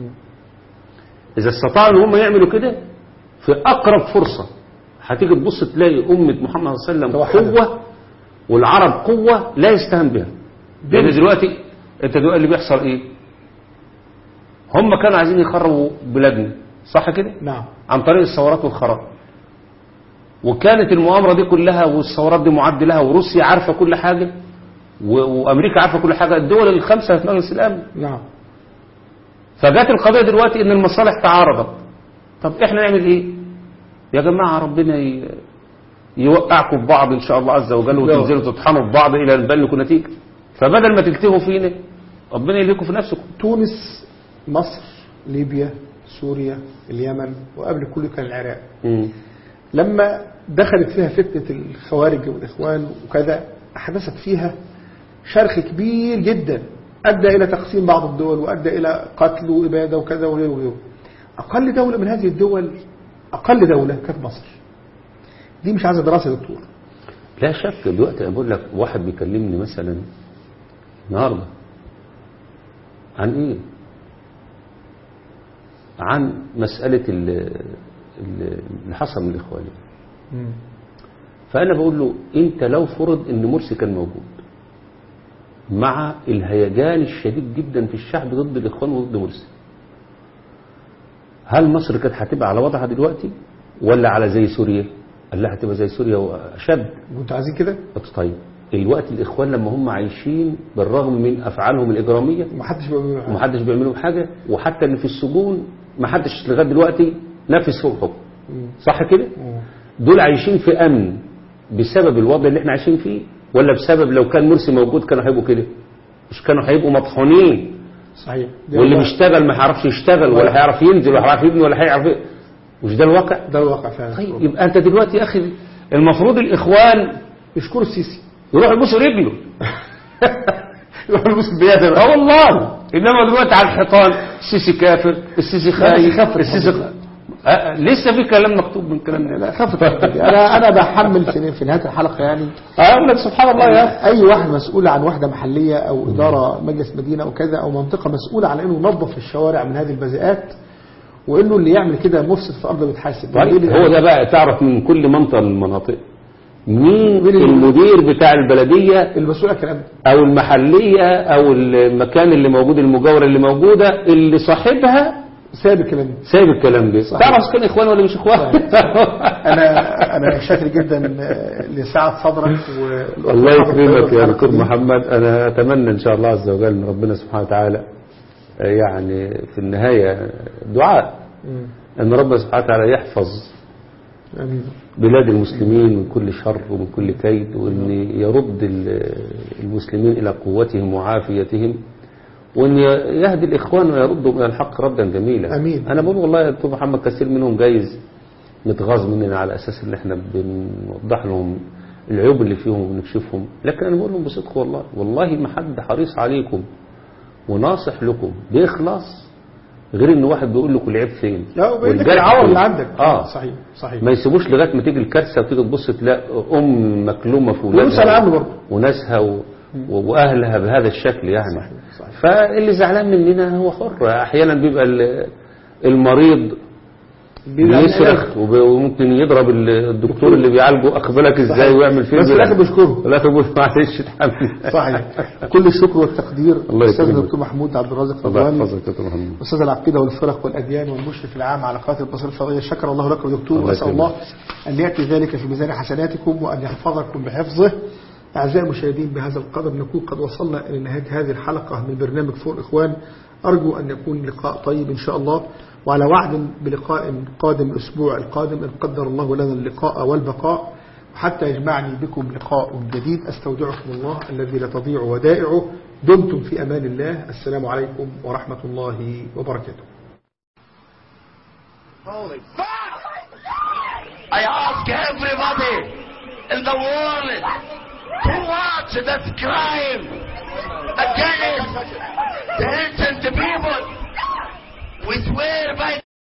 إذا استطاعوا إن هم يعملوا كده في أقرب فرصة هتيجي تبص تلاقي أمة محمد صلى الله عليه وسلم قوة والعرب قوة لا يستهان بها لأن دلوقتي أنت دلوقتي اللي بيحصل إيه هم كانوا عايزين يخربوا بلادنا صح كده نعم عن طريق الثورات والخراب وكانت المؤامرة دي كلها والثورات دي معد لها وروسيا عارفة كل حاجة و- وأمريكا عارفة كل حاجة الدول الخمسة في مجلس الأمن نعم فجات القضية دلوقتي إن المصالح تعارضت طب إحنا نعمل إيه يا جماعة ربنا ي... يوقعكم في بعض إن شاء الله عز وجل وتنزلوا تطحنوا في بعض إلى أن تبلغوا نتيجة فبدل ما تلتهوا فينا ربنا يليكم في نفسكم تونس مصر ليبيا سوريا اليمن وقبل كل كان العراق مم. لما دخلت فيها فتنة الخوارج والإخوان وكذا أحدثت فيها شرخ كبير جدا أدى إلى تقسيم بعض الدول وأدى إلى قتل وإبادة وكذا وغيره وغيره أقل دولة من هذه الدول أقل دولة كانت مصر دي مش عايزة دراسة يا دكتور لا شك دلوقتي أنا بقول لك واحد بيكلمني مثلا النهارده عن ايه عن مسألة ال- ال- اللي حصل من الإخوان فأنا بقول له أنت لو فرض أن مرسي كان موجود مع الهيجان الشديد جدا في الشعب ضد الإخوان وضد مرسي هل مصر كانت هتبقى على وضعها دلوقتي ولا على زي سوريا قال لها هتبقى زي سوريا وأشد وانتوا عايزين كده طيب الوقت الإخوان لما هم عايشين بالرغم من أفعالهم الإجرامية ما حدش بيعمل حاجة. ومحدش بيعملوا حاجة وحتى اللي في السجون محدش لغاية دلوقتي نفذ فوق الحكم صح كده دول عايشين في أمن بسبب الوضع اللي احنا عايشين فيه ولا بسبب لو كان مرسي موجود كانوا هيبقوا كده مش كانوا هيبقوا مطحونين صحيح ده واللي الواقع. بيشتغل ما هيعرفش يشتغل ولا هيعرف ينزل ولا هيعرف يبني ولا هيعرف ي- مش ده الواقع ده الواقع فعلا طيب يبقى انت دلوقتي يا اخي المفروض الاخوان يشكروا السيسي يروحوا يبوسوا رجله يروحوا يبوسوا بيده اه والله انما دلوقتي على الحيطان السيسي كافر السيسي خايف خفت السيسي خ... آه، لسه في كلام مكتوب من كلام لا خفت انا انا بحمل في, في نهايه الحلقه يعني اقول لك سبحان الله يا اخي اي واحد مسؤول عن وحده محليه او اداره مجلس مدينه او كذا او منطقه مسؤوله عن انه ينظف الشوارع من هذه البذاءات وانه اللي يعمل كده مفسد في ارضه بيتحاسب طيب هو ده بقى تعرف من كل منطقه من المناطق مين المدير بتاع البلديه المسؤول عن الكلام ده او المحليه او المكان اللي موجود المجاوره اللي موجوده اللي صاحبها ساب الكلام ده سايب الكلام ده تعرف إذا كان اخوان ولا مش اخوان انا انا شاكر جدا لسعه صدرك و- الله يكرمك يا دكتور محمد انا اتمنى ان شاء الله عز وجل من ربنا سبحانه وتعالى آه، يعني في النهايه دعاء مم. ان ربنا سبحانه وتعالى يحفظ امين بلاد المسلمين من كل شر ومن كل كيد وان يرد ال- المسلمين الى قوتهم وعافيتهم وان يهدي الاخوان ويردهم الى الحق ردا جميلا امين انا بقول والله يا دكتور محمد كثير منهم جايز متغاظ مننا على اساس ان احنا بنوضح لهم العيوب اللي فيهم وبنكشفهم لكن انا بقول لهم بصدق والله والله ما حد حريص عليكم وناصح لكم باخلاص غير ان واحد بيقول لكم العيب فين لا وبيقول لك والجرح العور فين. اللي عندك اه صحيح صحيح ما يسيبوش لغايه ما تيجي الكارثه وتيجي تبص تلاقي ام مكلومه في ويسأل ولادها عنه برضه. وناسها و... و- واهلها بهذا الشكل يعني صحيح. صحيح. فاللي زعلان مننا هو حر احيانا بيبقى ال- المريض بيبقى بيصرخ وب- وممكن يضرب ال- الدكتور اللي بيعالجه اقبلك ازاي صحيح. ويعمل فيه بس في الآخر بيشكره. في الاخر بيقول معلش اتحمل صحيح كل الشكر والتقدير الله استاذ يكرمك. الدكتور محمود عبد الرازق الله رضواني يحفظك يا دكتور محمد أستاذ العقيدة والفرق والأديان والمشرف العام على قناة البصير الفضائية شكر الله لكم يا دكتور الله وأسأل يكرمك. الله أن يأتي ذلك في ميزان حسناتكم وأن يحفظكم بحفظه أعزائي المشاهدين بهذا القدر نكون قد وصلنا إلى نهاية هذه الحلقة من برنامج فور إخوان أرجو أن يكون لقاء طيب إن شاء الله وعلى وعد بلقاء قادم الأسبوع القادم إن قدر الله لنا اللقاء والبقاء وحتى يجمعني بكم لقاء جديد أستودعكم الله الذي لا تضيع ودائعه دمتم في أمان الله السلام عليكم ورحمة الله وبركاته Holy fuck! I ask everybody in the world to watch this crime against the innocent people. We swear by